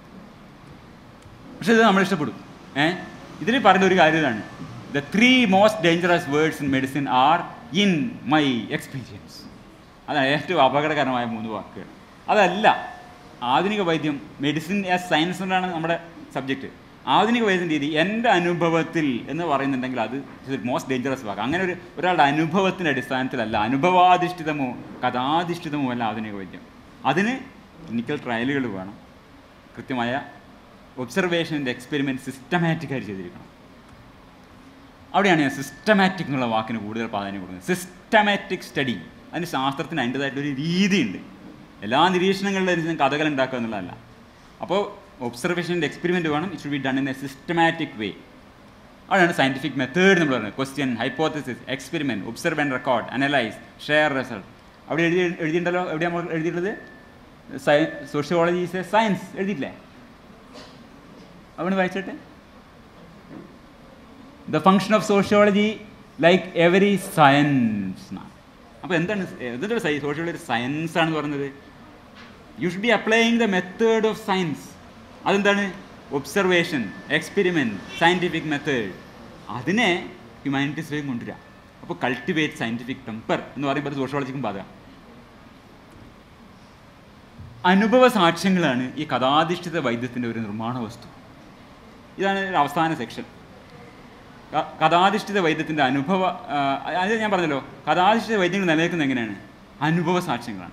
പക്ഷെ ഇത് നമ്മൾ ഇഷ്ടപ്പെടും ഏ ഇതിൽ പറയുന്ന ഒരു കാര്യം ഇതാണ് the three most dangerous words in medicine are in my experience അതാണ് ഏറ്റവും അപകടകരമായ മൂന്ന് വാക്കുകൾ അതല്ല ആധുനിക വൈദ്യം മെഡിസിൻ ആസ് സയൻസ് എന്നാണ് നമ്മുടെ സബ്ജക്റ്റ് ആധുനിക വൈദ്യം രീതി എൻ്റെ അനുഭവത്തിൽ എന്ന് പറയുന്നുണ്ടെങ്കിൽ അത് മോസ്റ്റ് ഡേഞ്ചറസ് വാക്ക് അങ്ങനെ ഒരു ഒരാളുടെ അനുഭവത്തിൻ്റെ അടിസ്ഥാനത്തിലല്ല അനുഭവാധിഷ്ഠിതമോ കഥാധിഷ്ഠിതമോ അല്ല ആധുനിക വൈദ്യം അതിന് ക്ലിനിക്കൽ ട്രയലുകൾ വേണം കൃത്യമായ ഒബ്സർവേഷൻ്റെ എക്സ്പെരിമെൻറ്റ് സിസ്റ്റമാറ്റിക്കായിട്ട് ചെയ്തിരിക്കണം അവിടെയാണ് ഞാൻ സിസ്റ്റമാറ്റിക് എന്നുള്ള വാക്കിന് കൂടുതൽ പ്രാധാന്യം കൊടുക്കുന്നത് സിസ്റ്റമാറ്റിക് സ്റ്റഡി അതിന് ശാസ്ത്രത്തിന് അതിൻ്റെതായിട്ടൊരു രീതിയുണ്ട് എല്ലാ നിരീക്ഷണങ്ങളുടെ അനുസരിച്ച് കഥകൾ ഉണ്ടാക്കുക എന്നുള്ളതല്ല അപ്പോൾ ഒബ്സർവേഷൻ്റെ എക്സ്പെരിമെൻറ്റ് വേണം it should be done in a systematic way അതാണ് സയൻറ്റിഫിക് മെത്തേഡ് നമ്മൾ പറയുന്നത് question hypothesis experiment observe and record analyse share result അവിടെ എഴുതി എഴുതിയിട്ടുണ്ടല്ലോ എവിടെയാണ് നമ്മൾ എഴുതിയിട്ടുള്ളത് സയ സോഷ്യോളജി ഈസ് എ സയൻസ് എഴുതിയിട്ടില്ലേ അവിടെ വായിച്ചിട്ട് the function of sociology like every science എന്നാണ് അപ്പോൾ എന്താണ് എന്തൊരു സോഷ്യോളജി ഒരു സയൻസ് ആണെന്ന് പറയുന്നത് you should be applying the method of science അതെന്താണ് ഒബ്സർവേഷൻ എക്സ്പെരിമെൻറ്റ് സയൻറ്റിഫിക് മെത്തേഡ് അതിനെ ഹ്യൂമാനിറ്റീസിലേക്ക് കൊണ്ടുവരിക അപ്പോൾ കൾട്ടിവേറ്റ് സയൻറ്റിഫിക് ടെമ്പർ എന്ന് പറയുമ്പോൾ അത് സോഷ്യോളജിക്കും ബാധക അനുഭവ സാക്ഷ്യങ്ങളാണ് ഈ കഥാധിഷ്ഠിത വൈദ്യത്തിൻ്റെ ഒരു നിർമ്മാണ വസ്തു ഇതാണ് ഒരു അവസാന സെക്ഷൻ ക- കഥാധിഷ്ഠിത വൈദ്യത്തിൻ്റെ അനുഭവ ആ, അത് ഞാൻ പറഞ്ഞല്ലോ കഥാധിഷ്ഠിത വൈദ്യങ്ങൾ നിലനിൽക്കുന്നത് എങ്ങനെയാണ് അനുഭവ സാക്ഷ്യങ്ങളാണ്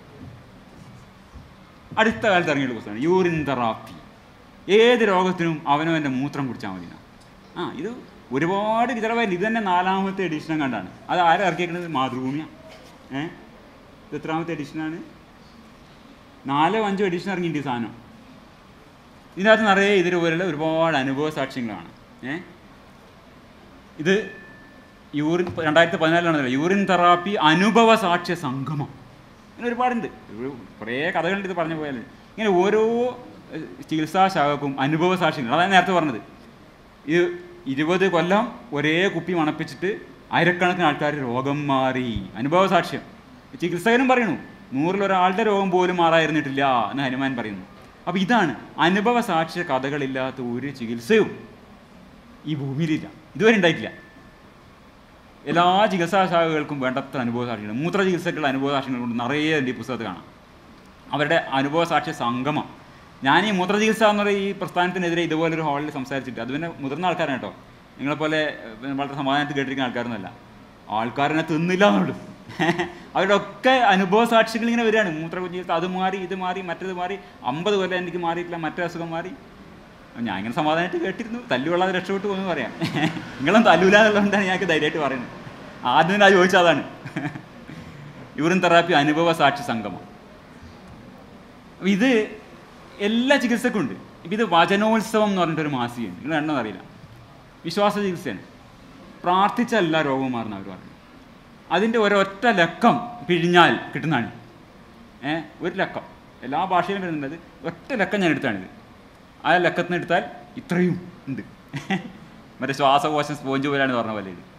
അടുത്ത കാലത്ത് ഇറങ്ങിയുള്ള പുസ്തകമാണ് യൂറിൻ തെറാപ്പി ഏത് രോഗത്തിനും അവനവൻ്റെ മൂത്രം കുടിച്ചാൽ മതി എന്നാ. ആ ഇത് ഒരുപാട് ചിലവായില്ല ഇത് തന്നെ നാലാമത്തെ എഡിഷൻ കണ്ടാണ് അത് ആരാ ഇറക്കിയിരിക്കുന്നത് മാതൃഭൂമിയ ഏ ഇത് എത്രാമത്തെ എഡിഷനാണ് നാലോ അഞ്ചോ എഡിഷൻ ഇറങ്ങിയിട്ടുണ്ട് ഈ സാധനം ഇതിനകത്ത് നിറയെ ഇതിലുപോലുള്ള ഒരുപാട് അനുഭവ സാക്ഷ്യങ്ങളാണ് ഏ ഇത് യൂറിൻ രണ്ടായിരത്തി പതിനാലിലാണല്ലോ യൂറിൻ തെറാപ്പി അനുഭവ സാക്ഷ്യ സംഗമം ഇങ്ങനെ ഒരുപാടുണ്ട് ഒരു കുറേ കഥകളുണ്ട് ഇത് പറഞ്ഞു പോയാൽ ഇങ്ങനെ ഓരോ ഏഹ്, ചികിത്സാ ശാഖക്കും അനുഭവ സാക്ഷ്യങ്ങൾ അതാണ് നേരത്തെ പറഞ്ഞത് ഇത് ഇരുപത് കൊല്ലം ഒരേ കുപ്പി മണപ്പിച്ചിട്ട് ആയിരക്കണക്കിന് ആൾക്കാർ രോഗം മാറി അനുഭവ സാക്ഷ്യം ചികിത്സകനും പറയണു നൂറിലൊരാളുടെ രോഗം പോലും മാറായിരുന്നിട്ടില്ല എന്ന് ഹനുമാൻ പറയുന്നു അപ്പോൾ ഇതാണ് അനുഭവ സാക്ഷ്യ കഥകളില്ലാത്ത ഒരു ചികിത്സയും ഈ ഭൂമിയിലില്ല ഇതുവരെ ഉണ്ടായിട്ടില്ല എല്ലാ ചികിത്സാ ശാഖകൾക്കും വേണ്ടത്ര അനുഭവ സാക്ഷ്യങ്ങൾ മൂത്ര ചികിത്സക്കുള്ള അനുഭവ സാക്ഷ്യങ്ങൾ കൊണ്ട് നിറയെ എൻ്റെ ഈ പുസ്തകത്തിൽ കാണാം അവരുടെ അനുഭവ സാക്ഷ്യ സംഗമം ഞാൻ ഈ മൂത്ര ചികിത്സ എന്ന് പറയുന്ന ഈ പ്രസ്ഥാനത്തിനെതിരെ ഇതുപോലൊരു ഹാളിൽ സംസാരിച്ചിട്ട് അത് പിന്നെ മുതിർന്ന ആൾക്കാരാണ് കേട്ടോ നിങ്ങളെപ്പോലെ ഏഹ്, വളരെ സമാധാനത്തിൽ കേട്ടിരിക്കുന്ന ആൾക്കാരൊന്നുമല്ല ആൾക്കാരനെ തിന്നില്ല എന്നുള്ളൂ അവരുടെ ഒക്കെ അനുഭവ സാക്ഷികൾ ഇങ്ങനെ വരികയാണ് മൂത്ര ചികിത്സ അത് മാറി ഇത് മാറി മറ്റേത് മാറി അമ്പത് കൊല്ലം എനിക്ക് മാറിയിട്ടില്ല മറ്റേ അസുഖം മാറി ഞാൻ ഇങ്ങനെ സമാധാനമായിട്ട് കേട്ടിരുന്നു തല്ലുകൊള്ളാതെ രക്ഷപ്പെട്ടു പോകുന്നു പറയാം നിങ്ങളും തല്ലൂല എന്നുള്ളതുകൊണ്ടാണ് ഞങ്ങൾക്ക് ധൈര്യമായിട്ട് പറയുന്നത് ആദ്യം ഞാൻ ചോദിച്ചത് അതാണ് യൂറിൻ തെറാപ്പി അനുഭവ സാക്ഷി സംഗമം അപ്പൊ ഇത് എല്ലാ ചികിത്സക്കും ഉണ്ട് ഇപ്പം ഇത് വചനോത്സവം എന്ന് പറഞ്ഞിട്ടൊരു മാസികയുണ്ട് നിങ്ങൾ എണ്ണം അറിയില്ല വിശ്വാസ ചികിത്സയാണ് പ്രാർത്ഥിച്ച എല്ലാ രോഗവും മാറുന്ന അവർ പറഞ്ഞു അതിൻ്റെ ഒരൊറ്റ ലക്കം പിഴിഞ്ഞാൽ കിട്ടുന്നതാണ് ഏ ഒരു ലക്കം എല്ലാ ഭാഷയിലും വരുന്നുണ്ട് ഒറ്റ ലക്കം ഞാൻ എടുത്താണിത് ആ ലക്കത്തിന് എടുത്താൽ ഇത്രയും ഉണ്ട് മറ്റേ ശ്വാസകോശം സ്പോഞ്ച് പോലെയാണ് പറഞ്ഞ പോലെ ഇത്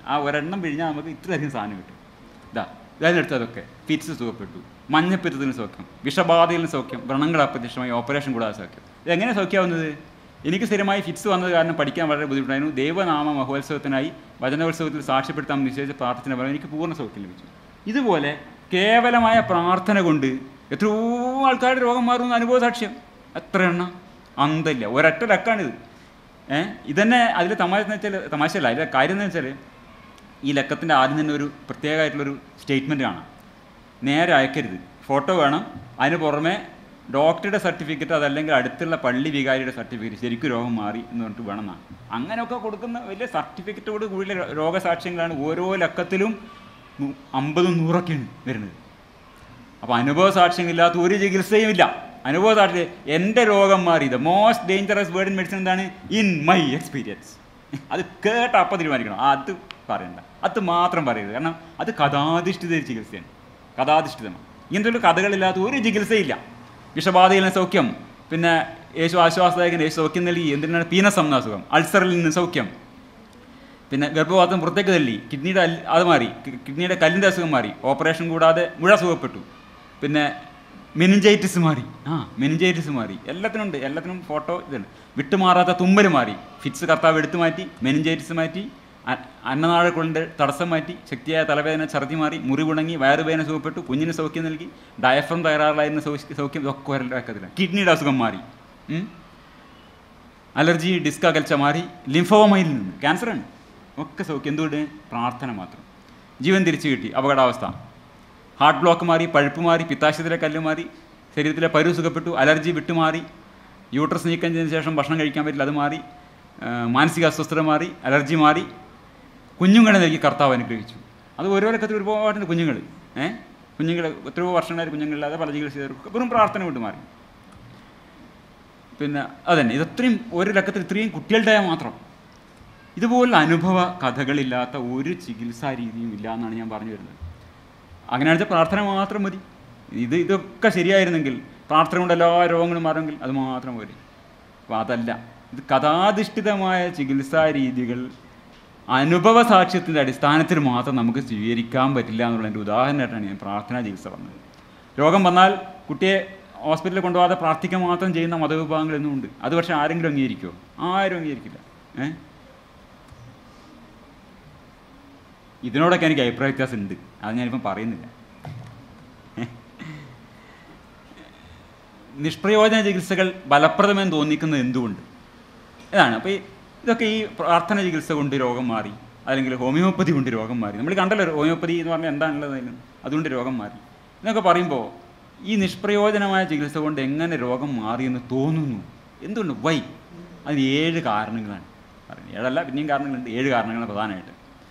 ആ ഒരെണ്ണം പിഴിഞ്ഞാൽ നമുക്ക് ഇത്രയധികം സാധനം കിട്ടും ഇതാ ഇതിനടുത്ത് അതൊക്കെ ഫിറ്റ്സ് സുഖപ്പെട്ടു മഞ്ഞപ്പിത്തത്തിന് സൗഖ്യം വിഷബാധയിൽ സൗഖ്യം വ്രണങ്ങൾ അപ്രത്യക്ഷമായി ഓപ്പറേഷൻ കൂടാതെ സൗഖ്യം ഇതെങ്ങനെ സൗഖ്യമാവുന്നത് എനിക്ക് സ്ഥിരമായി ഫിറ്റ്സ് വന്നത് കാരണം പഠിക്കാൻ വളരെ ബുദ്ധിമുട്ടായിരുന്നു ദൈവനാമ മഹോത്സവത്തിനായി വചനോത്സവത്തിൽ സാക്ഷ്യപ്പെടുത്താൻ നിശ്ചയിച്ച പ്രാർത്ഥന പോലെ എനിക്ക് പൂർണ്ണ സൗഖ്യം ലഭിച്ചു ഇതുപോലെ കേവലമായ പ്രാർത്ഥന കൊണ്ട് എത്രയോ ആൾക്കാരുടെ രോഗം മാറുന്ന അനുഭവ സാക്ഷ്യം എത്ര എണ്ണം അന്തല്ല ഒരൊറ്റ ലക്കാണിത് ഏഹ് ഇതന്നെ അതിൽ തമാശ എന്ന് വെച്ചാൽ തമാശയല്ല അതിലെ കാര്യം എന്ന് വെച്ചാൽ ഈ ലക്കത്തിൻ്റെ ആദ്യം തന്നെ ഒരു പ്രത്യേകമായിട്ടുള്ളൊരു സ്റ്റേറ്റ്മെൻറ്റ് കാണാം നേരെ അയക്കരുത് ഫോട്ടോ വേണം അതിന് പുറമെ ഡോക്ടറുടെ സർട്ടിഫിക്കറ്റ് അതല്ലെങ്കിൽ അടുത്തുള്ള പള്ളി വികാരിയുടെ സർട്ടിഫിക്കറ്റ് ശരിക്കും രോഗം മാറി എന്ന് പറഞ്ഞിട്ട് വേണം എന്നാണ് അങ്ങനെയൊക്കെ കൊടുക്കുന്ന വലിയ സർട്ടിഫിക്കറ്റോട് കൂടിയ രോഗസാക്ഷ്യങ്ങളാണ് ഓരോ ലക്കത്തിലും നൂ- അമ്പതും നൂറൊക്കെയാണ് വരുന്നത് അപ്പോൾ അനുഭവ സാക്ഷ്യമില്ലാത്ത ഒരു ചികിത്സയും ഇല്ല അനുഭവ സാക്ഷ്യം എൻ്റെ രോഗം മാറി the most dangerous word in medicine എന്താണ് ഇൻ മൈ എക്സ്പീരിയൻസ് അത് കേട്ട അപ്പം തീരുമാനിക്കണം ആ, അത് പറയണ്ട അത് മാത്രം പറയരുത് കാരണം അത് കഥാധിഷ്ഠിത ഒരു ചികിത്സയാണ് കഥാധിഷ്ഠിതമാണ് ഇങ്ങനത്തെ ഒരു കഥകളില്ലാത്ത ഒരു ചികിത്സയില്ല വിഷബാധയിൽ നിന്ന് സൗഖ്യം പിന്നെ യേശു ആശ്വാസദായകൻ യേശു സൗഖ്യം നൽകി എന്തിനാണ് പീനസം എന്ന അസുഖം അൾസറിൽ നിന്ന് സൗഖ്യം പിന്നെ ഗർഭപാത്രം പുറത്തേക്ക് തള്ളി കിഡ്നിയുടെ അൽ- അത് മാറി കി- കിഡ്നിയുടെ കല്ലിൻ്റെ അസുഖം മാറി ഓപ്പറേഷൻ കൂടാതെ മുഴ സുഖപ്പെട്ടു പിന്നെ മെനിഞ്ചൈറ്റിസ് മാറി ആ മെനിഞ്ചൈറ്റിസ് മാറി എല്ലാത്തിനും ഉണ്ട് എല്ലാത്തിനും ഫോട്ടോ ഇതുണ്ട് വിട്ടുമാറാത്ത തുമ്മൽ മാറി ഫിറ്റ്സ് കർത്താവ് എടുത്തു മാറ്റി മെനിഞ്ചൈറ്റിസ് മാറ്റി അ- അന്നനാഴക്കുള്ളിൻ്റെ തടസ്സം മാറ്റി ശക്തിയായ തലവേദന ഛർദി മാറി മുറിവുണങ്ങി വയറുവേദന സുഖപ്പെട്ടു കുഞ്ഞിന് സൗഖ്യം നൽകി ഡയഫ്രം തയ്യാറായിരുന്ന സൗഖ്യ- സൗഖ്യം ഇതൊക്കെ ഒരക്കത്തില്ല കിഡ്നിയുടെ അസുഖം മാറി ഉം. അലർജി ഡിസ്ക് അകൽച്ച മാറി ലിംഫോമയിൽ നിന്ന് ക്യാൻസറാണ് ഒക്കെ സൗഖ്യം എന്തുകൊണ്ട് പ്രാർത്ഥന മാത്രം ജീവൻ തിരിച്ചു കിട്ടി അപകടാവസ്ഥ ഹാർട്ട് ബ്ലോക്ക് മാറി പഴുപ്പ് മാറി പിത്താശയത്തിലെ കല്ല് മാറി ശരീരത്തിലെ പരു സുഖപ്പെട്ടു അലർജി വിട്ടുമാറി യൂട്രസ് നീക്കം ചെയ്തതിന് ശേഷം ഭക്ഷണം കഴിക്കാൻ പറ്റില്ല അത് മാറി ആ, മാനസിക അസ്വസ്ഥത മാറി അലർജി മാറി കുഞ്ഞുങ്ങളെ നൽകി കർത്താവ് അനുഗ്രഹിച്ചു അത് ഓരോ ലക്കത്തിൽ ഒരുപാടുണ്ട് കുഞ്ഞുങ്ങൾ ഏഹ് കുഞ്ഞുങ്ങൾ എത്രയോ വർഷങ്ങളായി കുഞ്ഞുങ്ങളില്ലാതെ പല ചികിത്സ ചെയ്തവർക്ക് വെറും പ്രാർത്ഥന കൊണ്ട് മാറി പിന്നെ അതന്നെ ഇതത്രയും ഒരു ലക്കത്തിൽ ഇത്രയും കുട്ടികളുടെ മാത്രം ഇതുപോലുള്ള അനുഭവ കഥകളില്ലാത്ത ഒരു ചികിത്സാ രീതിയും ഇല്ല എന്നാണ് ഞാൻ പറഞ്ഞു വരുന്നത് അങ്ങനെയാണെന്ന് വെച്ചാൽ പ്രാർത്ഥന മാത്രം മതി ഇത് ഇതൊക്കെ ശരിയായിരുന്നെങ്കിൽ പ്രാർത്ഥന കൊണ്ട് എല്ലാ രോഗങ്ങളും മാറുമെങ്കിൽ അത് മാത്രം പോരെ അപ്പോൾ അതല്ല ഇത് കഥാധിഷ്ഠിതമായ ചികിത്സാ രീതികൾ അനുഭവ സാക്ഷ്യത്തിൻ്റെ അടിസ്ഥാനത്തിൽ മാത്രം നമുക്ക് സ്വീകരിക്കാൻ പറ്റില്ല എന്നുള്ളതിൻ്റെ ഉദാഹരണമായിട്ടാണ് ഞാൻ പ്രാർത്ഥനാ ചികിത്സ പറഞ്ഞത് രോഗം വന്നാൽ കുട്ടിയെ ഹോസ്പിറ്റലിൽ കൊണ്ടുപോകാതെ പ്രാർത്ഥിക്കാൻ മാത്രം ചെയ്യുന്ന മതവിഭാഗങ്ങൾ എന്നും ഉണ്ട് അത് പക്ഷേ ആരെങ്കിലും അംഗീകരിക്കുമോ ആരും അംഗീകരിക്കില്ല ഏഹ് ഇതിനോടൊക്കെ എനിക്ക് അഭിപ്രായ വ്യത്യാസം ഉണ്ട് അത് ഞാനിപ്പം പറയുന്നില്ല നിഷ്പ്രയോജന ചികിത്സകൾ ഫലപ്രദമെന്ന് തോന്നിക്കുന്നത് എന്തുകൊണ്ട് ഇതാണ് അപ്പോൾ ഈ ഇതൊക്കെ ഈ പ്രാർത്ഥന ചികിത്സ കൊണ്ട് രോഗം മാറി അല്ലെങ്കിൽ ഹോമിയോപ്പതി കൊണ്ട് രോഗം മാറി നമ്മൾ കണ്ടല്ലോ ഹോമിയോപ്പതി എന്ന് പറഞ്ഞാൽ എന്താണുള്ളത് അതിന് അതുകൊണ്ട് രോഗം മാറി എന്നൊക്കെ പറയുമ്പോൾ ഈ നിഷ്പ്രയോജനമായ ചികിത്സ കൊണ്ട് എങ്ങനെ രോഗം മാറിയെന്ന് തോന്നുന്നു എന്തുകൊണ്ട് വൈ അതിന് ഏഴ് കാരണങ്ങളാണ് പറയുന്നത് ഏഴല്ല പിന്നെയും കാരണങ്ങളുണ്ട് ഏഴ് കാരണങ്ങളാണ് പ്രധാനമായിട്ട്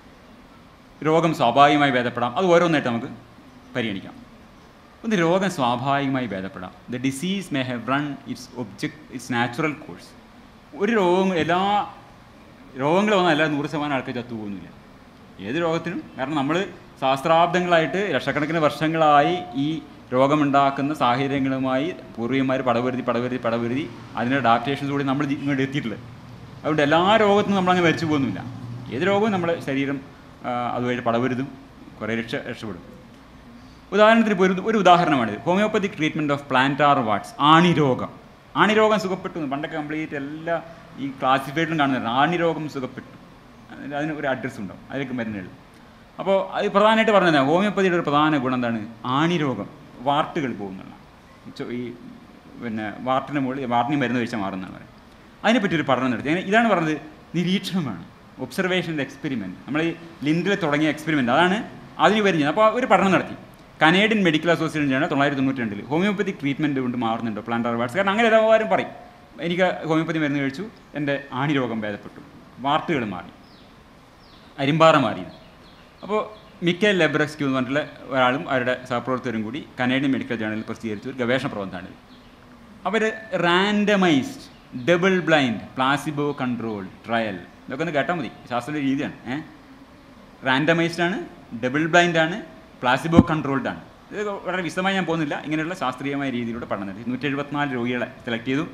രോഗം സ്വാഭാവികമായി ഭേദപ്പെടാം അത് ഓരോന്നായിട്ട് നമുക്ക് പരിഗണിക്കാം ഒന്ന് രോഗം സ്വാഭാവികമായി ഭേദപ്പെടാം the disease may have run its object its natural course ഒരു രോഗം എല്ലാ രോഗങ്ങൾ വന്നാൽ എല്ലാ നൂറ് ശതമാനം ആൾക്കാർ ചത്തുപോകുന്നില്ല ഏത് രോഗത്തിനും കാരണം നമ്മൾ സഹസ്രാബ്ദങ്ങളായിട്ട് ലക്ഷക്കണക്കിന് വർഷങ്ങളായി ഈ രോഗമുണ്ടാക്കുന്ന സാഹചര്യങ്ങളുമായി പൂർവികന്മാർ പടവരുതി പടവരുതി പടവരുതി അതിൻ്റെ അഡാപ്റ്റേഷൻസ് കൂടി നമ്മൾ ജി- ഇങ്ങോട്ട് എത്തിയിട്ടില്ല അതുകൊണ്ട് എല്ലാ രോഗത്തിനും നമ്മളങ്ങ് മരിച്ചു പോകുന്നില്ല ഏത് രോഗവും നമ്മുടെ ശരീരം ആ, അതുവഴി പടവരുതും കുറേ രക്ഷ രക്ഷപ്പെടും ഉദാഹരണത്തിന് ഇപ്പോൾ ഒരു ഒരു ഉദാഹരണമാണിത് homeopathic treatment of plantar warts ആണിരോഗം ആണിരോഗം സുഖപ്പെട്ടു എന്ന് പണ്ടൊക്കെ കംപ്ലീറ്റ് എല്ലാ ഈ ക്ലാസിഫൈഡിലും കാണുന്നുണ്ട് ആണിരോഗം സുഖപ്പെട്ടു അതിന് അതിന് ഒരു അഡ്രസ്സ് ഉണ്ടാവും അതിലേക്ക് മരുന്ന് എഴുതും അപ്പോൾ അത് പ്രധാനമായിട്ട് പറഞ്ഞത് ഹോമിയോപ്പതിയുടെ ഒരു പ്രധാന ഗുണം എന്താണ് ആണിരോഗം വാർട്ടുകൾ പോകുന്നതാണ് ചൊ- ഈ പിന്നെ വാർട്ടിന് മുകളിൽ വാർട്ടിന് മരുന്ന് കഴിച്ചാൽ മാറുന്നതാണ് പറയുന്നത് അതിനെപ്പറ്റി ഒരു പഠനം നടത്തി അങ്ങനെ ഇതാണ് പറഞ്ഞത് നിരീക്ഷണം വേണം ഒബ്സർവേഷൻ്റെ എക്സ്പെരിമെൻറ്റ് നമ്മൾ ഈ ലിൻഡിൽ തുടങ്ങിയ എക്സ്പെരിമെൻറ്റ് അതാണ് അതിന് വരുന്നത് അപ്പോൾ ഒരു പഠനം നടത്തി കനേഡിയൻ മെഡിക്കൽ അസോസിയേഷനാണ് തൊള്ളായിരത്തി തൊണ്ണൂറ്റി രണ്ടിൽ ഹോമിയോപ്പതിക് ട്രീറ്റ്മെൻറ്റ് കൊണ്ട് മാറുന്നുണ്ട് പ്ലാന്റർ വാട്സ് കാരണം അങ്ങനെ എല്ലാവരും പറയും എനിക്ക് ഹോമിയോപ്പതി മരുന്ന് കഴിച്ചു എൻ്റെ ആണി രോഗം ഭേദപ്പെട്ടു വാർട്ടുകൾ മാറി അരിമ്പാറ മാറി അപ്പോൾ മിക്കൽ ലെബ്രസ്ക്യൂ എന്ന് പറഞ്ഞിട്ടുള്ള ഒരാളും അവരുടെ സഹപ്രവർത്തകരും കൂടി കനേഡിയൻ മെഡിക്കൽ ജേണലിൽ പ്രസിദ്ധീകരിച്ച ഒരു ഗവേഷണ പ്രബന്ധമാണിത് അവർ randomised double blind placebo control trial ഇതൊക്കെ ഒന്ന് കേട്ടാൽ മതി ശാസ്ത്രത്തിൻ്റെ രീതിയാണ് ഏഹ് റാൻഡമൈസ്ഡ് ആണ് ഡബിൾ ബ്ലൈൻഡ് ആണ് പ്ലാസിബോ കൺട്രോൾഡ് ആണ് ഇത് വളരെ വിശദമായി ഞാൻ പോകുന്നില്ല ഇങ്ങനെയുള്ള ശാസ്ത്രീയമായ രീതിയിലൂടെ പഠനം നടത്തി നൂറ്റി എഴുപത്തിനാല് രോഗികളെ സെലക്ട് ചെയ്തു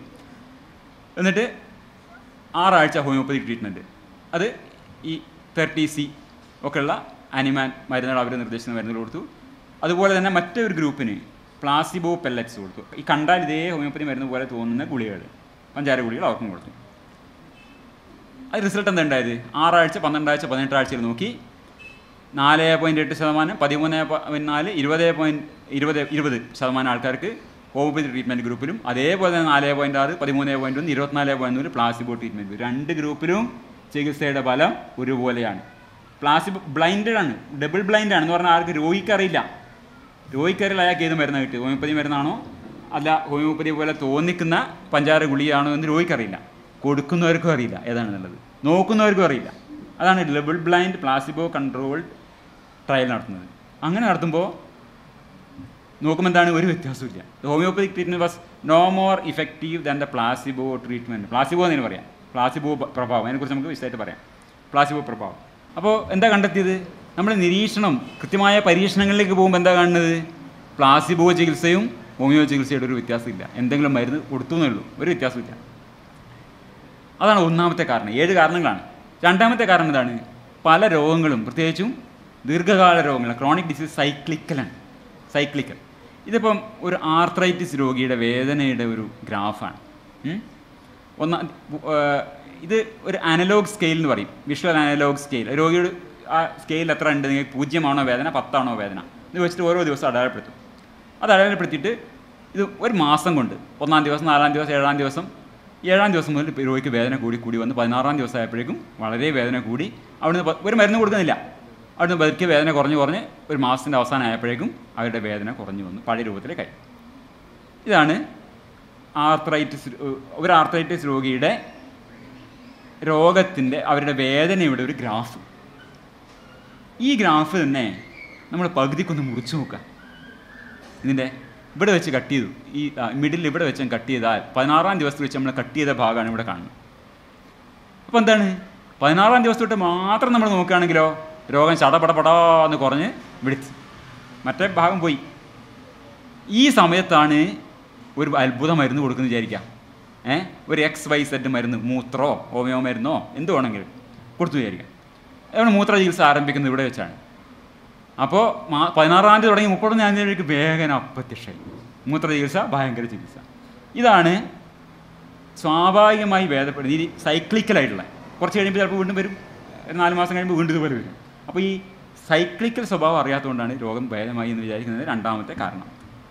എന്നിട്ട് ആറാഴ്ച ഹോമിയോപ്പതി ട്രീറ്റ്മെൻറ്റ് അത് ഈ തേർട്ടി സി ഒക്കെയുള്ള അനിമാൻ മരുന്നുകൾ അവർ നിർദ്ദേശിക്കുന്ന മരുന്നുകൾ കൊടുത്തു അതുപോലെ തന്നെ മറ്റൊരു ഗ്രൂപ്പിന് പ്ലാസിബോ പെല്ലറ്റ്സ് കൊടുത്തു ഈ കണ്ടാൽ ഇതേ ഹോമിയോപ്പതി മരുന്ന് പോലെ തോന്നുന്ന ഗുളികകൾ പഞ്ചാര ഗുളികൾ അവർക്കും കൊടുത്തു അത് റിസൾട്ട് എന്താ ഉണ്ടായത് ആറാഴ്ച പന്ത്രണ്ടാഴ്ച പതിനെട്ടാഴ്ചയിൽ നോക്കി നാല് പോയിൻറ്റ് എട്ട് ശതമാനം പതിമൂന്ന് പോയിൻറ്റ് നാല് ഇരുപത് പോയിൻറ്റ് ഇരുപത് ഇരുപത് ശതമാനം ആൾക്കാർക്ക് ഹോമിയോപ്പതി ട്രീറ്റ്മെൻറ്റ് ഗ്രൂപ്പിലും അതേപോലെ തന്നെ നാല് പോയിൻറ്റ് ആറ് പതിമൂന്ന് പോയിൻറ്റ് ഒന്ന് ഇരുപത്തിനാല് പോയിൻറ്റ് ഒന്ന് പ്ലാസിബോ ട്രീറ്റ്മെൻറ്റ് രണ്ട് ഗ്രൂപ്പിലും ചികിത്സയുടെ ഫലം ഒരുപോലെയാണ് പ്ലാസിബോ ബ്ലൈൻഡഡ് ആണ് ഡബിൾ ബ്ലൈൻഡ് ആണ് എന്ന് പറഞ്ഞാൽ ആർക്ക് രോഗിക്ക് അറിയില്ല രോഗിക്കറിയിൽ അയാൾക്ക് ഏത് മരുന്ന് കിട്ടി ഹോമിയോപ്പതി മരുന്നാണോ അല്ല ഹോമിയോപ്പതി പോലെ തോന്നിക്കുന്ന പഞ്ചാര ഗുളിയാണോ എന്ന് രോഗിക്കറിയില്ല കൊടുക്കുന്നവർക്കും അറിയില്ല ഏതാണെന്നുള്ളത് നോക്കുന്നവർക്കും അറിയില്ല അതാണ് double blind placebo controlled trial നടത്തുന്നത് അങ്ങനെ നടത്തുമ്പോൾ നോക്കുമ്പോൾ എന്താണ് ഒരു വ്യത്യാസമില്ല homeopathic treatment was no more effective than the placebo treatment placebo എന്ന് പറയാം പ്ലാസിബോ പ്രഭാവം അതിനെക്കുറിച്ച് നമുക്ക് വിശദമായിട്ട് പറയാം പ്ലാസിബോ പ്രഭാവം അപ്പോൾ എന്താ കണ്ടെത്തിയത് നമ്മൾ നിരീക്ഷണം കൃത്യമായ പരീക്ഷണങ്ങളിലേക്ക് പോകുമ്പോൾ എന്താ കാണുന്നത് പ്ലാസിബോ ചികിത്സയും ഹോമിയോ ചികിത്സയുടെ ഒരു വ്യത്യാസമില്ല എന്തെങ്കിലും മരുന്ന് കൊടുത്തു എന്നേ ഉള്ളൂ ഒരു വ്യത്യാസമില്ല അതാണ് ഒന്നാമത്തെ കാരണം ഏഴ് കാരണങ്ങളാണ് രണ്ടാമത്തെ കാരണം എന്താണ് പല രോഗങ്ങളും പ്രത്യേകിച്ചും ദീർഘകാല രോഗങ്ങൾ ക്രോണിക് ഡിസീസ് സൈക്ലിക്കലാണ് സൈക്ലിക്കൽ ഇതിപ്പം ഒരു ആർത്രൈറ്റിസ് രോഗിയുടെ വേദനയുടെ ഒരു ഗ്രാഫാണ് ഉം. ഒന്നാം ഏർ ഇത് ഒരു അനലോഗ് സ്കെയിൽ എന്ന് പറയും വിഷ്വൽ അനലോഗ് സ്കെയിൽ രോഗിയുടെ ആ സ്കെയിൽ എത്ര ഉണ്ട് നിങ്ങൾക്ക് പൂജ്യമാണോ വേദന പത്താണോ വേദന ഇത് വെച്ചിട്ട് ഓരോ ദിവസം അടയാളപ്പെടുത്തും അത് അടയാളപ്പെടുത്തിയിട്ട് ഇത് ഒരു മാസം കൊണ്ട് ഒന്നാം ദിവസം നാലാം ദിവസം ഏഴാം ദിവസം ഏഴാം ദിവസം മുതൽ ഇപ്പം രോഗിക്ക് വേദന കൂടി കൂടി വന്ന് പതിനാറാം ദിവസം ആയപ്പോഴേക്കും വളരെ വേദന കൂടി അവിടുന്ന് പ- ഒരു മരുന്ന് കൊടുക്കുന്നില്ല അവിടുന്ന് പതുക്കെ വേദന കുറഞ്ഞ് കുറഞ്ഞ് ഒരു മാസത്തിൻ്റെ അവസാനം ആയപ്പോഴേക്കും അവരുടെ വേദന കുറഞ്ഞു വന്നു പഴയ രൂപത്തിലേക്കായി ഇതാണ് ആർത്രൈറ്റിസ് രോ- ഒരു ആർത്രൈറ്റിസ് രോഗിയുടെ രോഗത്തിൻ്റെ അവരുടെ വേദനയുടെ ഒരു ഗ്രാഫ് ഈ ഗ്രാഫ് തന്നെ നമ്മൾ പകുതിക്കൊന്ന് മുറിച്ചു നോക്കുക ഇതിൻ്റെ ഇവിടെ വെച്ച് കട്ട് ചെയ്തു ഈ മിഡിൽ ഇവിടെ വെച്ച് കട്ട് ചെയ്താൽ പതിനാറാം ദിവസത്തിൽ വെച്ച് നമ്മൾ കട്ട് ചെയ്ത ഭാഗമാണ് ഇവിടെ കാണുന്നത് അപ്പോൾ എന്താണ് പതിനാറാം ദിവസം തൊട്ട് മാത്രം നമ്മൾ നോക്കുകയാണെങ്കിലോ രോഗം ചടപടപടാ എന്ന് കുറഞ്ഞ് വിളിച്ച് മറ്റേ ഭാഗം പോയി ഈ സമയത്താണ് ഒരു അത്ഭുത മരുന്ന് കൊടുക്കുന്നത് വിചാരിക്കാം ഏ ഒരു എക്സ് വൈ സെഡ് മരുന്ന് മൂത്രോ ഹോമിയോ മരുന്നോ എന്ത് വേണമെങ്കിലും കൊടുത്തു വിചാരിക്കാം അവിടെ മൂത്ര ചികിത്സ ആരംഭിക്കുന്നത് ഇവിടെ വെച്ചാണ് അപ്പോൾ മാ പതിനാറാം തീയതി തുടങ്ങി മുപ്പത്തൊന്നാം തീയതിക്ക് വേഗം അപ്രത്യക്ഷമായി മൂത്ര ചികിത്സ ഭയങ്കര ചികിത്സ ഇതാണ് സ്വാഭാവികമായി ഭേദപ്പെടുന്നത് ഈ സൈക്ലിക്കലായിട്ടുള്ള കുറച്ച് കഴിയുമ്പോൾ ചിലപ്പോൾ വീണ്ടും വരും ഒരു നാല് മാസം കഴിയുമ്പോൾ വീണ്ടും ഇതുപോലെ വരും അപ്പോൾ ഈ സൈക്ലിക്കൽ സ്വഭാവം അറിയാത്തതുകൊണ്ടാണ് രോഗം ഭേദമായി എന്ന് വിചാരിക്കുന്നത് രണ്ടാമത്തെ കാരണം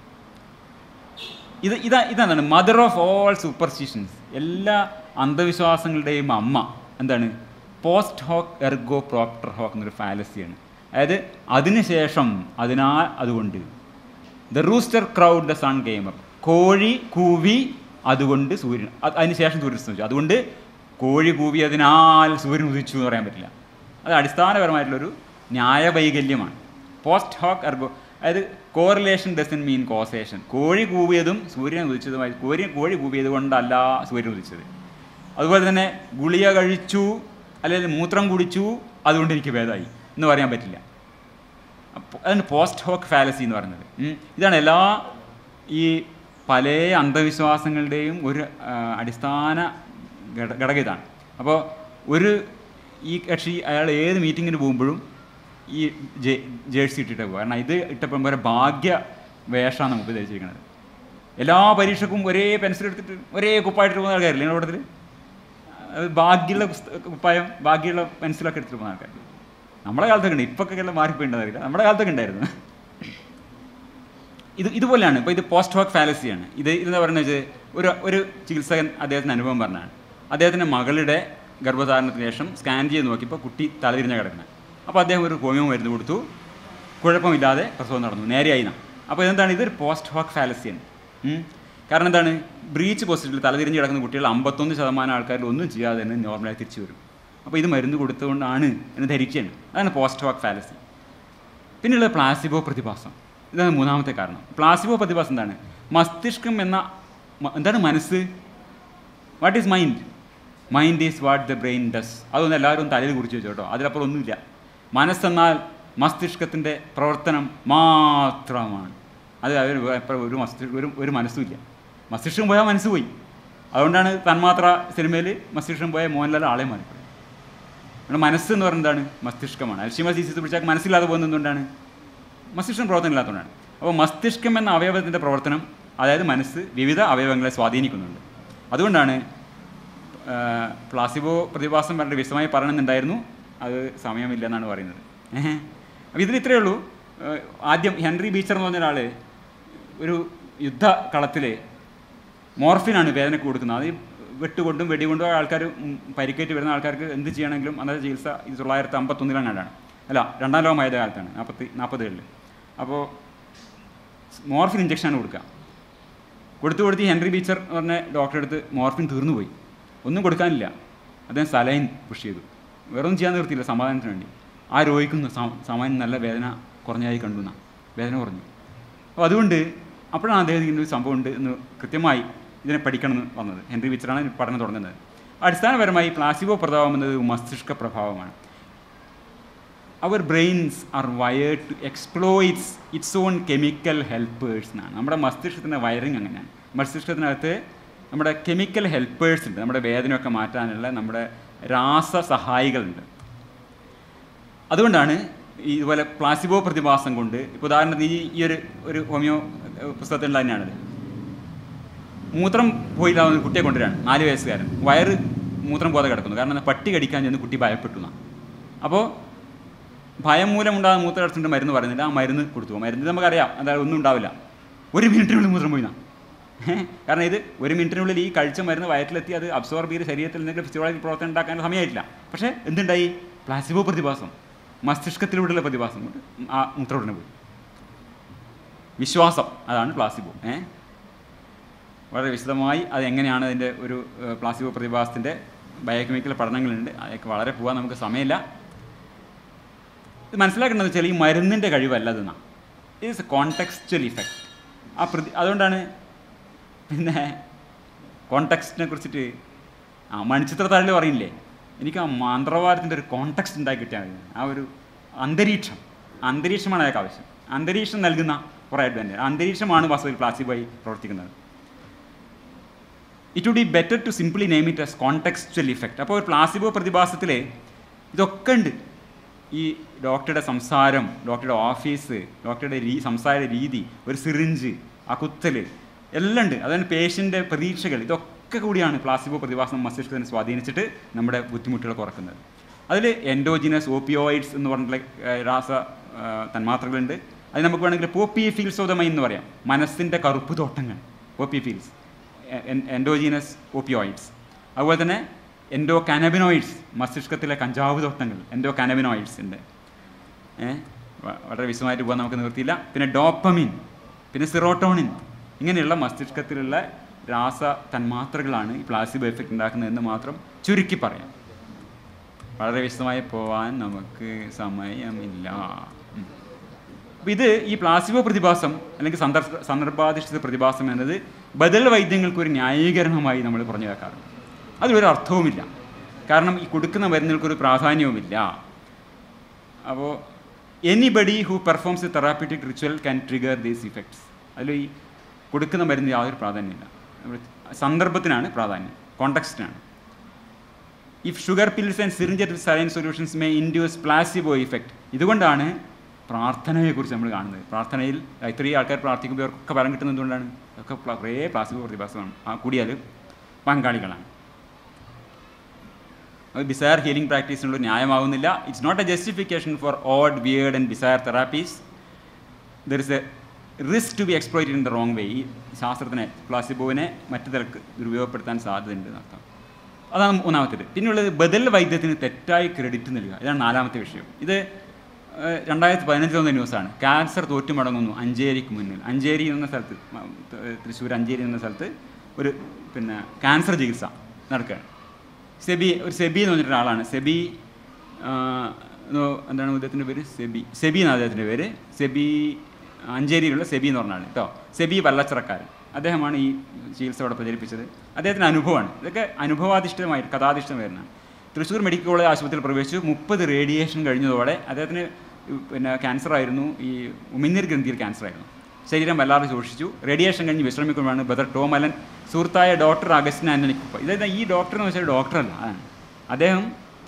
ഇത് ഇതാ ഇതാണ് മദർ ഓഫ് ഓൾ സൂപ്പർസ്റ്റിഷൻസ് എല്ലാ അന്ധവിശ്വാസങ്ങളുടെയും അമ്മ എന്താണ് post hoc ergo propter hoc എന്നൊരു ഫാലസിയാണ് അതായത് അതിനുശേഷം അതിനാൽ അതുകൊണ്ട് the rooster crowed the sun came up കോഴി കൂവി അതുകൊണ്ട് സൂര്യൻ അത് അതിനുശേഷം സൂര്യൻ ഉദിച്ചു അതുകൊണ്ട് കോഴി കൂവിയതിനാൽ സൂര്യൻ ഉദിച്ചു എന്ന് പറയാൻ പറ്റില്ല അത് അടിസ്ഥാനപരമായിട്ടുള്ളൊരു ന്യായവൈകല്യമാണ് പോസ്റ്റ് ഹോക്ക് എർഗോ അതായത് കോറിലേഷൻ ഡസൻ മീൻ കോസേഷൻ കോഴി കൂവിയതും സൂര്യൻ ഉദിച്ചതുമായി കോഴി കോഴി കൂവിയത് കൊണ്ടല്ല സൂര്യൻ ഉദിച്ചത് അതുപോലെ തന്നെ ഗുളിക കഴിച്ചു അല്ലെങ്കിൽ മൂത്രം കുടിച്ചു അതുകൊണ്ട് എനിക്ക് ഭേദമായി എന്ന് പറയാൻ പറ്റില്ല അപ്പൊ അതാണ് പോസ്റ്റ് ഹോക്ക് ഫാലസി എന്ന് പറയുന്നത് ഉം. ഇതാണ് എല്ലാ ഈ പല അന്ധവിശ്വാസങ്ങളുടെയും ഒരു ആ, അടിസ്ഥാന ഘട ഘടകം ഇതാണ് അപ്പോൾ ഒരു ഈ കക്ഷി അയാൾ ഏത് മീറ്റിങ്ങിന് പോകുമ്പോഴും ഈ ജെ ജേഴ്സി ഇട്ടിട്ട് പോകുക കാരണം ഇത് ഇട്ടപ്പോൾ പോലെ ഭാഗ്യ വേഷമാണ് നമുക്ക് ധരിച്ചിരിക്കുന്നത് എല്ലാ പരീക്ഷക്കും ഒരേ പെൻസിൽ എടുത്തിട്ട് ഒരേ കുപ്പായിട്ട് പോകുന്ന ആൾക്കാരില്ലേ നിങ്ങളുടെ കൂട്ടത്തിൽ അത് ഭാഗ്യമുള്ള പുസ്ത- കുപ്പായം ഭാഗ്യമുള്ള പെൻസിലൊക്കെ എടുത്തിട്ട് പോകുന്ന ആൾക്കാർ നമ്മുടെ കാലത്തൊക്കെ ഉണ്ട് ഇപ്പൊക്കെ എല്ലാം മാറിപ്പോയിണ്ടെന്നറിയില്ല നമ്മുടെ കാലത്തൊക്കെ ഉണ്ടായിരുന്നു ഇത് ഇതുപോലെയാണ് ഇപ്പോൾ ഇത് പോസ്റ്റ് ഹോക്ക് ഫാലസിയാണ് ഇത് ഇതെന്ന് പറയുന്നത് വെച്ചാൽ ഒരു ഒരു ചികിത്സകൻ അദ്ദേഹത്തിന് അനുഭവം പറഞ്ഞാണ് അദ്ദേഹത്തിൻ്റെ മകളുടെ ഗർഭധാരണത്തിന് ശേഷം സ്കാൻ ചെയ്ത് നോക്കിയപ്പോൾ കുട്ടി തലതിരിഞ്ഞ കിടക്കുന്നത് അപ്പോൾ അദ്ദേഹം ഒരു ഹോമിയോ മരുന്ന് കൊടുത്തു കുഴപ്പമില്ലാതെ പ്രസവം നടന്നു നേരെയായി നാം അപ്പോൾ ഇതെന്താണ് ഇതൊരു പോസ്റ്റ് ഹോക്ക് ഫാലസിയാണ് ഉം. കാരണം എന്താണ് ബ്രീച്ച് പോസിറ്റീവിൽ തലതിരിഞ്ഞ് കിടക്കുന്ന കുട്ടികൾ അമ്പത്തൊന്ന് ശതമാനം ആൾക്കാരിൽ ഒന്നും ചെയ്യാതെ തന്നെ നോർമലായി തിരിച്ചു വരും അപ്പോൾ ഇത് മരുന്ന് കൊടുത്തുകൊണ്ടാണ് എന്ന് ധരിക്കുകയാണ് അതാണ് പോസ്റ്റ് ഹോക്ക് ഫാലസി പിന്നെയുള്ളത് പ്ലാസിബോ പ്രതിഭാസം ഇതാണ് മൂന്നാമത്തെ കാരണം പ്ലാസിബോ പ്രതിഭാസം എന്താണ് മസ്തിഷ്കം എന്ന മ- എന്താണ് മനസ്സ് what is mind mind is what the brain does അതൊന്നും എല്ലാവരും തലയിൽ കുറിച്ച് വെച്ചോ കേട്ടോ അതിലപ്പുറം ഒന്നുമില്ല മനസ്സെന്നാൽ മസ്തിഷ്കത്തിൻ്റെ പ്രവർത്തനം മാത്രമാണ് അത് അവർ എപ്പോഴും ഒരു മസ്തിഷ്ക ഒരു ഒരു മനസ്സുമില്ല മസ്തിഷ്കം പോയാൽ മനസ്സ് പോയി അതുകൊണ്ടാണ് തന്മാത്ര സിനിമയിൽ മസ്തിഷ്കം പോയ മോഹൻലാൽ ആളെ മാറിപ്പോയി നമ്മുടെ മനസ്സ് എന്ന് പറയുന്നത് എന്താണ് മസ്തിഷ്കമാണ് അൽഷിമ ഡിസീസ് പിടിച്ചാൽ മനസ്സില്ലാതെ പോകുന്നത് എന്തുകൊണ്ടാണ് മസ്തിഷ്കം പ്രവർത്തനം ഇല്ലാത്തതുകൊണ്ടാണ് അപ്പോൾ മസ്തിഷ്കം എന്ന അവയവത്തിൻ്റെ പ്രവർത്തനം അതായത് മനസ്സ് വിവിധ അവയവങ്ങളെ സ്വാധീനിക്കുന്നുണ്ട് അതുകൊണ്ടാണ് പ്ലാസിബോ പ്രതിഭാസം പറഞ്ഞിട്ട് വിശദമായി പറയണമെന്നുണ്ടായിരുന്നു അത് സമയമില്ലെന്നാണ് പറയുന്നത് ഏഹ്. അപ്പോൾ ഇതിൽ ഇത്രയേ ഉള്ളൂ ഏഹ് ആദ്യം ഹെൻറി ബീച്ചർ എന്ന് പറഞ്ഞ ഒരാൾ ഒരു യുദ്ധ കളത്തിൽ മോർഫിനാണ് വേദനയ്ക്ക് കൊടുക്കുന്നത് അത് ഈ വെട്ടുകൊണ്ടും വെടികൊണ്ടും ആൾക്കാർ പരിക്കേറ്റ് വരുന്ന ആൾക്കാർക്ക് എന്ത് ചെയ്യണമെങ്കിലും അന്നത്തെ ചികിത്സ ഇത് തൊള്ളായിരത്തി അമ്പത്തൊന്നിലങ്ങാണ്ടാണ് അല്ല രണ്ടാം ലോകം ആയത് കാലത്താണ് നാൽപ്പത്തി നാൽപ്പതുകളിൽ അപ്പോൾ മോർഫിൻ ഇഞ്ചക്ഷനാണ് കൊടുക്കുക കൊടുത്തു കൊടുത്ത് ഈ ഹെൻറി ബീച്ചർ എന്ന് പറഞ്ഞ ഡോക്ടറെ അടുത്ത് മോർഫിൻ തീർന്നു പോയി ഒന്നും കൊടുക്കാനില്ല അദ്ദേഹം സലൈൻ പുഷ് ചെയ്തു വേറെ ഒന്നും ചെയ്യാൻ നിർത്തിയില്ല സമാധാനത്തിന് വേണ്ടി ആ രോഗിക്കും സാമാന്യം നല്ല വേദന കുറഞ്ഞതായി കണ്ടു എന്നാ വേദന കുറഞ്ഞു അപ്പോൾ അതുകൊണ്ട് അപ്പോഴാണ് അദ്ദേഹത്തിന് ഇങ്ങനെ ഒരു സംഭവം ഉണ്ട് എന്ന് കൃത്യമായി ഇതിനെ പഠിക്കണം എന്ന് വന്നത് ഹെൻറി ബീച്ചറാണ് ഈ പഠനം തുടങ്ങുന്നത് അടിസ്ഥാനപരമായി പ്ലാസിബോ പ്രഭാവം എന്നത് മസ്തിഷ്ക പ്രഭാവമാണ് അവർ brains are wired to exploits its own chemical helpers എന്നാണ് നമ്മുടെ മസ്തിഷ്കത്തിൻ്റെ വയറിങ് അങ്ങനെയാണ് മസ്തിഷ്കത്തിനകത്ത് നമ്മുടെ കെമിക്കൽ ഹെൽപ്പേഴ്സ് ഉണ്ട് നമ്മുടെ വേദനയൊക്കെ മാറ്റാനുള്ള നമ്മുടെ രാസസഹായികളുണ്ട് അതുകൊണ്ടാണ് ഈ ഇതുപോലെ പ്ലാസിബോ പ്രതിഭാസം കൊണ്ട് ഇപ്പോൾ ഉദാഹരണത്തിന് ഈ ഈ ഒരു ഒരു ഹോമിയോ ഏഹ്, പുസ്തകത്തിലുള്ള തന്നെയാണത് മൂത്രം പോയില്ലാവുന്ന കുട്ടിയെ കൊണ്ടുവരാണ് നാല് വയസ്സുകാരൻ വയറ് മൂത്രം പോകാതെ കിടക്കുന്നു കാരണം എന്താ? പട്ടി കടിക്കാൻ ചെന്ന് കുട്ടി ഭയപ്പെട്ടു എന്നാണ് അപ്പോൾ ഭയം മൂലം ഉണ്ടാകുന്ന മൂത്രം അടച്ചിട്ട് മരുന്ന് പറയുന്നില്ല ആ മരുന്ന് കൊടുത്തു മരുന്ന് നമുക്കറിയാം അതായത് ഒന്നും ഉണ്ടാവില്ല ഒരു മിനിറ്റിനുള്ളിൽ മൂത്രം പോയിന്നാ കാരണം ഇത് ഒരു മിനിറ്റിനുള്ളിൽ ഈ കഴിച്ച മരുന്ന് വയറ്റിലെത്തി അത് അബ്സോർബ് ചെയ്ത് ശരീരത്തിൽ എന്തെങ്കിലും ഫിസിയോളജി പ്രവർത്തനം ഉണ്ടാക്കാൻ സമയമായിട്ടില്ല പക്ഷേ എന്തുണ്ടായി പ്ലാസിബോ പ്രതിഭാസം മസ്തിഷ്കത്തിലൂടെയുള്ള പ്രതിഭാസം കൊണ്ട് ആ മൂത്രം ഉടനെ പോയി വിശ്വാസം അതാണ് പ്ലാസിബോ ഏ വളരെ വിശദമായി അത് എങ്ങനെയാണ് അതിൻ്റെ ഒരു ഏഹ്, പ്ലാസിബോ പ്രതിഭാസത്തിൻ്റെ ബയോകെമിക്കൽ പഠനങ്ങളുണ്ട് അതൊക്കെ വളരെ പോകാൻ നമുക്ക് സമയമില്ല ഇത് മനസ്സിലാക്കേണ്ടത് വെച്ചാൽ ഈ മരുന്നിൻ്റെ കഴിവല്ല ഇതെന്നാണ് ഇറ്റ്സ് എ കോണ്ടെക്സ്ച്വൽ ഇഫക്റ്റ് ആ പ്രതി അതുകൊണ്ടാണ് പിന്നെ കോണ്ടെക്സ്റ്റിനെ കുറിച്ചിട്ട് ആ മണിച്ചിത്രത്താഴിൽ പറയില്ലേ എനിക്ക് ആ മന്ത്രവാദത്തിൻ്റെ ഒരു കോണ്ടെക്സ്റ്റ് ഉണ്ടാക്കി കിട്ടിയാൽ മതി ആ ഒരു അന്തരീക്ഷം അന്തരീക്ഷമാണ് അയാൾക്ക് ആവശ്യം അന്തരീക്ഷം നൽകുന്ന കുറേ അഡ്വാൻറ്റേജ് അന്തരീക്ഷമാണ് വാസ്തവത്തിൽ പ്ലാസിബായി പ്രവർത്തിക്കുന്നത് it would be better to simply name it as contextual effect അപ്പോൾ ഒരു പ്ലാസിബോ പ്രതിഭാസത്തിൽ ഇതൊക്കെ ഉണ്ട് ഈ ഡോക്ടറുടെ സംസാരം ഡോക്ടറുടെ ഓഫീസ് ഡോക്ടറുടെ രീ സംസാര രീതി ഒരു സിറിഞ്ച് ആ കുത്തൽ എല്ലാം ഉണ്ട് അതാണ് പേഷ്യൻ്റെ പ്രതീക്ഷകൾ ഇതൊക്കെ കൂടിയാണ് പ്ലാസിബോ പ്രതിഭാസം മസ്തിഷ്കത്തിനെ സ്വാധീനിച്ചിട്ട് നമ്മുടെ ബുദ്ധിമുട്ടുകൾ കുറക്കുന്നത് അതിൽ എൻഡോജിനസ് ഓപ്പിയോയിഡ്സ് എന്ന് പറഞ്ഞിട്ടുള്ള ഏഹ്, രാസ ഏഹ്, തന്മാത്രകളുണ്ട് അത് നമുക്ക് വേണമെങ്കിൽ poppy fields of the mind എന്ന് പറയാം മനസ്സിൻ്റെ കറുപ്പ് തോട്ടങ്ങൾ പോപ്പി ഫീൽസ് എൻഡോജീനസ് ഓപ്പിയോയിഡ്സ് അതുപോലെ തന്നെ എൻഡോ കാനബിനോയിഡ്സ് മസ്തിഷ്കത്തിലെ കഞ്ചാവ് തോട്ടങ്ങൾ എൻഡോ കാനബിനോയിഡ്സ് ഉണ്ട് ഏ വ- വളരെ വിശദമായിട്ട് പോകാൻ നമുക്ക് നിവൃത്തിയില്ല പിന്നെ ഡോപ്പമിൻ പിന്നെ സിറോട്ടോണിൻ ഇങ്ങനെയുള്ള മസ്തിഷ്കത്തിലുള്ള രാസ തന്മാത്രകളാണ് ഈ പ്ലാസിബോ എഫക്റ്റ് ഉണ്ടാക്കുന്നതെന്ന് മാത്രം ചുരുക്കി പറയാം വളരെ വിശദമായി പോവാൻ നമുക്ക് സമയമില്ല ഉം. അപ്പോൾ ഇത് ഈ പ്ലാസിബോ പ്രതിഭാസം അല്ലെങ്കിൽ സന്ദർഭ സന്ദർഭാധിഷ്ഠിത പ്രതിഭാസം എന്നത് ബദൽ വൈദ്യങ്ങൾക്ക് ഒരു ന്യായീകരണമായി നമ്മൾ പറഞ്ഞു കേൾക്കാറുണ്ട് അതിലൊരു അർത്ഥവുമില്ല കാരണം ഈ കൊടുക്കുന്ന മരുന്നുകൾക്കൊരു പ്രാധാന്യവുമില്ല അപ്പോൾ anybody who performs a therapeutic ritual can trigger these effects അതിൽ ഈ കൊടുക്കുന്ന മരുന്ന് യാതൊരു പ്രാധാന്യമില്ല നമ്മുടെ സന്ദർഭത്തിനാണ് പ്രാധാന്യം കോണ്ടക്സ്റ്റിനാണ് if sugar pills and syringes saline solutions may induce placebo effect ഇതുകൊണ്ടാണ് പ്രാർത്ഥനയെക്കുറിച്ച് നമ്മൾ കാണുന്നത് പ്രാർത്ഥനയിൽ ഇത്രയും ആൾക്കാർ പ്രാർത്ഥിക്കുമ്പോൾ ഇവർക്കൊക്കെ ഫലം കിട്ടുന്നത് എന്തുകൊണ്ടാണ് ഒക്കെ പ്ല- കുറേ പ്ലാസിബോ പ്രതിഭാസമാണ് ആ കൂടിയാൽ പങ്കാളികളാണ് അത് ബിസയർ ഹീലിംഗ് പ്രാക്ടീസിനുള്ള ന്യായമാവുന്നില്ല it's not a justification for odd weird and bizarre therapies there is a risk to be exploit in the wrong way ഈ ശാസ്ത്രത്തിനെ പ്ലാസിബോവിനെ മറ്റു തരക്ക് ദുരുപയോഗപ്പെടുത്താൻ സാധ്യതയുണ്ട് എന്നർത്ഥം അതാണ് മൂന്നാമത്തേത് പിന്നെയുള്ളത് ബദൽ വൈദ്യത്തിന് തെറ്റായി ക്രെഡിറ്റ് നൽകുക ഇതാണ് നാലാമത്തെ വിഷയം ഇത് ഏഹ്, രണ്ടായിരത്തി പതിനഞ്ചിൽ വന്ന ന്യൂസാണ് ക്യാൻസർ തോറ്റുമടങ്ങുന്നു അഞ്ചേരിക്ക് മുന്നിൽ അഞ്ചേരി എന്ന സ്ഥലത്ത് മ, ത- തൃശ്ശൂർ അഞ്ചേരി എന്ന സ്ഥലത്ത് ഒരു പിന്നെ ക്യാൻസർ ചികിത്സ നടക്കുകയാണ് സെബി ഒരു സെബി എന്ന് പറഞ്ഞിട്ട് ഒരാളാണ് സെബി ആ, എന്തോ- എന്താണ് അദ്ദേഹത്തിൻ്റെ പേര് സെബി സെബി എന്നാണ് അദ്ദേഹത്തിൻ്റെ പേര് സെബി അഞ്ചേരിയിലുള്ള സെബി എന്ന് പറഞ്ഞാണ് കേട്ടോ സെബി വല്ലച്ചിറക്കാരൻ അദ്ദേഹമാണ് ഈ ചികിത്സ അവിടെ പ്രചരിപ്പിച്ചത് അദ്ദേഹത്തിൻ്റെ അനുഭവമാണ് ഇതൊക്കെ അനുഭവാധിഷ്ഠിതമായിട്ട് കഥാധിഷ്ഠിതമായിരുന്നാണ് തൃശ്ശൂർ മെഡിക്കൽ കോളേജ് ആശുപത്രിയിൽ പ്രവേശിച്ചു മുപ്പത് റേഡിയേഷൻ കഴിഞ്ഞതോടെ അദ്ദേഹത്തിന് പിന്നെ ക്യാൻസർ ആയിരുന്നു ഈ ഉമിനീർ ഗ്രന്ഥിയിൽ ക്യാൻസർ ആയിരുന്നു ശരീരം വല്ലാതെ ശോഷിച്ചു റേഡിയേഷൻ കഴിഞ്ഞ് വിശ്രമിക്കുമ്പോഴാണ് ബദർ ടോമലൻ സുഹൃത്തായ ഡോക്ടർ അഗസ്റ്റിൻ ആൻ്റണിക്കൊപ്പം ഇതായത് ഈ ഡോക്ടർ എന്ന് വെച്ചാൽ ഡോക്ടറല്ല അതാണ് അദ്ദേഹം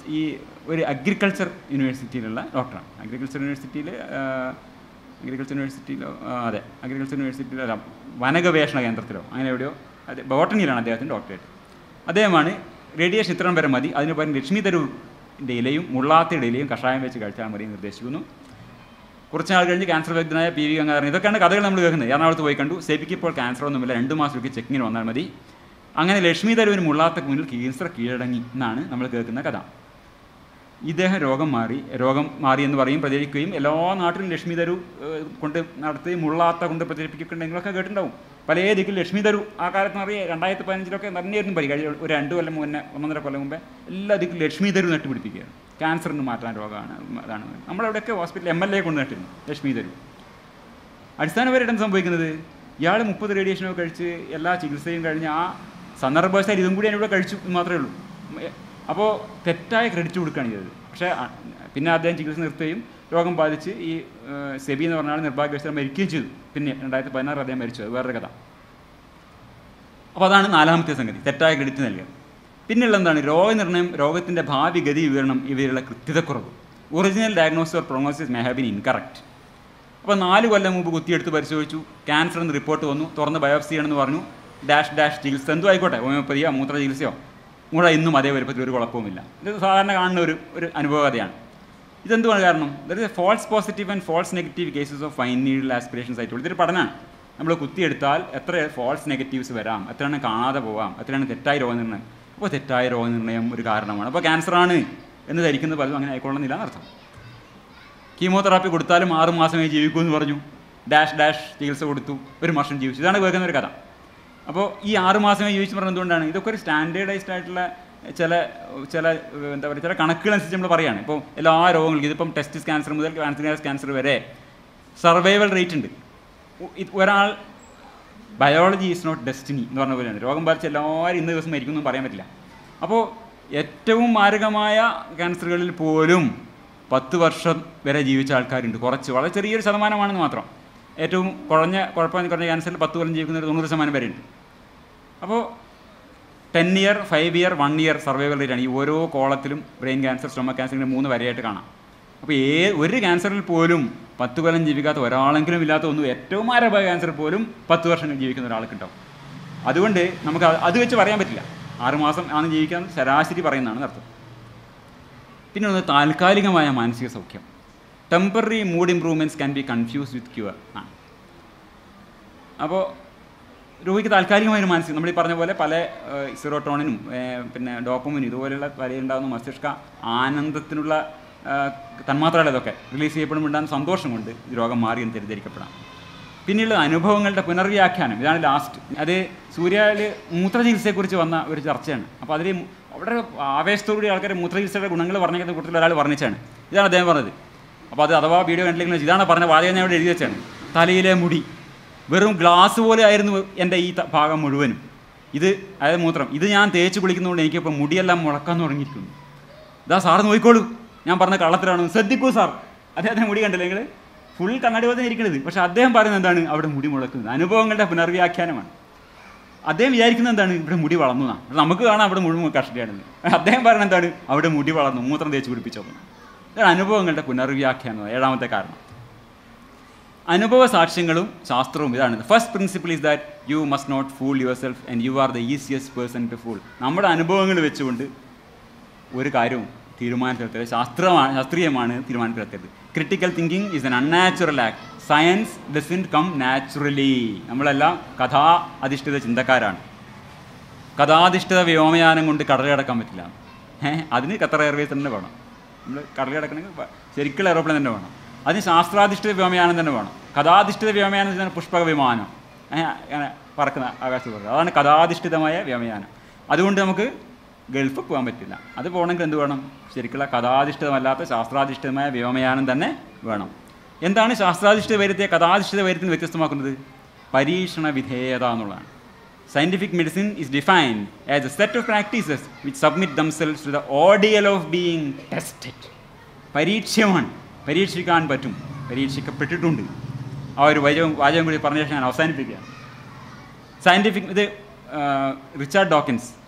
ഈ ഒരു അഗ്രികൾച്ചർ യൂണിവേഴ്സിറ്റിയിലുള്ള ഡോക്ടറാണ് അഗ്രികൾച്ചർ യൂണിവേഴ്സിറ്റിയിൽ അഗ്രികൾച്ചർ യൂണിവേഴ്സിറ്റിയിലോ ആ, അതെ അഗ്രികൾച്ചർ യൂണിവേഴ്സിറ്റിയിലോ അല്ല വനഗവേഷണ കേന്ദ്രത്തിലോ അങ്ങനെ എവിടെയോ അതെ ബോട്ടണിയിലാണ് അദ്ദേഹത്തിൻ്റെ ഡോക്ടറേറ്റ് അദ്ദേഹമാണ് റേഡിയേഷൻ ഇത്രയും വരെ മതി അതിന് പകരം ലക്ഷ്മി തരൂരിൻ്റെ ഇലയും മുള്ളാത്തയുടെ ഇലയും കഷായം വെച്ച് കഴിച്ചാൽ മതി എന്ന് നിർദ്ദേശിക്കുന്നു കുറച്ച് നാൾ കഴിഞ്ഞ് ക്യാൻസർ വിദഗ്ധനായ പി വി ഗംഗാധരൻ ഇതൊക്കെയാണ് കഥകൾ നമ്മൾ കേൾക്കുന്നത് എറണാകുളത്ത് പോയി കണ്ടു സെബിക്ക് ഇപ്പോൾ ക്യാൻസർ ഒന്നുമില്ല രണ്ട് മാസത്തേക്ക് ചെക്കിങ്ങിന് വന്നാൽ മതി അങ്ങനെ ലക്ഷ്മി തരൂരിന് മുള്ളാത്ത മുന്നിൽ ക്യാൻസർ കീഴടങ്ങി എന്നാണ് നമ്മൾ കേൾക്കുന്ന കഥ ഇദ്ദേഹം രോഗം മാറി രോഗം മാറി എന്ന് പറയും പ്രചരിക്കുകയും എല്ലാ നാട്ടിലും ലക്ഷ്മി തരു ഏഹ്, കൊണ്ട് നടത്തി മുള്ളാത്ത കൊണ്ട് പ്രചരിപ്പിക്കുന്നുണ്ട് നിങ്ങളൊക്കെ കേട്ടിട്ടുണ്ടാവും പല ദിക്കിൽ ലക്ഷ്മി തരു ആ കാലത്ത് അറിയാം രണ്ടായിരത്തി പതിനഞ്ചിലൊക്കെ തന്നെയായിരുന്നു പരി കഴിഞ്ഞ ഒരു രണ്ട് കൊല്ലം മുന്നേ ഒന്നൊന്നര കൊല്ലം മുമ്പേ എല്ലാ ദിക്കിലും ലക്ഷ്മി തരു നട്ടുപിടിപ്പിക്കുകയാണ് ക്യാൻസറിന് മാറ്റാൻ രോഗമാണ് അതാണ് നമ്മളവിടെയൊക്കെ ഹോസ്പിറ്റലിൽ എം എൽ എ കൊണ്ട് നട്ടിരുന്നു ലക്ഷ്മി തരു അടിസ്ഥാനപരമായിട്ട് എന്ത് സംഭവിക്കുന്നത് ഇയാൾ മുപ്പത് റേഡിയേഷനൊക്കെ കഴിച്ച് എല്ലാ ചികിത്സയും കഴിഞ്ഞ് ആ സന്ദർഭവശാൽ ഇതും കൂടി ഞാനിവിടെ കഴിച്ചു എന്ന് മാത്രമേ ഉള്ളൂ അപ്പോൾ തെറ്റായ ക്രെഡിറ്റ് കൊടുക്കുകയാണ് ചെയ്തത് പക്ഷേ ആ, പിന്നെ അദ്ദേഹം ചികിത്സ നിർത്തുകയും രോഗം ബാധിച്ച് ഈ ഏഹ്, സെബി എന്ന് പറഞ്ഞാൽ നിർഭാഗ്യവശാൽ മരിക്കുകയും ചെയ്തു പിന്നെ രണ്ടായിരത്തി പതിനാറ് അദ്ദേഹം മരിച്ചു അത് വേറൊരു കഥ അപ്പോൾ അതാണ് നാലാമത്തെ സംഗതി തെറ്റായ ക്രെഡിറ്റ് നൽകുക പിന്നെയുള്ള എന്താണ് രോഗനിർണയം രോഗത്തിൻ്റെ ഭാവി ഗതി വിവരണം ഇവയിലുള്ള കൃത്യതക്കുറവ് original diagnosis or prognosis may have been incorrect അപ്പോൾ നാല് കൊല്ലം മുമ്പ് കുത്തിയെടുത്ത് പരിശോധിച്ചു ക്യാൻസർ എന്ന് റിപ്പോർട്ട് വന്നു തുറന്ന് ബയോപ്സി ചെയ്യണമെന്ന് പറഞ്ഞു ഡാഷ് ഡാഷ് ചികിത്സ എന്തോ ആയിക്കോട്ടെ ഹോമിയോപ്പതിയോ മൂത്ര ചികിത്സയോ മുഴ ഇന്നും അതേ വലുപ്പത്തിൽ ഒരു കുഴപ്പവുമില്ല ഇത് സാധാരണ കാണുന്ന ഒരു ഒരു അനുഭവ കഥയാണ് ഇതെന്തുമാണ് കാരണം there is a false positive and false negative cases of fine needle aspirations ആയിട്ടുള്ള ഇതൊരു പഠനമാണ് നമ്മൾ കുത്തിയെടുത്താൽ എത്ര ഫോൾസ് നെഗറ്റീവ്സ് വരാം എത്രയാണ് കാണാതെ പോവാം എത്രയാണ് തെറ്റായ രോഗനിർണ്ണയം അപ്പോൾ തെറ്റായ രോഗനിർണ്ണയം ഒരു കാരണമാണ് അപ്പോൾ ക്യാൻസറാണ് എന്ന് ധരിക്കുന്നത് പലതും അങ്ങനെ ആയിക്കൊള്ളുന്നില്ല എന്നർത്ഥം കീമോതെറാപ്പി കൊടുത്താലും ആറ് മാസമേ ജീവിക്കൂ എന്ന് പറഞ്ഞു ഡാഷ് ഡാഷ് ചികിത്സ കൊടുത്തു ഒരു വർഷം ജീവിച്ചു ഇതാണ് കേൾക്കുന്ന ഒരു കഥ അപ്പോൾ ഈ ആറ് മാസമേ ജീവിച്ചു പറഞ്ഞത് എന്തുകൊണ്ടാണ് ഇതൊക്കെ ഒരു സ്റ്റാൻഡേർഡൈസ്ഡ് ആയിട്ടുള്ള ചില ചില ഏഹ്, എന്താ പറയുക ചില കണക്കുകളനുസരിച്ച് നമ്മൾ പറയുകയാണ് ഇപ്പോൾ എല്ലാ രോഗങ്ങൾക്കും ഇതിപ്പം ടെസ്റ്റ് ക്യാൻസർ മുതൽ പാൻക്രിയാസ് ക്യാൻസർ വരെ സർവൈവൽ റേറ്റ് ഉണ്ട് ഉ- ഇത് ഒരാൾ ബയോളജി ഈസ് നോട്ട് ഡെസ്റ്റിനി എന്ന് പറഞ്ഞ പോലെയാണ് രോഗം ബാധിച്ച എല്ലാവരും ഇന്ന് ദിവസം മരിക്കുമെന്നും പറയാൻ പറ്റില്ല അപ്പോൾ ഏറ്റവും മാരകമായ ക്യാൻസറുകളിൽ പോലും പത്ത് വർഷം വരെ ജീവിച്ച ആൾക്കാരുണ്ട് കുറച്ച് വളരെ ചെറിയൊരു ശതമാനമാണെന്ന് മാത്രം ഏറ്റവും കുറഞ്ഞ കുഴപ്പം കുറഞ്ഞ ക്യാൻസറിൽ പത്ത് കൊല്ലം ജീവിക്കുന്ന ഒരു തൊണ്ണൂറ് ശതമാനം വരെ ഉണ്ട് അപ്പോൾ ten year five year one year survival rate ആണ് ഈ ഓരോ കോളത്തിലും ബ്രെയിൻ ക്യാൻസർ സ്റ്റൊമക് ക്യാൻസറിൻ്റെ മൂന്ന് വരെയായിട്ട് കാണാം അപ്പോൾ ഏ ഒരു ക്യാൻസറിൽ പോലും പത്ത് കൊല്ലം ജീവിക്കാത്ത ഒരാളെങ്കിലും ഇല്ലാത്ത ഒന്നും ഏറ്റവും മാരകമായ ക്യാൻസർ പോലും പത്ത് വർഷം ജീവിക്കുന്ന ഒരാൾക്കുണ്ടാവും അതുകൊണ്ട് നമുക്ക് അത് അത് വെച്ച് പറയാൻ പറ്റില്ല ആറുമാസം ആണ് ജീവിക്കാൻ ശരാശരി പറയുന്നതാണ് അർത്ഥം പിന്നെ ഒന്ന് താൽക്കാലികമായ മാനസിക സൗഖ്യം temporary mood improvements can be confuse with cure ആണ് അപ്പോൾ രോഗിക്ക് താൽക്കാലികമായ ഒരു മാനസിക നമ്മൾ ഈ പറഞ്ഞ പോലെ പല സിറോട്ടോണിനും പിന്നെ ഡോപ്പമിനും ഇതുപോലെയുള്ള വലയുണ്ടാകുന്ന മസ്തിഷ്ക ആനന്ദത്തിനുള്ള ആ, തന്മാത്രകൾ ഇതൊക്കെ റിലീസ് ചെയ്യപ്പെടുമ്പോണ്ടാകുന്ന സന്തോഷം കൊണ്ട് ഈ രോഗം മാറി എന്ന് തെറ്റിദ്ധരിക്കപ്പെടാം പിന്നെയുള്ള അനുഭവങ്ങളുടെ പുനർവ്യാഖ്യാനം ഇതാണ് ലാസ്റ്റ് അത് സൂര്യയിൽ മൂത്രചികിത്സയെക്കുറിച്ച് വന്ന ഒരു ചർച്ചയാണ് അപ്പോൾ അതിൽ വളരെ ആവേശത്തോടുകൂടി ആൾക്കാർ മൂത്രചികിത്സയുടെ ഗുണങ്ങൾ പറഞ്ഞിരിക്കുന്ന കൂട്ടത്തിൽ ഒരാൾ വർണ്ണിച്ചാണ് ഇതാണ് അദ്ദേഹം പറഞ്ഞത് അപ്പോൾ അത് അഥവാ വീഡിയോ കണ്ടില്ലെങ്കിൽ ഇതാണ് പറഞ്ഞ വാചകം ഞാൻ ഇവിടെ എഴുതി വെച്ചാണ് തലയിലെ മുടി വെറും ഗ്ലാസ് പോലെ ആയിരുന്നു എൻ്റെ ഈ ത- ഭാഗം മുഴുവനും ഇത് അതായത് മൂത്രം ഇത് ഞാൻ തേച്ച് കുളിക്കുന്നതുകൊണ്ട് എനിക്കിപ്പോൾ മുടിയെല്ലാം മുളക്കാൻ തുടങ്ങിയിരിക്കുന്നു ഇതാ സാറ് നോക്കിക്കോളൂ ഞാൻ പറഞ്ഞ കള്ളത്തിലാണ് ശ്രദ്ധിക്കൂ സാർ അദ്ദേഹത്തിന് മുടി കണ്ടില്ല നിങ്ങൾ ഫുൾ കണ്ണാടി പോലെ തന്നെ ഇരിക്കണത് പക്ഷേ അദ്ദേഹം പറയുന്നത് എന്താണ് അവിടെ മുടി മുളക്കുന്നത് അനുഭവങ്ങളുടെ പുനർവ്യാഖ്യാനമാണ് അദ്ദേഹം വിചാരിക്കുന്നത് എന്താണ് ഇവിടെ മുടി വളർന്നു എന്നാ പക്ഷെ നമുക്ക് കാണാം അവിടെ മുഴുവൻ കഷ്ടയാണെന്ന് അദ്ദേഹം പറയുന്നത് എന്താണ് അവിടെ മുടി വളർന്നു മൂത്രം തേച്ച് പിടിപ്പിച്ചോ ഇതാണ് അനുഭവങ്ങളുടെ പുനർവ്യാഖ്യാനം ഏഴാമത്തെ കാരണം അനുഭവ സാക്ഷ്യങ്ങളും ശാസ്ത്രവും ഇതാണ് first principle is that you must not fool yourself and you are the easiest person to fool നമ്മുടെ അനുഭവങ്ങൾ വെച്ചുകൊണ്ട് ഒരു കാര്യവും തീരുമാനത്തിലെത്തരുത് ശാസ്ത്രമാണ് ശാസ്ത്രീയമാണ് തീരുമാനത്തിലെത്തരുത് critical thinking is an unnatural act science doesn't come naturally നമ്മളെല്ലാം കഥാ അധിഷ്ഠിത ചിന്തക്കാരാണ് കഥാധിഷ്ഠിത വ്യോമയാനം കൊണ്ട് കടലടക്കാൻ പറ്റില്ല ഏഹ് അതിന് ഖത്തർ എയർവേസ് തന്നെ വേണം നമ്മൾ കടലടക്കണമെങ്കിൽ പ- ശരിക്കുള്ള എയറോപ്ലെയിൻ തന്നെ വേണം അതിന് ശാസ്ത്രാധിഷ്ഠിത വ്യോമയാനം തന്നെ വേണം കഥാധിഷ്ഠിത വ്യോമയാനം എന്ന് വെച്ചാൽ പുഷ്പക വിമാനം ഏഹ് അങ്ങനെ പറക്കുന്ന ആകാശത്ത് പറക്കുക അതാണ് കഥാധിഷ്ഠിതമായ വ്യോമയാനം അതുകൊണ്ട് നമുക്ക് ഗൾഫ് പോകാൻ പറ്റില്ല അത് പോകണമെങ്കിൽ എന്ത് വേണം ശരിക്കുള്ള കഥാധിഷ്ഠിതമല്ലാത്ത ശാസ്ത്രാധിഷ്ഠിതമായ വ്യോമയാനം തന്നെ വേണം എന്താണ് ശാസ്ത്രാധിഷ്ഠിത വൈദ്യത്തെ കഥാധിഷ്ഠിത വൈദ്യത്തിന് വ്യത്യസ്തമാക്കുന്നത് പരീക്ഷണ വിധേയത എന്നുള്ളതാണ് Scientific medicine is defined as a set of practices which submit themselves to the ordeal of being tested. പരീക്ഷമാണ് പരീക്ഷിക്കാൻ പറ്റും പരീക്ഷിക്കപ്പെട്ടിട്ടുണ്ട് ആ ഒരു വാചകം വാചകം കൂടി പറഞ്ഞ ശേഷം ഞാൻ അവസാനിപ്പിക്കുകയാണ് സയൻറ്റിഫിക് ഇത് ആ, റിച്ചാർഡ് ഡോക്കിൻസ്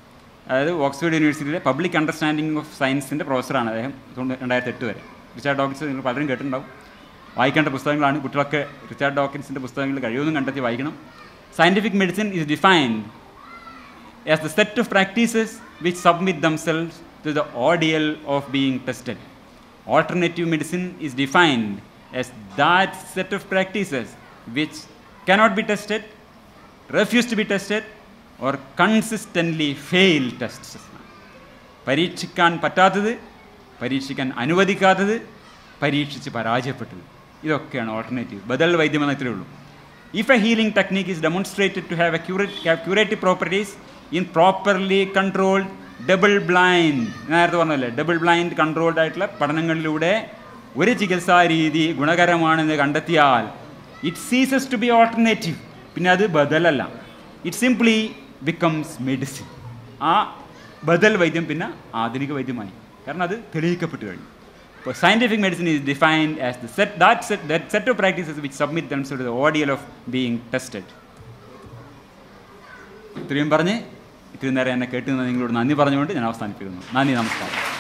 അതായത് ഓക്സ്ഫോർഡ് യൂണിവേഴ്സിറ്റിയിലെ പബ്ലിക് അണ്ടർസ്റ്റാൻഡിംഗ് ഓഫ് സയൻസിൻ്റെ പ്രൊഫസറാണ് അദ്ദേഹം തൊണ്ണൂ രണ്ടായിരത്തി എട്ട് വരെ റിച്ചാർഡ് ഡോക്കിൻസ് നിങ്ങൾ പലരും കേട്ടിട്ടുണ്ടാവും വായിക്കേണ്ട പുസ്തകങ്ങളാണ് കുട്ടികളൊക്കെ റിച്ചാർഡ് ഡോക്കിൻസിൻ്റെ പുസ്തകങ്ങൾ കഴിയുമെന്നും കണ്ടെത്തി വായിക്കണം scientific medicine is defined as the set of practices which submit themselves to the ordeal of being tested. Alternative medicine is defined as that set of practices which cannot be tested, refuse to be tested, or consistently fail tests. പരീക്ഷിക്കാൻ പറ്റാത്തത് പരീക്ഷിക്കാൻ അനുവദിക്കാത്തത് പരീക്ഷിച്ച് പരാജയപ്പെട്ടത് ഇതൊക്കെയാണ് alternative ബദൽ വൈദ്യം എന്നത്രേ ഉള്ളൂ if a healing technique is demonstrated to have a curative properties in properly controlled double blind നേരത്തെ പറഞ്ഞല്ലേ ഡബിൾ ബ്ലൈൻഡ് കൺട്രോൾഡ് ആയിട്ടുള്ള പഠനങ്ങളിലൂടെ ഒരു ചികിത്സാ രീതി ഗുണകരമാണെന്ന് കണ്ടെത്തിയാൽ it ceases to be alternative പിന്നെ അത് ബദലല്ല ഇറ്റ് സിംപ്ലി ബിക്കംസ് മെഡിസിൻ ആ ബദൽ വൈദ്യം പിന്നെ ആധുനിക വൈദ്യമായി കാരണം അത് തെളിയിക്കപ്പെട്ട് കഴിഞ്ഞു ഇപ്പോൾ scientific medicine is defined as the set that set that set of practices which submit them to the ordeal of being tested ഇത്രയും പറഞ്ഞ് ഇത്രയും നേരം എന്നെ കേട്ടുനിന്ന് നിങ്ങളോട് നന്ദി പറഞ്ഞുകൊണ്ട് ഞാൻ അവസാനിപ്പിക്കുന്നു നന്ദി നമസ്കാരം